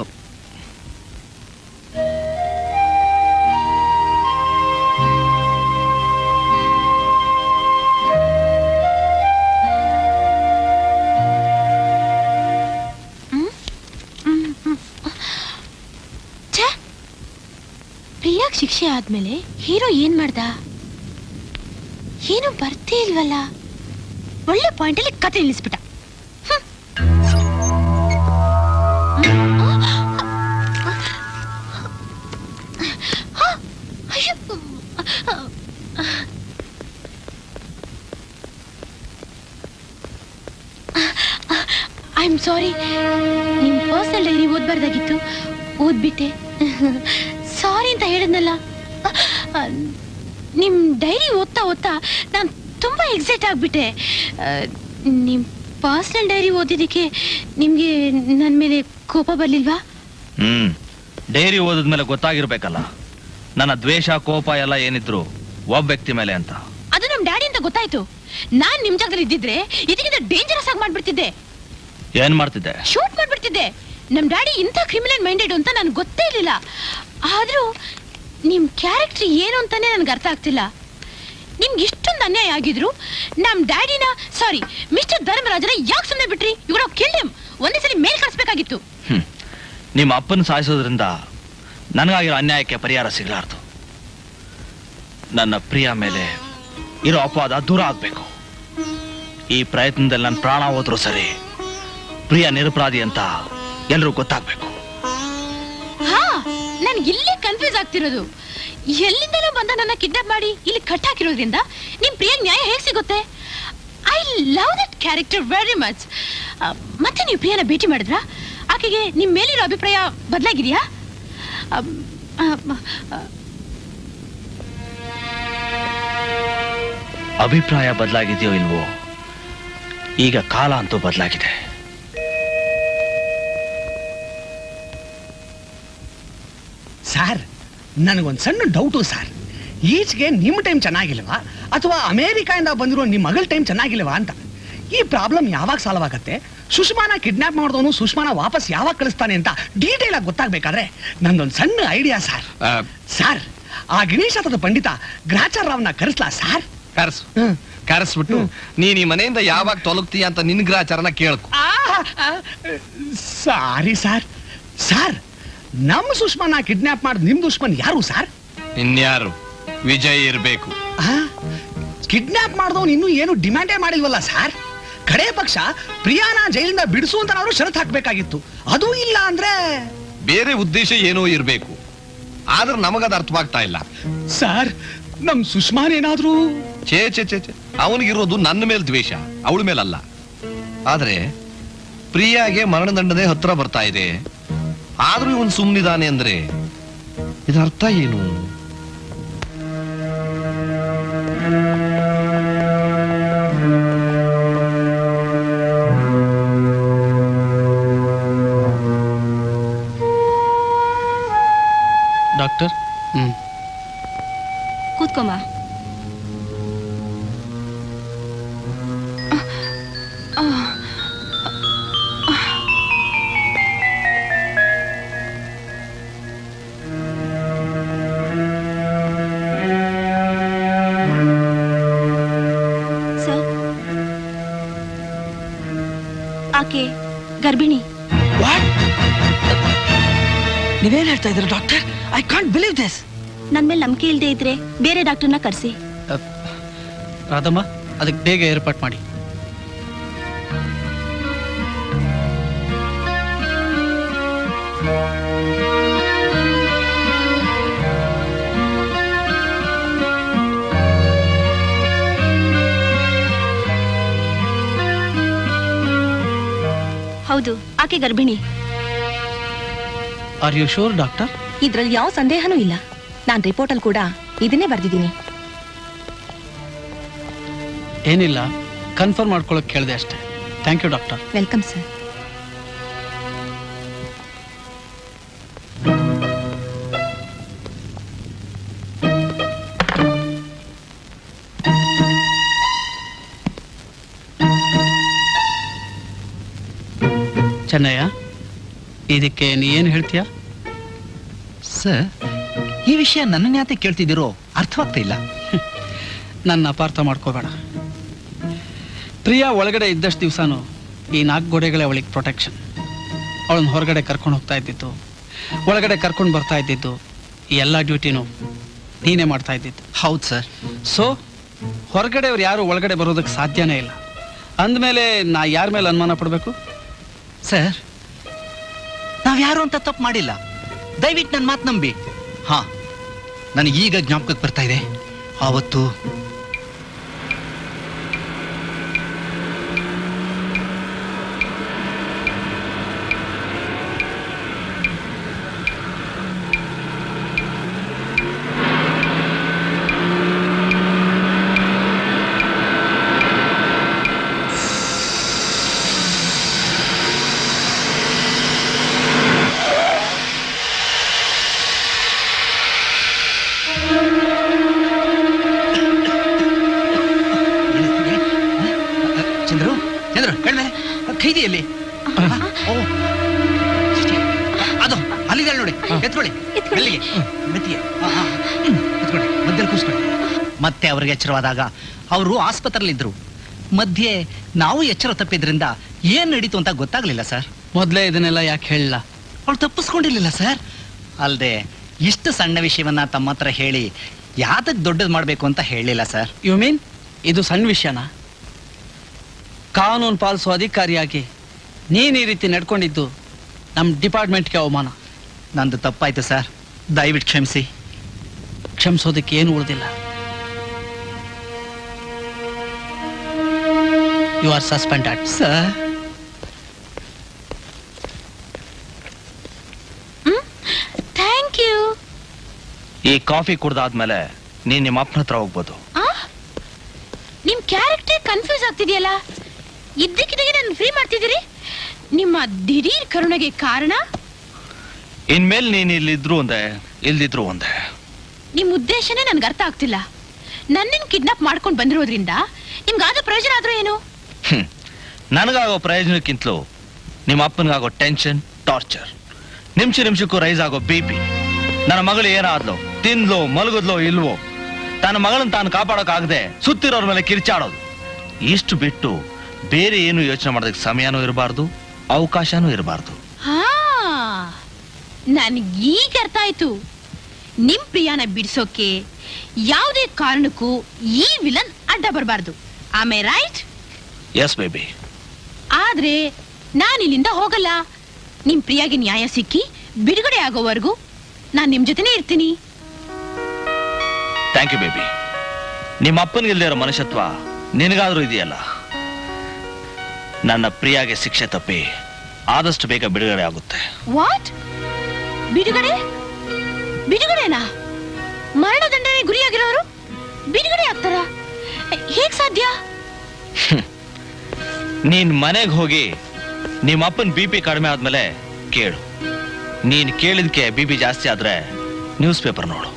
ಛೇ ಪ್ರಿಯಾಗ್ ಶಿಕ್ಷೆ ಆದ್ಮೇಲೆ ಹೀರೋ ಏನ್ ಮಾಡ್ದ ಏನು ಬರ್ತೇ ಇಲ್ವಲ್ಲ ಒಳ್ಳೆ ಪಾಯಿಂಟ್ ಅಲ್ಲಿ ಕತೆ ನಿಲ್ಲಿಸ್ಬಿಟ್ಟ ಹ್ಮ್. ಆ, ಅಯ್ಯೋ. ಐ ಆಮ್ ಸಾರಿ ನಿಮ್ ಪರ್ಸನಲ್ ಡೈರಿ ಓದ್ಬಾರ್ದಾಗಿತ್ತು ಓದ್ಬಿಟ್ಟೆ ಸಾರಿ ಅಂತ ಹೇಳಿದ್ನಲ್ಲ ಆ, ನಿಮ್ ಡೈರಿ ಓದ್ತಾ ಓದ್ತಾ ನಾನು ತುಂಬಾ ಎಕ್ಸೈಟ್ ಆಗ್ಬಿಟ್ಟೆ ಆ, ನಿಮ್ ಪರ್ಸನಲ್ ಡೈರಿ ಓದಿದ್ದಕ್ಕೆ ನಿಮ್ಗೆ ನನ್ನ ಮೇಲೆ ಕೋಪ ಬರ್ಲಿಲ್ವಾ ಹ್ಮ್ ಡೈರಿ ಓದಿದ್ಮೇಲೆ ಗೊತ್ತಾಗಿರ್ಬೇಕಲ್ಲ ನನ್ನ ದ್ವೇಷ ಕೋಪ ಎಲ್ಲ ಏನಿದ್ರು ಒಬ್ಬ ವ್ಯಕ್ತಿ ಮೇಲೆ ಅಂತ ಅದು ನಮ್ ಡ್ಯಾಡಿ ಅಂತ ಗೊತ್ತಾಯ್ತು ನಾನ್ ನಿಮ್ ಜಾಗದಲ್ಲಿ ಇದ್ದಿದ್ರೆ ಇದಕ್ಕಿಂತ ಡೇಂಜರಸ್ ಆಗಿ ಮಾಡ್ಬಿಡ್ತಿದ್ದೆ ಏನ್ ಮಾಡ್ತಿದ್ದೆ ಶೂಟ್ ಮಾಡ್ಬಿಡ್ತಿದ್ದೆ ನಮ್ ಡ್ಯಾಡಿ ಇಂಥ ಕ್ರಿಮಿನಲ್ ಮೈಂಡೆಡ್ ಅಂತ ನನ್ಗೆ ಗೊತ್ತೇ ಇರಲಿಲ್ಲ ಆದ್ರೂ ನಿಮ್ ಕ್ಯಾರೆಕ್ಟರ್ ಏನು ಅಂತಾನೆ ನನ್ಗೆ ಅರ್ಥ ಆಗ್ತಿಲ್ಲ ನಿಮ್ಗೆ ಇಷ್ಟೊಂದು ಅನ್ಯಾಯ ಆಗಿದ್ರು ನಮ್ ಡ್ಯಾಡಿನ ಸಾರಿ ಮಿಸ್ಟರ್ ಧರ್ಮರಾಜನ ಯಾಕೆ ಸುಮ್ಮನೆ ಬಿಟ್ರಿ ಇವ್ರ ಕಿಲ್ಡೆಮ್ ಒಂದೇ ಸಲ ಮೇಲ್ ಕಳಿಸ್ಬೇಕಾಗಿತ್ತು ನಿಮ್ಮ ಅಪ್ಪನ ಸಾಯಿಸೋದ್ರಿಂದ ನನಗಾಗಿರೋ ಅನ್ಯಾಯಕ್ಕೆ ಪರಿಹಾರ ಸಿಗಲಾರ್ದು ನನ್ನ ಪ್ರಿಯ ಮೇಲೆ ಇರೋ ಅಪವಾದ ದೂರ ಆಗ್ಬೇಕು ಈ ಪ್ರಯತ್ನದಲ್ಲಿ ನನ್ನ ಪ್ರಾಣ ಹೋದ್ರೂ ಸರಿ ಪ್ರಿಯ ನಿರಪರಾಧಿ ಅಂತ ಎಲ್ರೂ ಗೊತ್ತಾಗ್ಬೇಕು ಹಾ ನನ್ಗೆ ಇಲ್ಲೇ ಕನ್ಫ್ಯೂಸ್ ಆಗ್ತಿರೋದು ಎಲ್ಲಿಂದಲೂ ಬಂದ ನನ್ನ ಕಿಡ್ನಾಪ್ ಮಾಡಿ ಇಲ್ಲಿ ಕಟ್ ಹಾಕಿರೋದ್ರಿಂದ ನಿಮ್ ಪ್ರಿಯ ನ್ಯಾಯ ಹೇಗೆ ಸಿಗುತ್ತೆ I love that character very much ಮತ್ತೆ ನೀವು ಪ್ರಿಯನ ಭೇಟಿ ಮಾಡಿದ್ರಾ ಆಕೆಗೆ ನಿಮ್ ಮೇಲಿರೋ ಅಭಿಪ್ರಾಯ ಬದಲಾಗಿದೆಯಾ ಅಭಿಪ್ರಾಯ ಬದಲಾಗಿದೆಯೋ ಇಲ್ವೋ ಈಗ ಕಾಲ ಅಂತೂ ಬದಲಾಗಿದೆ ಸರ್ ನನಗೊಂದು ಸಣ್ಣ ಡೌಟು ಸರ್ ಈಚೆಗೆ ನಿಮ್ಮ ಟೈಮ್ ಚೆನ್ನಾಗಿಲ್ವಾ ಅಥವಾ ಅಮೇರಿಕಾಯಿಂದ ಬಂದಿರೋ ನಿಮ್ಮ ಮಗಳ ಟೈಮ್ ಚೆನ್ನಾಗಿಲ್ವಾ ಅಂತ ಈ ಪ್ರಾಬ್ಲಮ್ ಯಾವಾಗ ಸಾಲ್ವ್ ಆಗತ್ತೆ ಸುಷ್ಮಾನ ಕಿಡ್ನಾಪ್ ಮಾಡಿದವನು ಸುಷ್ಮಾನ ವಾಪಸ್ ಯಾವಾಗ ಕಳಿಸ್ತಾನೆ ಅಂತ ಡೀಟೇಲ್ ಆಗಿ ಗೊತ್ತಾಗ್ಬೇಕಾದ್ರೆ ನಂದೊಂದು ಸಣ್ಣ ಐಡಿಯಾ ಸರ್ ಸರ್ ಆ ಗಣೇಶ ಹತ್ರದ ಪಂಡಿತ ಗ್ರಾಚಾರ ರಾವ್ನ ಕರೆಸ್ಲಾ ಸರ್ ಕರೆಸು ಕರೆಸ್ಬಿಟ್ಟು ನೀನ್ ಈ ಮನೆಯಿಂದ ಯಾವಾಗ ತೊಲಗ್ತೀಯ ಅಂತ ನಿನ್ ಗ್ರಾಚಾರನ ಕೇಳ್ಕೊ ಸಾರಿ ಸರ್ ಸರ್ ನಮ್ಮ ಸುಷ್ಮಾನ ಕಿಡ್ನಾಪ್ ಮಾಡಿದ ನಿಮ್ ದುಷ್ಮನ್ ಯಾರು ಸರ್ ಇನ್ಯಾರು ವಿಜಯ್ ಇರ್ಬೇಕು ಕಿಡ್ನಾಪ್ ಮಾಡಿದವನು ಇನ್ನೂ ಏನು ಡಿಮ್ಯಾಂಡೇ ಮಾಡಿಲ್ವಲ್ಲ ಸರ್ ಕಡೆ ಪಕ್ಷ ಪ್ರಿಯಾನ ಜೈಲಿಂದ ಬಿಡಿಸು ಅಂತ ನಾವು ಷರತ್ ಹಾಕ್ಬೇಕಾಗಿತ್ತು ಅದು ಇಲ್ಲ ಅಂದ್ರೆ ಬೇರೆ ಉದ್ದೇಶ ಏನೋ ಇರ್ಬೇಕು ಆದ್ರೆ ನಮಗದ ಅರ್ಥವಾಗ್ತಾ ಇಲ್ಲ ಸರ್ ನಮ್ ಸುಷ್ಮಾನ್ ಏನಾದ್ರೂ ಛೇ ಛೇ ಛೇ ಛೇ ಅವನಿಗಿರೋದು ನನ್ನ ಮೇಲೆ ದ್ವೇಷ ಅವಳ ಮೇಲಲ್ಲ ಆದ್ರೆ ಪ್ರಿಯಾಗೆ ಮರಣದಂಡನೆ ಹತ್ರ ಬರ್ತಾ ಇದೆ ಆದ್ರೂ ಇವನ್ ಸುಮ್ನಿದಾನೆ ಅಂದ್ರೆ ಇದರ ಅರ್ಥ ಏನು ಡಾಕ್ಟರ್ ಹ್ಮ್ ಕೂತ್ಕೊಮ್ಮ ಸರ್ ಆಕೆ ಗರ್ಭಿಣಿ ನೀವೇನ್ ಹೇಳ್ತಾ ಇದ್ದೀರಾ doctor I can't believe this ನನ್ ಮೇಲೆ ನಂಬಿಕೆ ಇಲ್ಲದೆ ಇದ್ರೆ ಬೇರೆ ಡಾಕ್ಟರ್ನ ಕರೆಸಿ ರಾಧಮ್ಮ ಅದಕ್ಕೆ ಬೇಗ ಏರ್ಪಾಟ್ ಮಾಡಿ ಹೌದು ಆಕೆ ಗರ್ಭಿಣಿ ಆರ್ ಯು ಶೋರ್ ಡಾಕ್ಟರ್ ಇದ್ರಲ್ಲಿ ಯಾವ ಸಂದೇಹನೂ ಇಲ್ಲ ನಾನ್ ರಿಪೋರ್ಟಲ್ಲಿ ಕೂಡ ಇದನ್ನೇ ಬರ್ದಿದ್ದೀನಿ ಏನಿಲ್ಲ ಕನ್ಫರ್ಮ್ ಮಾಡ್ಕೊಳಕ್ ಕೇಳಿದೆ ಅಷ್ಟೇ thank you doctor welcome sir Chennayya ಇದಕ್ಕೆ ನೀ ಏನು ಹೇಳ್ತೀಯಾ ಸರ್ ಈ ವಿಷಯ ನನ್ನನ್ನ ಯಾತೆ ಕೇಳ್ತಿದ್ದೀರೋ ಅರ್ಥವಾಗ್ತಾ ಇಲ್ಲ ನನ್ನ ಅಪಾರ್ಥ ಮಾಡ್ಕೋಬೇಡ ಪ್ರಿಯಾ ಒಳಗಡೆ ಇದ್ದಷ್ಟು ದಿವಸನೂ ಈ ನಾಲ್ಕು ಗೋಡೆಗಳೇ ಅವಳಿಗೆ ಪ್ರೊಟೆಕ್ಷನ್ ಅವಳನ್ನ ಹೊರಗಡೆ ಕರ್ಕೊಂಡು ಹೋಗ್ತಾ ಇದ್ದಿದ್ದು ಒಳಗಡೆ ಕರ್ಕೊಂಡು ಬರ್ತಾ ಇದ್ದಿದ್ದು ಈ ಎಲ್ಲ ಡ್ಯೂಟಿನೂ ನೀನೇ ಮಾಡ್ತಾ ಇದ್ದಿದ್ದು ಹೌದು ಸರ್ ಸೊ ಹೊರಗಡೆಯವ್ರು ಯಾರು ಒಳಗಡೆ ಬರೋದಕ್ಕೆ ಸಾಧ್ಯನೇ ಇಲ್ಲ ಅಂದಮೇಲೆ ನಾ ಯಾರ ಮೇಲೆ ಅನುಮಾನ ಪಡಬೇಕು ಸರ್ ನಾವ್ಯಾರು ಅಂತ ತಪ್ಪು ಮಾಡಿಲ್ಲ ದಯವಿಟ್ಟು ನನ್ನ ಮಾತು ನಂಬಿ ಹಾ ನನಗೆ ಈಗ ಜ್ಞಾಪಕಕ್ಕೆ ಬರ್ತಾ ಇದೆ ಆವತ್ತು ಚಂದ್ರು ಚಂದ್ರು ಕಣ್ಮೇಲೆ ಖೈದಿಯಲ್ಲಿ ಅದು ಅಲ್ಲಿದೆ ನೋಡಿ ಎತ್ಕೊಳ್ಳಿ ಮೆಲ್ಲಿಗೆ ಮೆತ್ತಿಗೆ ಆ, ಆ, ಹ್ಮ್, ಎತ್ಕೊಳ್ಳಿ ಮಧ್ಯದಲ್ಲಿ ಕೂಸ್ಕೊಳ್ಳಿ ಮತ್ತೆ ಅವ್ರಿಗೆ ಎಚ್ಚರವಾದಾಗ ಅವರು ಆಸ್ಪತ್ರೆಯಲ್ಲಿದ್ದರು ಮಧ್ಯೆ ನಾವು ಎಚ್ಚರ ತಪ್ಪಿದ್ರಿಂದ ಏನ್ ನಡೀತು ಅಂತ ಗೊತ್ತಾಗ್ಲಿಲ್ಲ ಸರ್ ಮೊದಲೇ ಇದನ್ನೆಲ್ಲ ಯಾಕೆ ಹೇಳಲ್ಲ ಅವಳು ತಪ್ಪಿಸ್ಕೊಂಡಿರ್ಲಿಲ್ಲ ಸರ್ ಅಲ್ದೆ ಇಷ್ಟು ಸಣ್ಣ ವಿಷಯವನ್ನ ತಮ್ಮ ಹತ್ರ ಹೇಳಿ ಯಾತಕ್ ದೊಡ್ಡದು ಮಾಡಬೇಕು ಅಂತ ಹೇಳಿಲ್ಲ ಸರ್ ಯು ಮೀನ್ ಇದು ಸಣ್ಣ ವಿಷಯನಾ ಕಾನೂನು ಪಾಲಿಸುವ ಅಧಿಕಾರಿಯಾಗಿ ನೀನು ಈ ರೀತಿ ನಡ್ಕೊಂಡಿದ್ದು ನಮ್ಮ ಡಿಪಾರ್ಟ್ಮೆಂಟ್ಗೆ ಅವಮಾನ ನಂದು ತಪ್ಪಾಯ್ತು ಸರ್ ದಯವಿಟ್ಟು ಕ್ಷಮಿಸಿ ಕ್ಷಮಿಸೋದಕ್ಕೆ ಏನು ಉಳಿದಿಲ್ಲ you are suspended sir thank you ಈ ಕಾಫಿ ಕುಡ್ದಾದ್ಮೇಲೆ ನೀನ್ ನಿಮ್ಮ ಅಪ್ಪನ ಹತ್ರ ಹೋಗ್ಬೋದು ನಿಮ್ ಕ್ಯಾರೆಕ್ಟರ್ ಕನ್ಫ್ಯೂಸ್ ಆಗ್ತಿದೆಯಲ್ಲ ಇದ್ದಕ್ಕಿದ್ದಾಗೆ ನಾನು ಫ್ರೀ ಮಾಡ್ತಿದ್ದೀರಿ ನಿಮ್ಮ ದಿಢೀರ್ ಕರುಣೆಗೆ ಕಾರಣ ಇನ್ಮೇಲೆ ನೀನ್ ಇಲ್ಲಿದ್ರು ಒಂದೇ ಇಲ್ದಿದ್ರು ಒಂದೇ ನಿಮ್ ಉದ್ದೇಶನೇ ನನ್ಗೆ ಅರ್ಥ ಆಗ್ತಿಲ್ಲ ನನ್ನನ್ನು ಕಿಡ್ನಾಪ್ ಮಾಡ್ಕೊಂಡು ಬಂದಿರೋದ್ರಿಂದ ನಿಮ್ಗಾದ ಪ್ರಯೋಜನ ಆದ್ರೂ ಏನು ಹ್ಮ್. ನನಗಾಗೋ ಪ್ರಯೋಜನಕ್ಕಿಂತಲೂ ನಿಮ್ಮ ಅಪ್ಪನಿಗಾಗೋ ಟೆನ್ಷನ್ ಟಾರ್ಚರ್ ನಿಮಿಷ ನಿಮಿಷಕ್ಕೂ ರೈಸ್ ಆಗೋ ಬಿ ಪಿ ನನ್ನ ಮಗಳು ಏನಾದ್ಲು ತಿಂದ್ಲೋ ಮಲಗಿದ್ಲೋ ಇಲ್ವೋ ತನ್ನ ಮಗಳನ್ನ ತಾನು ಕಾಪಾಡೋಕ್ಕಾಗದೆ ಸುತ್ತಿರೋರ್ ಮೇಲೆ ಕಿರ್ಚಾಡೋದು ಇಷ್ಟು ಬಿಟ್ಟು ಬೇರೆ ಏನು ಯೋಚನೆ ಮಾಡೋದಕ್ಕೆ ಸಮಯನೂ ಇರಬಾರ್ದು ಅವಕಾಶನೂ ಇರಬಾರ್ದು ಹಾ ನನ್ಗೀಗ ಅರ್ಥ ಆಯ್ತು ನಿಮ್ ಪ್ರಿಯಾನ ಬಿಡಿಸೋಕೆ ಯಾವುದೇ ಕಾರಣಕ್ಕೂ ಈ ವಿಲನ್ ಅಡ್ಡ ಬರಬಾರ್ದು ಆಮೇ ರೈಟ್ ಎಸ್ ಬೇಬಿ ಆದ್ರೆ ನಾನು ಇಲ್ಲಿಂದ ಹೋಗಲ್ಲ ನಿಮ್ ಪ್ರಿಯಾಗೆ ನ್ಯಾಯ ಸಿಕ್ಕಿ ಬಿಡುಗಡೆ ಆಗೋವರೆಗೂ ನಾನ್ ನಿಮ್ ಜೊತೆನೇ ಇರ್ತೀನಿ ಥ್ಯಾಂಕ್ ಯು ಬೇಬಿ ನಿಮ್ಮ ಅಪ್ಪನಿಗಿಲ್ದೇ ಇರೋ ಮನುಷ್ಯತ್ವ ನಿನಗಾದ್ರೂ ಇದೆಯಲ್ಲ ನನ್ನ ಪ್ರಿಯಾಗೆ ಶಿಕ್ಷೆ ತಪ್ಪಿ ಆದಷ್ಟು ಬೇಗ ಬಿಡುಗಡೆ ಆಗುತ್ತೆ ವಾಟ್ ಬಿಡುಗಡೆ ಬಿಡುಗಡೆನಾ ಮರಣದಂಡನೆ ಗುರಿಯಾಗಿರೋರು ಬಿಡುಗಡೆ ಆಗ್ತಾರ ಹೇಗ್ ಸಾಧ್ಯ ನೀನ್ ಮನೆಗೆ ಹೋಗಿ ನಿಮ್ಮ ಅಪ್ಪನ ಬಿ ಪಿ ಕಡಿಮೆ ಆದ್ಮೇಲೆ ಕೇಳು ನೀನ್ ಕೇಳಿದ್ಕೆ ಬಿ ಪಿ ಜಾಸ್ತಿ ಆದ್ರೆ ನ್ಯೂಸ್ ಪೇಪರ್ ನೋಡು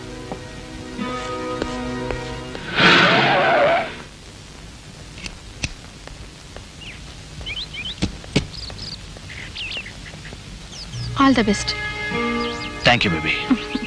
all the best thank you baby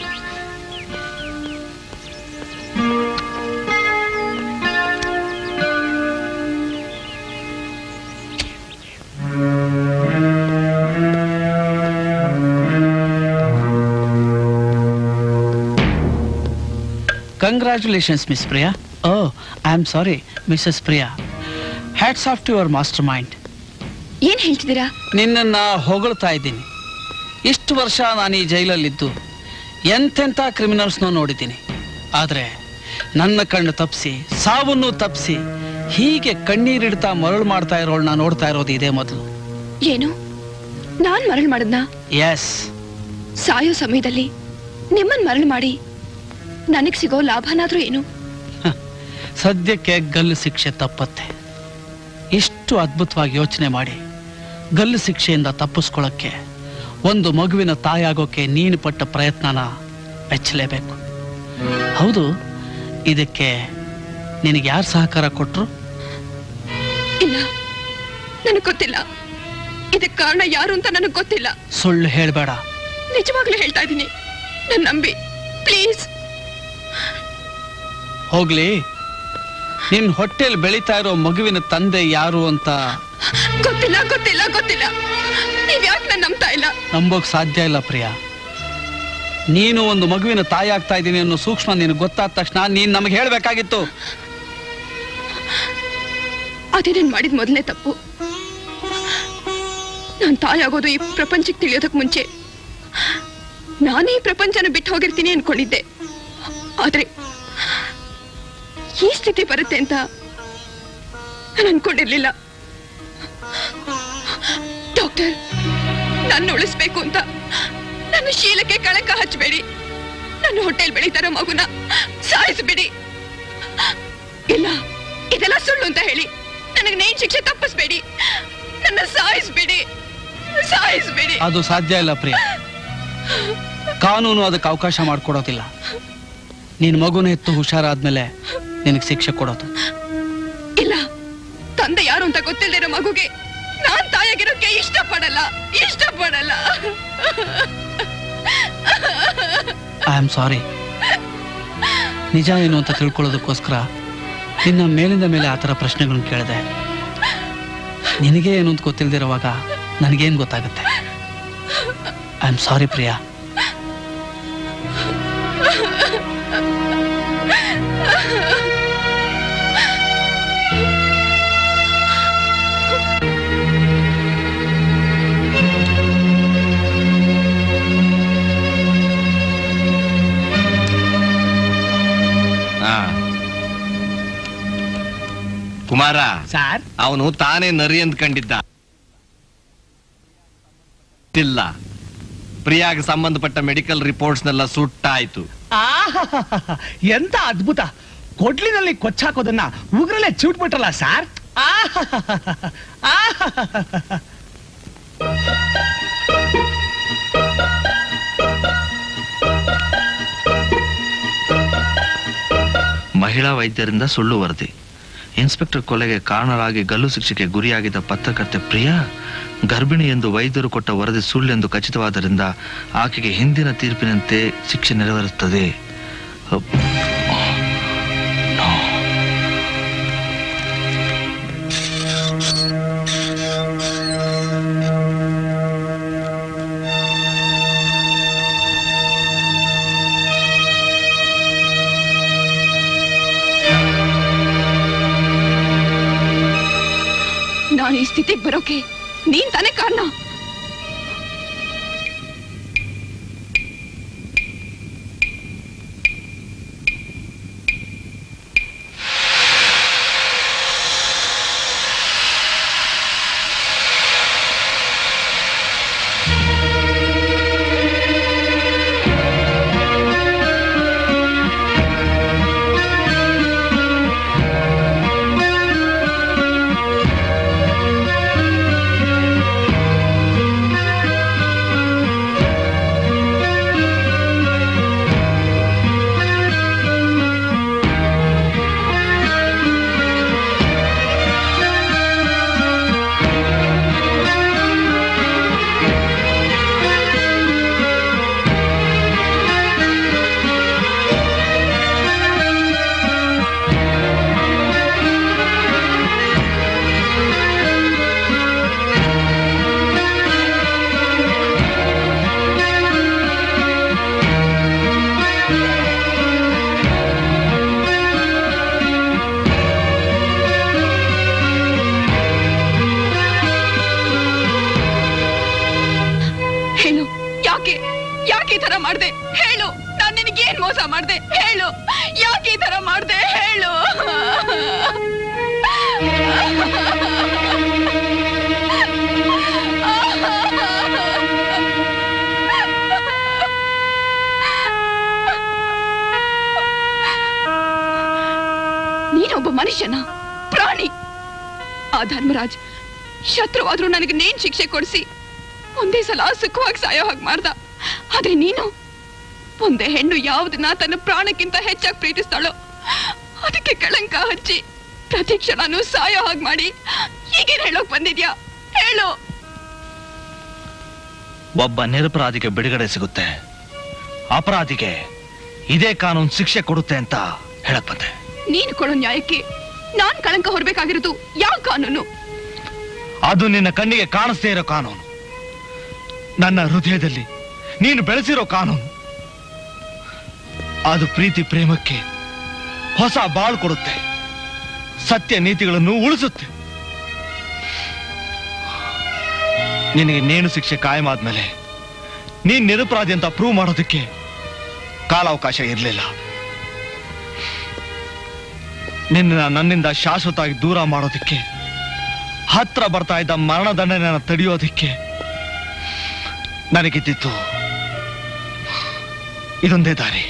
congratulations miss Priya oh I am sorry misses Priya hats off to your mastermind ಏನ್ ಹೇಳ್ತಿದ್ದೀರಾ ನಿನ್ನನ್ನ ಹೊಗಳ್ತಾ ಇದ್ದೀನಿ ಇಷ್ಟು ವರ್ಷ ನಾನು ಈ ಜೈಲಲ್ಲಿದ್ದು ಎಂತೆಂಥ ಕ್ರಿಮಿನಲ್ಸ್ನೂ ನೋಡಿದ್ದೀನಿ ಆದರೆ ನನ್ನ ಕಣ್ಣು ತಪ್ಪಿಸಿ ಸಾವನ್ನು ತಪ್ಪಿಸಿ ಹೀಗೆ ಕಣ್ಣೀರಿಡ್ತಾ ಮರಳು ಮಾಡ್ತಾ ಇರೋಳನ್ನ ನೋಡ್ತಾ ಇರೋದು ಇದೇ ಮೊದಲು ಏನು ನಾನ್ ಮರಳು ಮಾಡದ್ನ ಎಸ್ ಸಾಯೋ ಸಮಯದಲ್ಲಿ ನಿಮ್ಮನ್ ಮರಳು ಮಾಡಿ ನನಗ್ ಸಿಗೋ ಲಾಭನಾದ್ರೂ ಏನು ಸದ್ಯಕ್ಕೆ ಗಲ್ಲು ಶಿಕ್ಷೆ ತಪ್ಪತ್ತೆ ಇಷ್ಟು ಅದ್ಭುತವಾಗಿ ಯೋಚನೆ ಮಾಡಿ ಗಲ್ಲು ಶಿಕ್ಷೆಯಿಂದ ತಪ್ಪಿಸ್ಕೊಳ್ಳೋಕ್ಕೆ ಒಂದು ಮಗುವಿನ ತಾಯಾಗೋಕೆ ನೀನು ಪಟ್ಟ ಪ್ರಯತ್ನನ ಮೆಚ್ಚಲೇಬೇಕು ಹೌದು ಇದಕ್ಕೆ ನಿನಗೆ ಯಾರು ಸಹಕಾರ ಕೊಟ್ರು ಇಲ್ಲ ನನಗ್ ಗೊತ್ತಿಲ್ಲ ಇದಕ್ ಕಾರಣ ಯಾರು ಅಂತ ನನಗ್ ಗೊತ್ತಿಲ್ಲ ಸುಳ್ಳು ಹೇಳಬೇಡ ನಿಜವಾಗ್ಲೂ ಹೇಳ್ತಾ ಇದ್ದೀನಿ ನನ್ ನಂಬಿ ಪ್ಲೀಸ್ ಹೋಗ್ಲಿ ನಿನ್ ಹೊಟ್ಟೆಲ್ ಬೆಳೀತಾ ಇರೋ ಮಗುವಿನ ತಂದೆ ಯಾರು ಅಂತ ಗೊತ್ತಿಲ್ಲ ಗೊತ್ತಿಲ್ಲ ಗೊತ್ತಿಲ್ಲ ನೀವ್ ಯಾಕೆ ನನ್ ನಂಬ್ತಾ ಇಲ್ಲ ನಂಬೋಕ್ ಸಾಧ್ಯ ಇಲ್ಲ ಪ್ರಿಯಾ ನೀನು ಒಂದು ಮಗುವಿನ ತಾಯಿ ಆಗ್ತಾ ಇದ್ದೀನಿ ಅನ್ನೋ ಸೂಕ್ಷ್ಮ ನಿನಗೆ ಗೊತ್ತಾದ ತಕ್ಷಣ ನೀನು ನಮಗೆ ಹೇಳಬೇಕಾಗಿತ್ತು ಅದೇ ನಾನು ಮಾಡಿದ ಮೊದಲನೇ ತಪ್ಪು ನಾನು ತಾಯಾಗೋದು ಈ ಪ್ರಪಂಚಕ್ಕೆ ತಿಳಿಯೋದಕ್ಕೆ ಮುಂಚೆ ನಾನೇ ಈ ಪ್ರಪಂಚನ ಬಿಟ್ಟು ಹೋಗಿರ್ತೀನಿ ಅನ್ಕೊಂಡಿದ್ದೆ ಆದ್ರೆ ಈ ಸ್ಥಿತಿ ಬರುತ್ತೆ ಅಂತ ನಾನು ಅನ್ಕೊಂಡಿರ್ಲಿಲ್ಲ ಡಾಕ್ಟರ್ ನನ್ನ ಉಳಿಸ್ಬೇಕು ಅಂತ ನನ್ನ ಶೀಲಕ್ಕೆ ಕಳಂಕ ಹಚ್ಚಬೇಡಿ ನನ್ನ ಹೊಟ್ಟೆಲ್ ಬೆಳೀತಾರ ಮಗುನ ಸಾಯಿಸ್ಬಿಡಿ ಇಲ್ಲ ಇದೆಲ್ಲ ಸುಳ್ಳು ಅಂತ ಹೇಳಿ ನನಗೆ ನೇನ್ ಶಿಕ್ಷೆ ತಪ್ಪಿಸ್ಬೇಡಿ ನನ್ನ ಸಾಯಿಸ್ಬಿಡಿ ಸಾಯಿಸ್ಬಿಡಿ ಅದು ಸಾಧ್ಯ ಇಲ್ಲ ಪ್ರಿಯ ಕಾನೂನು ಅದಕ್ಕೆ ಅವಕಾಶ ಮಾಡಿಕೊಡೋದಿಲ್ಲ ನೀನು ಮಗುನ ಎತ್ತು ಹುಷಾರಾದ್ಮೇಲೆ ನಿನಗೆ ಶಿಕ್ಷೆ ಕೊಡೋದು ಇಲ್ಲ ತಂದೆ ಯಾರು ಅಂತ ಗೊತ್ತಿಲ್ದಿರೋ ಮಗುಗೆ ನಾನ್ ತಾಯಾಗಿರೋಕೆ ಇಷ್ಟಪಡಲ್ಲ ಇಷ್ಟಪಡಲ್ಲ ಐ ಆಮ್ ಸಾರಿ ನಿಜ ಏನು ಅಂತ ತಿಳ್ಕೊಳ್ಳೋದಕ್ಕೋಸ್ಕರ ನಿನ್ನ ಮೇಲಿಂದ ಮೇಲೆ ಆ ಥರ ಪ್ರಶ್ನೆಗಳನ್ನ ಕೇಳಿದೆ ನಿನಗೆ ಏನು ಅಂತ ಗೊತ್ತಿಲ್ದಿರುವಾಗ ನನಗೇನು ಗೊತ್ತಾಗುತ್ತೆ ಐ ಆಮ್ ಸಾರಿ ಪ್ರಿಯಾ ಆ. ಕುಮಾರ ಸರ್ ಅವನು ತಾನೇ ನರಿ ಅಂದ್ಕೊಂಡಿದ್ದ ಇಲ್ಲ ಪ್ರಿಯಾಗೆ ಸಂಬಂಧಪಟ್ಟ ಮೆಡಿಕಲ್ ರಿಪೋರ್ಟ್ಸ್ನೆಲ್ಲ ಸುಟ್ಟಾಯ್ತು ಆಹಾಹಾಹಾ, ಎಂತ ಅದ್ಭುತ ಕೊಡ್ಲಿನಲ್ಲಿ ಕೊಚ್ಚಾಕೋದನ್ನ ಉಗ್ರಲ್ಲೇ ಚಿಟ್ಬಿಟ್ರಲ್ಲ ಸರ್ ಆಹಾಹಾಹಾ, ಆಹಾಹಾಹಾ. ಮಹಿಳಾ ವೈದ್ಯರಿಂದ ಸುಳ್ಳು ವರದಿ ಇನ್ಸ್ಪೆಕ್ಟರ್ ಕೊಲೆಗೆ ಕಾರಣರಾಗಿ ಗಲ್ಲು ಶಿಕ್ಷೆಗೆ ಗುರಿಯಾಗಿದ್ದ ಪತ್ರಕರ್ತೆ ಪ್ರಿಯಾ ಗರ್ಭಿಣಿ ಎಂದು ವೈದ್ಯರು ಕೊಟ್ಟ ವರದಿ ಸುಳ್ಳೆಂದು ಖಚಿತವಾದ್ದರಿಂದ ಆಕೆಗೆ ಹಿಂದಿನ ತೀರ್ಪಿನಂತೆ ಶಿಕ್ಷೆ ನೆರವೇರುತ್ತದೆ ಅಪ್- ನಾನು ಈ ಸ್ಥಿತಿಗೆ ಬರೋಕೆ ನೀನ್ ತಾನೇ ಕಾರಣ ಹೇಳು ಯಾಕೆ ಯಾಕೆ ಈ ತರ ಮಾಡ್ದೆ ಹೇಳು ನಾನ್ ನಿನಗೇನ್ ಮೋಸ ಮಾಡ್ದೆ ಹೇಳು ಯಾಕೆ ಈ ತರ ಮಾಡ್ದೆ ಹೇಳು ನೀನೊಬ್ಬ ಮನುಷ್ಯನ ಪ್ರಾಣಿ ಆ ಧರ್ಮರಾಜ್ ಶತ್ರುವಾದ್ರೂ ನನಗೆ ನೇನ್ ಶಿಕ್ಷೆ ಕೊಡಿಸಿ ಒಂದೇ ಸಲ ಸುಖವಾಗಿ ಸಾಯೋ ಹಾಗೆ ಮಾಡ್ದ ಆದ್ರೆ ನೀನು ಒಂದೇ ಹೆಣ್ಣು ಯಾವ್ದನ್ನ ತನ್ನ ಪ್ರಾಣಕ್ಕಿಂತ ಹೆಚ್ಚಾಗಿ ಪ್ರೀತಿಸ್ತಾಳೋ ಅದಕ್ಕೆ ಕಳಂಕ ಹಚ್ಚಿ ಪ್ರತಿ ಕ್ಷಣನೂ ಸಾಯೋ ಹಾಗೆ ಮಾಡಿ ಈಗೇನ್ ಹೇಳೋಕ್ ಬಂದಿದ್ಯಾ ಹೇಳು ಒಬ್ಬ ನಿರಪರಾಧಿಗೆ ಬಿಡುಗಡೆ ಸಿಗುತ್ತೆ ಅಪರಾಧಿಗೆ ಇದೇ ಕಾನೂನು ಶಿಕ್ಷೆ ಕೊಡುತ್ತೆ ಅಂತ ಹೇಳಕ್ ಬಂದೆ ನೀನು ಕೊಡೋ ನ್ಯಾಯಕ್ಕೆ ನಾನ್ ಕಳಂಕ ಹೊರಬೇಕಾಗಿರೋದು ಯಾವ ಕಾನೂನು ಅದು ನಿನ್ನ ಕಣ್ಣಿಗೆ ಕಾಣಿಸ್ದೇ ಇರೋ ಕಾನೂನು ನನ್ನ ಹೃದಯದಲ್ಲಿ ನೀನು ಬೆಳೆಸಿರೋ ಕಾನೂನು ಅದು ಪ್ರೀತಿ ಪ್ರೇಮಕ್ಕೆ ಹೊಸ ಬಾಳ್ ಕೊಡುತ್ತೆ ಸತ್ಯ ನೀತಿಗಳನ್ನು ಉಳಿಸುತ್ತೆ ನಿನಗೆ ನೇಣು ಶಿಕ್ಷೆ ಕಾಯಂ ಆದ್ಮೇಲೆ ನೀನ್ ನಿರಪರಾಧಿ ಅಂತ ಪ್ರೂವ್ ಮಾಡೋದಕ್ಕೆ ಕಾಲಾವಕಾಶ ಇರಲಿಲ್ಲ ನಿನ್ನ ನನ್ನಿಂದ ಶಾಶ್ವತವಾಗಿ ದೂರ ಮಾಡೋದಕ್ಕೆ ಹತ್ರ ಬರ್ತಾ ಇದ್ದ ಮರಣದಂಡನೆಯನ್ನು ತಡೆಯೋದಕ್ಕೆ ನನಗಿದ್ದಿತ್ತು ಇದೊಂದೇ ದಾರಿ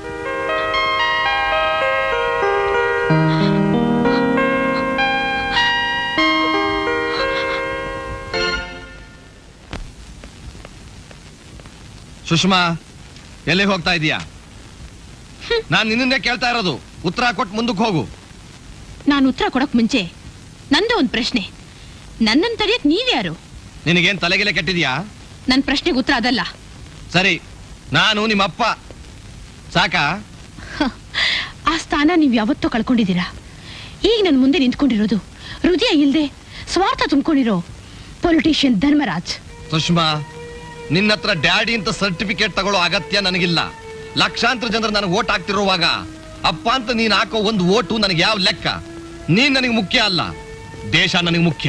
ಸುಷ್ಮಾ ಎಲ್ಲಿಗೆ ಹೋಗ್ತಾ ಇದೀಯಾ ನಾನ್ ನಿನ್ನೇ ಕೇಳ್ತಾ ಇರೋದು ಉತ್ತರ ಕೊಟ್ಟು ಮುಂದಕ್ಕೆ ಹೋಗು ನಾನು ಉತ್ತರ ಕೊಡಕ್ ಮುಂಚೆ ನಂದು ಒಂದ್ ಪ್ರಶ್ನೆ ನನ್ನನ್ ತಡೆಯಕ್ ನೀವ್ಯಾರು ನಿನಗೇನ್ ತಲೆಗಿಲೆ ಕೆಟ್ಟಿದ್ಯಾ ನನ್ ಪ್ರಶ್ನೆಗೆ ಉತ್ತರ ಅದಲ್ಲ ಸರಿ ನಾನು ನಿಮ್ಮಪ್ಪ ಸಾಕಾ ಆ ಸ್ಥಾನ ನೀವ್ ಯಾವತ್ತೋ ಕಳ್ಕೊಂಡಿದ್ದೀರಾ ಈಗ ನನ್ ಮುಂದೆ ನಿಂತ್ಕೊಂಡಿರೋದು ಹೃದಯ ಇಲ್ದೆ ಸ್ವಾರ್ಥ ತುಂಬಿಕೊಂಡಿರೋ ಪೊಲಿಟಿಷಿಯನ್ ಧರ್ಮರಾಜ್ ಸುಷ್ಮಾ ನಿನ್ನ ಹತ್ರ ಡ್ಯಾಡಿ ಅಂತ ಸರ್ಟಿಫಿಕೇಟ್ ತಗೊಳ್ಳೋ ಅಗತ್ಯ ನನಗಿಲ್ಲ ಲಕ್ಷಾಂತರ ಜನರು ನನಗೆ ಓಟ್ ಹಾಕ್ತಿರುವಾಗ ಅಪ್ಪ ಅಂತ ನೀನ್ ಹಾಕೋ ಒಂದು ಓಟು ನನಗೆ ಯಾವ ಲೆಕ್ಕ ನೀನ್ ನನಗೆ ಮುಖ್ಯ ಅಲ್ಲ ದೇಶ ನನಗೆ ಮುಖ್ಯ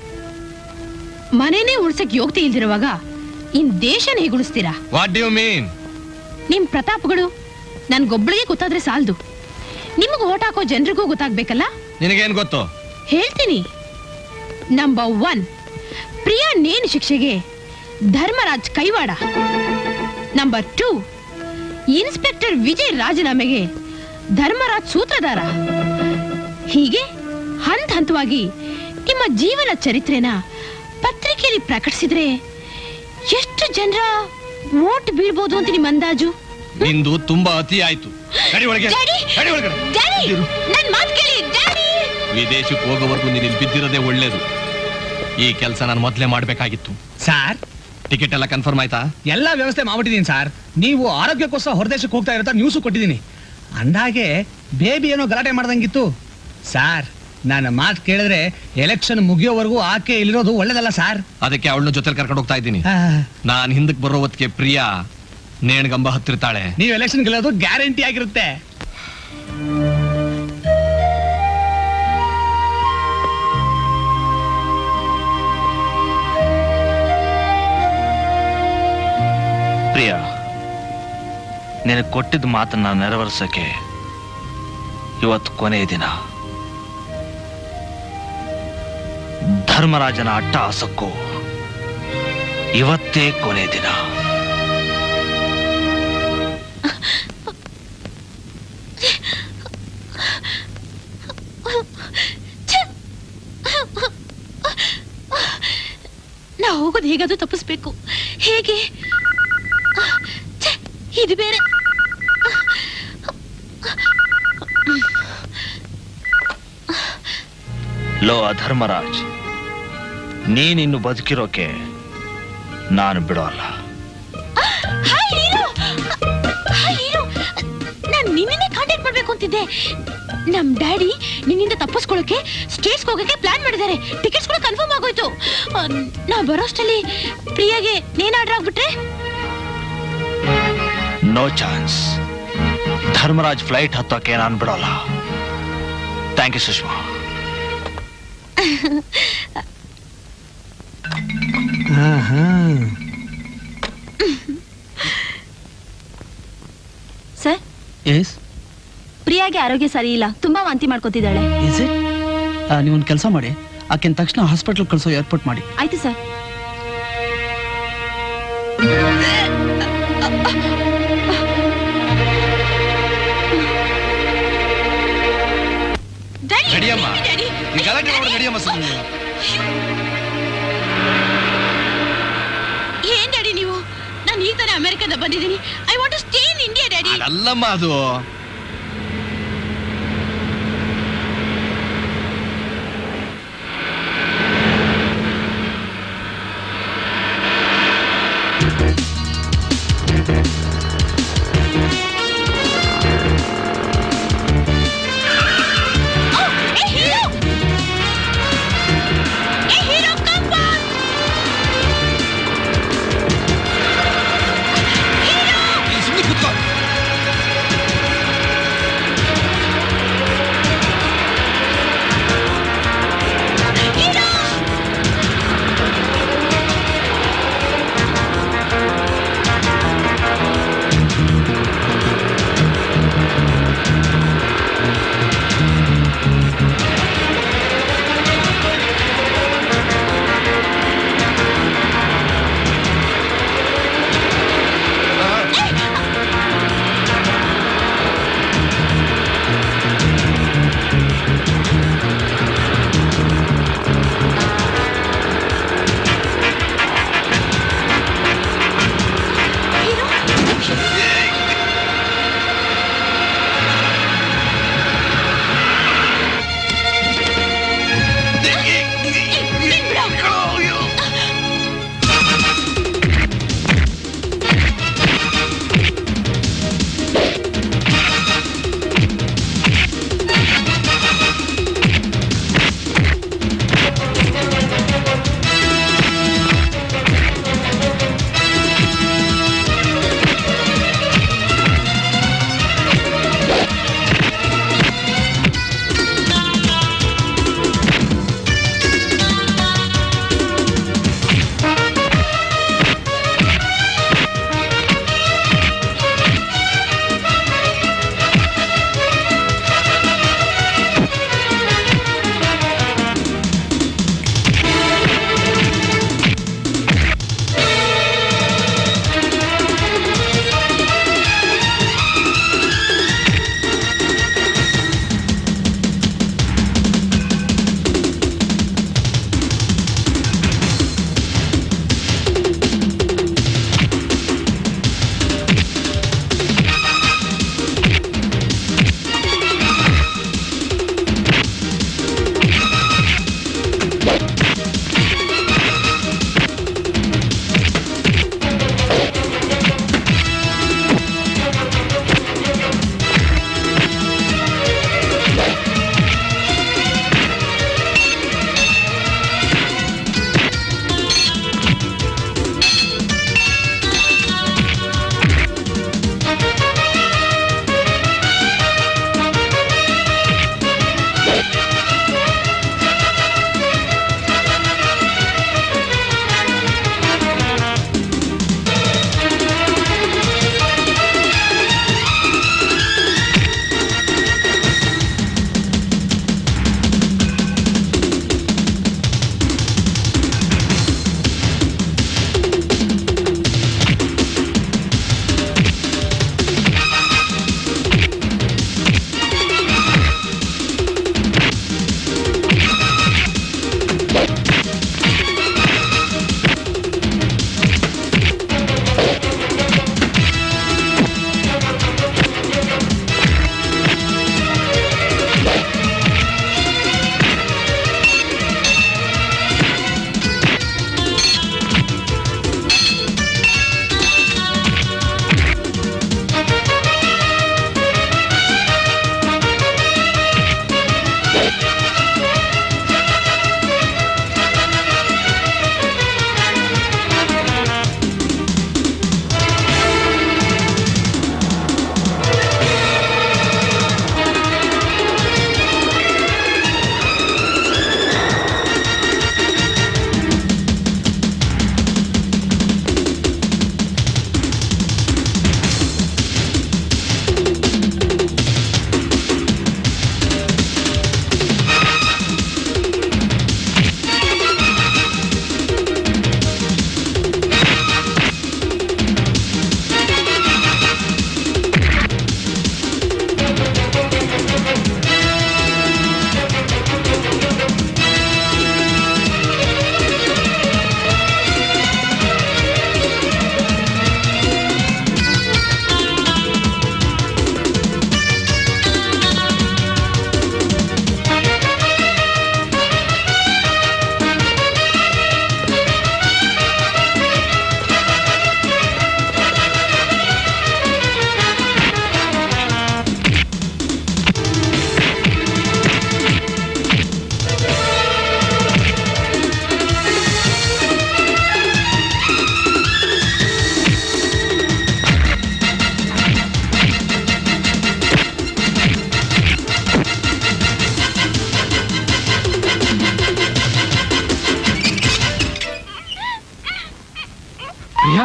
ಮನೇನೇ ಉಳ್ಸಕ್ ಯೋಗ್ಯತೆ ಇಲ್ದಿರುವಾಗ ಇನ್ ದೇಶನ ಹೇಗೆ ಉಳಿಸ್ತೀರಾ ವಾಟ್ ಡ್ಯೂ ಮೀನ್ ನಿಮ್ ಪ್ರತಾಪ್ಗಳು ನನ್ಗೊಬ್ಳಿಗೆ ಗೊತ್ತಾದ್ರೆ ಸಾಲ್ದು ನಿಮಗ್ ಓಟ್ ಹಾಕೋ ಜನರಿಗೂ ಗೊತ್ತಾಗ್ಬೇಕಲ್ಲ ನಿನಗೇನ್ ಗೊತ್ತು ಹೇಳ್ತೀನಿ ನಂಬರ್ ಒನ್ ಪ್ರಿಯಾ ನೇಣು ಶಿಕ್ಷೆಗೆ ಧರ್ಮರಾಜ್ ಕೈವಾಡ ನಂಬರ್ ಟೂ ಇನ್ಸ್ಪೆಕ್ಟರ್ ವಿಜಯ್ ರಾಜೀನಾಮೆಗೆ ಧರ್ಮರಾಜ್ ಸೂತ್ರಧಾರ ಹೀಗೆ ಹಂತ ಹಂತವಾಗಿ ನಿಮ್ಮ ಜೀವನ ಚರಿತ್ರೆನ ಪತ್ರಿಕೆಯಲ್ಲಿ ಪ್ರಕಟಿಸಿದ್ರೆ ಎಷ್ಟು ಜನರ ವೋಟ್ ಬೀಳ್ಬೋದು ಅಂತ ನಿಮ್ಮ ಅಂದಾಜು ನಿಂದು ತುಂಬಾ ಅತಿ ಆಯ್ತು ನಡಿ ಒಳಗೆ ಡ್ಯಾಡಿ! ನಡಿ ಒಳಗಡೆ ಡ್ಯಾಡಿ ನನ್ ಮಾತ್ ಕೇಳಿ ಡ್ಯಾಡಿ ವಿದೇಶಕ್ಕೆ ಹೋಗೋವರೆಗೂ ನೀನು ಇಲ್ಲಿ ಬಿದ್ದಿರೋದೇ ಒಳ್ಳೇದು ಈ ಕೆಲಸ ನಾನು ಮೊದಲೇ ಮಾಡ್ಬೇಕಾಗಿತ್ತು ಸಾರ್ ಟಿಕೆಟ್ ಎಲ್ಲ ಕನ್ಫರ್ಮ್ ಆಯ್ತಾ ಎಲ್ಲ ವ್ಯವಸ್ಥೆ ಮಾಡ್ಬಿಟ್ಟಿದ್ದೀನಿ ಸರ್ ನೀವು ಆರೋಗ್ಯಕ್ಕೋಸ್ಕರ ಹೊರದೇಶಕ್ಕೆ ಹೋಗ್ತಾ ಇರೋ ನ್ಯೂಸು ಕೊಟ್ಟಿದ್ದೀನಿ ಅಂದಾಗೆ ಬೇಬಿ ಏನೋ ಗಲಾಟೆ ಮಾಡ್ದಂಗಿತ್ತು ಸಾರ್ ನನ್ನ ಮಾತು ಕೇಳಿದ್ರೆ ಎಲೆಕ್ಷನ್ ಮುಗಿಯೋವರೆಗೂ ಆಕೆ ಇಲ್ಲಿರೋದು ಒಳ್ಳೇದಲ್ಲ ಸಾರ್ ಅದಕ್ಕೆ ಅವಳನ್ನ ಜೊತೆ ಕರ್ಕೊಂಡು ಹೋಗ್ತಾ ಇದ್ದೀನಿ ನಾನ್ ಹಿಂದಕ್ಕೆ ಬರೋ ಹೊತ್ತಿಗೆ ಪ್ರಿಯಾ ನೇಣ್ಗಂಬ ಹತ್ತಿರ್ತಾಳೆ ನೀವು ಎಲೆಕ್ಷನ್ ಗೆಲ್ಲೋದು ಗ್ಯಾರಂಟಿ ಆಗಿರುತ್ತೆ ಪ್ರಿಯ ನಿನಗೆ ಕೊಟ್ಟಿದ್ದ ಮಾತನ್ನ ನೆರವೇರ್ಸಕ್ಕೆ ಇವತ್ತು ಕೊನೆಯ ದಿನ ಧರ್ಮರಾಜನ ಅಟ್ಟಹಾಸಕ್ಕೂ ಇವತ್ತೇ ಕೊನೆಯ ದಿನ ನಾ ಹೋಗೋದು ಹೇಗಾದ್ರೂ ತಪ್ಪಿಸ್ಬೇಕು ಹೇಗೆ ಛೆ, ಇದು ಬೇರೆ ಲೋ ಅಧರ್ಮರಾಜ್ ನೀನಿನ್ನು ಬದುಕಿರೋಕೆ ನಾನು ಬಿಡೋಲ್ಲ ಹಾಯ್ ಹೀರೋ ಹಾಯ್ ಹೀರೋ ನಾನು ನಿನ್ನೆ ಕಾಂಟ್ಯಾಕ್ಟ್ ಮಾಡ್ಬೇಕು ಅಂತಿದ್ದೆ ನಮ್ ಡ್ಯಾಡಿ ನಿನ್ನಿಂದ ತಪ್ಪಿಸ್ಕೊಳ್ಳೋಕೆ ಸ್ಟೇಟ್ಸ್ಗೆ ಹೋಗಕ್ಕೆ ಪ್ಲಾನ್ ಮಾಡಿದ್ದಾರೆ ಟಿಕೆಟ್ಸ್ ಕೂಡ ಕನ್ಫರ್ಮ್ ಆಗೋಯ್ತು ಆ, ನಾ ಬರೋಷ್ಟಲ್ಲಿ ಪ್ರಿಯಾಗೆ ನೇನ್ ಆರ್ಡರ್ ಆಗ್ಬಿಟ್ರೆ ನೋ ಚಾನ್ಸ್ ಧರ್ಮರಾಜ್ ಫ್ಲೈಟ್ ಹತ್ತೋಕೆ ನಾನು ಬಿಡೋಲ್ಲ thank you Sushma sir yes ಪ್ರಿಯಾಗೆ ಆರೋಗ್ಯ ಸರಿ ಇಲ್ಲ ತುಂಬಾ ವಾಂತಿ ಮಾಡ್ಕೋತಿದ್ದಾಳೆ ಇಸ್ ಇಟ್ ನೀವೊಂದು ಕೆಲಸ ಮಾಡಿ ಆಕೆನ ತಕ್ಷಣ ಹಾಸ್ಪಿಟಲ್ ಕಳಿಸೋ ಏರ್ಪೋರ್ಟ್ ಮಾಡಿ ಆಯ್ತು ಸರ್ ನಡಿಯಮ್ಮ ಈ ಗಲಾಟೆ ಮಾಡಿ ನಡಿಯಮ್ಮ ಸುಮ್ಮನೆ ಏನ್ ಡ್ಯಾಡಿ ನೀವು ನಾನು ಈಗ ತಾನೇ ಅಮೆರಿಕದ ಬಂದಿದ್ದೀನಿ I want to stay in India daddy ಅಲ್ಲಮ್ಮ ಅದು ಪ್ರಿಯಾ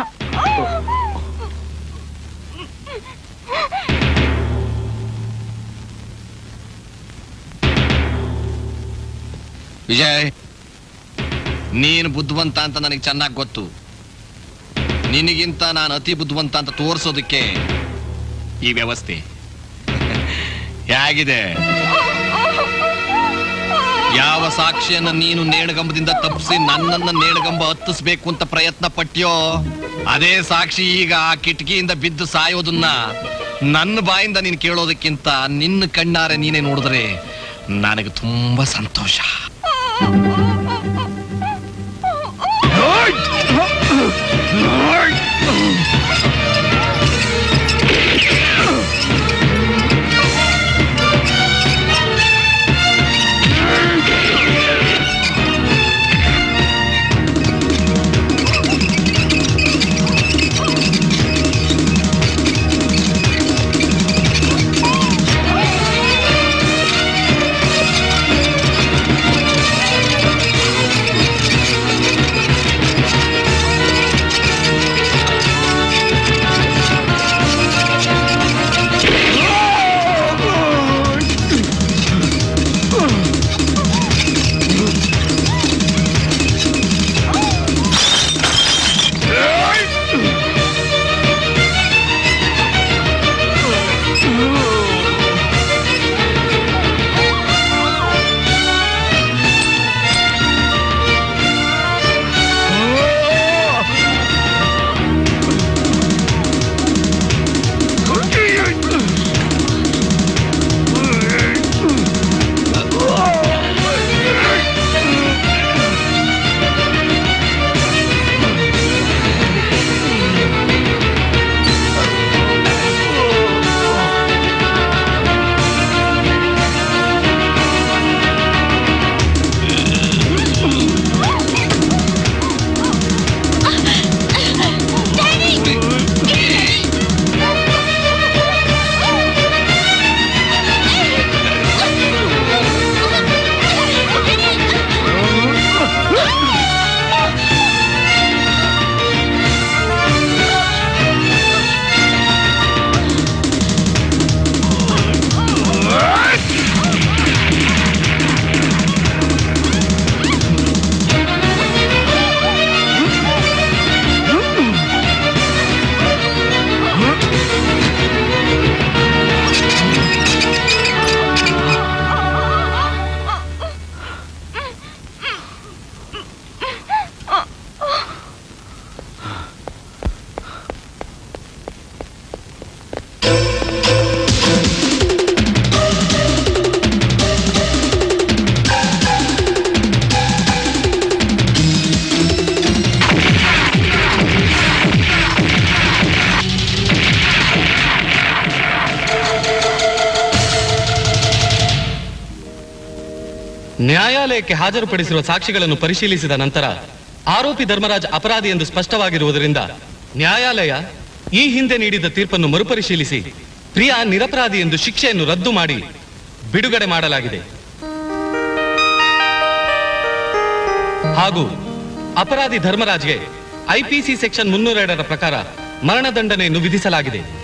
ವಿಜಯ್ ನೀನು ಬುದ್ಧಿವಂತ ಅಂತ ನನಗೆ ಚೆನ್ನಾಗಿ ಗೊತ್ತು ನಿನಗಿಂತ ನಾನು ಅತಿ ಬುದ್ಧಿವಂತ ಅಂತ ತೋರಿಸೋದಕ್ಕೆ ಈ ವ್ಯವಸ್ಥೆ ಹೇಗಿದೆ ಯಾವ ಸಾಕ್ಷಿಯನ್ನ ನೀನು ನೇಣಗಂಬದಿಂದ ತಪ್ಪಿಸಿ ನನ್ನನ್ನ ನೇಣಗಂಬ ಹತ್ತಿಸ್ಬೇಕು ಅಂತ ಪ್ರಯತ್ನ ಪಟ್ಟ್ಯೋ ಅದೇ ಸಾಕ್ಷಿ ಈಗ ಆ ಕಿಟಕಿಯಿಂದ ಬಿದ್ದು ಸಾಯೋದನ್ನ ನನ್ನ ಬಾಯಿಂದ ನೀನು ಕೇಳೋದಕ್ಕಿಂತ ನಿನ್ನ ಕಣ್ಣಾರೆ ನೀನೇ ನೋಡಿದ್ರೆ ನನಗೆ ತುಂಬಾ ಸಂತೋಷ ನ್ಯಾಯಾಲಯಕ್ಕೆ ಹಾಜರುಪಡಿಸಿರುವ ಸಾಕ್ಷಿಗಳನ್ನು ಪರಿಶೀಲಿಸಿದ ನಂತರ ಆರೋಪಿ ಧರ್ಮರಾಜ್ ಅಪರಾಧಿ ಎಂದು ಸ್ಪಷ್ಟವಾಗಿರುವುದರಿಂದ ನ್ಯಾಯಾಲಯ ಈ ಹಿಂದೆ ನೀಡಿದ ತೀರ್ಪನ್ನು ಮರುಪರಿಶೀಲಿಸಿ ಪ್ರಿಯಾ ನಿರಪರಾಧಿ ಎಂದು ಶಿಕ್ಷೆಯನ್ನು ರದ್ದು ಮಾಡಿ ಬಿಡುಗಡೆ ಮಾಡಲಾಗಿದೆ ಹಾಗೂ ಅಪರಾಧಿ ಧರ್ಮರಾಜ್ಗೆ ಐಪಿಸಿ ಸೆಕ್ಷನ್ ಮುನ್ನೂರೆರಡರ ಪ್ರಕಾರ ಮರಣದಂಡನೆಯನ್ನು ವಿಧಿಸಲಾಗಿದೆ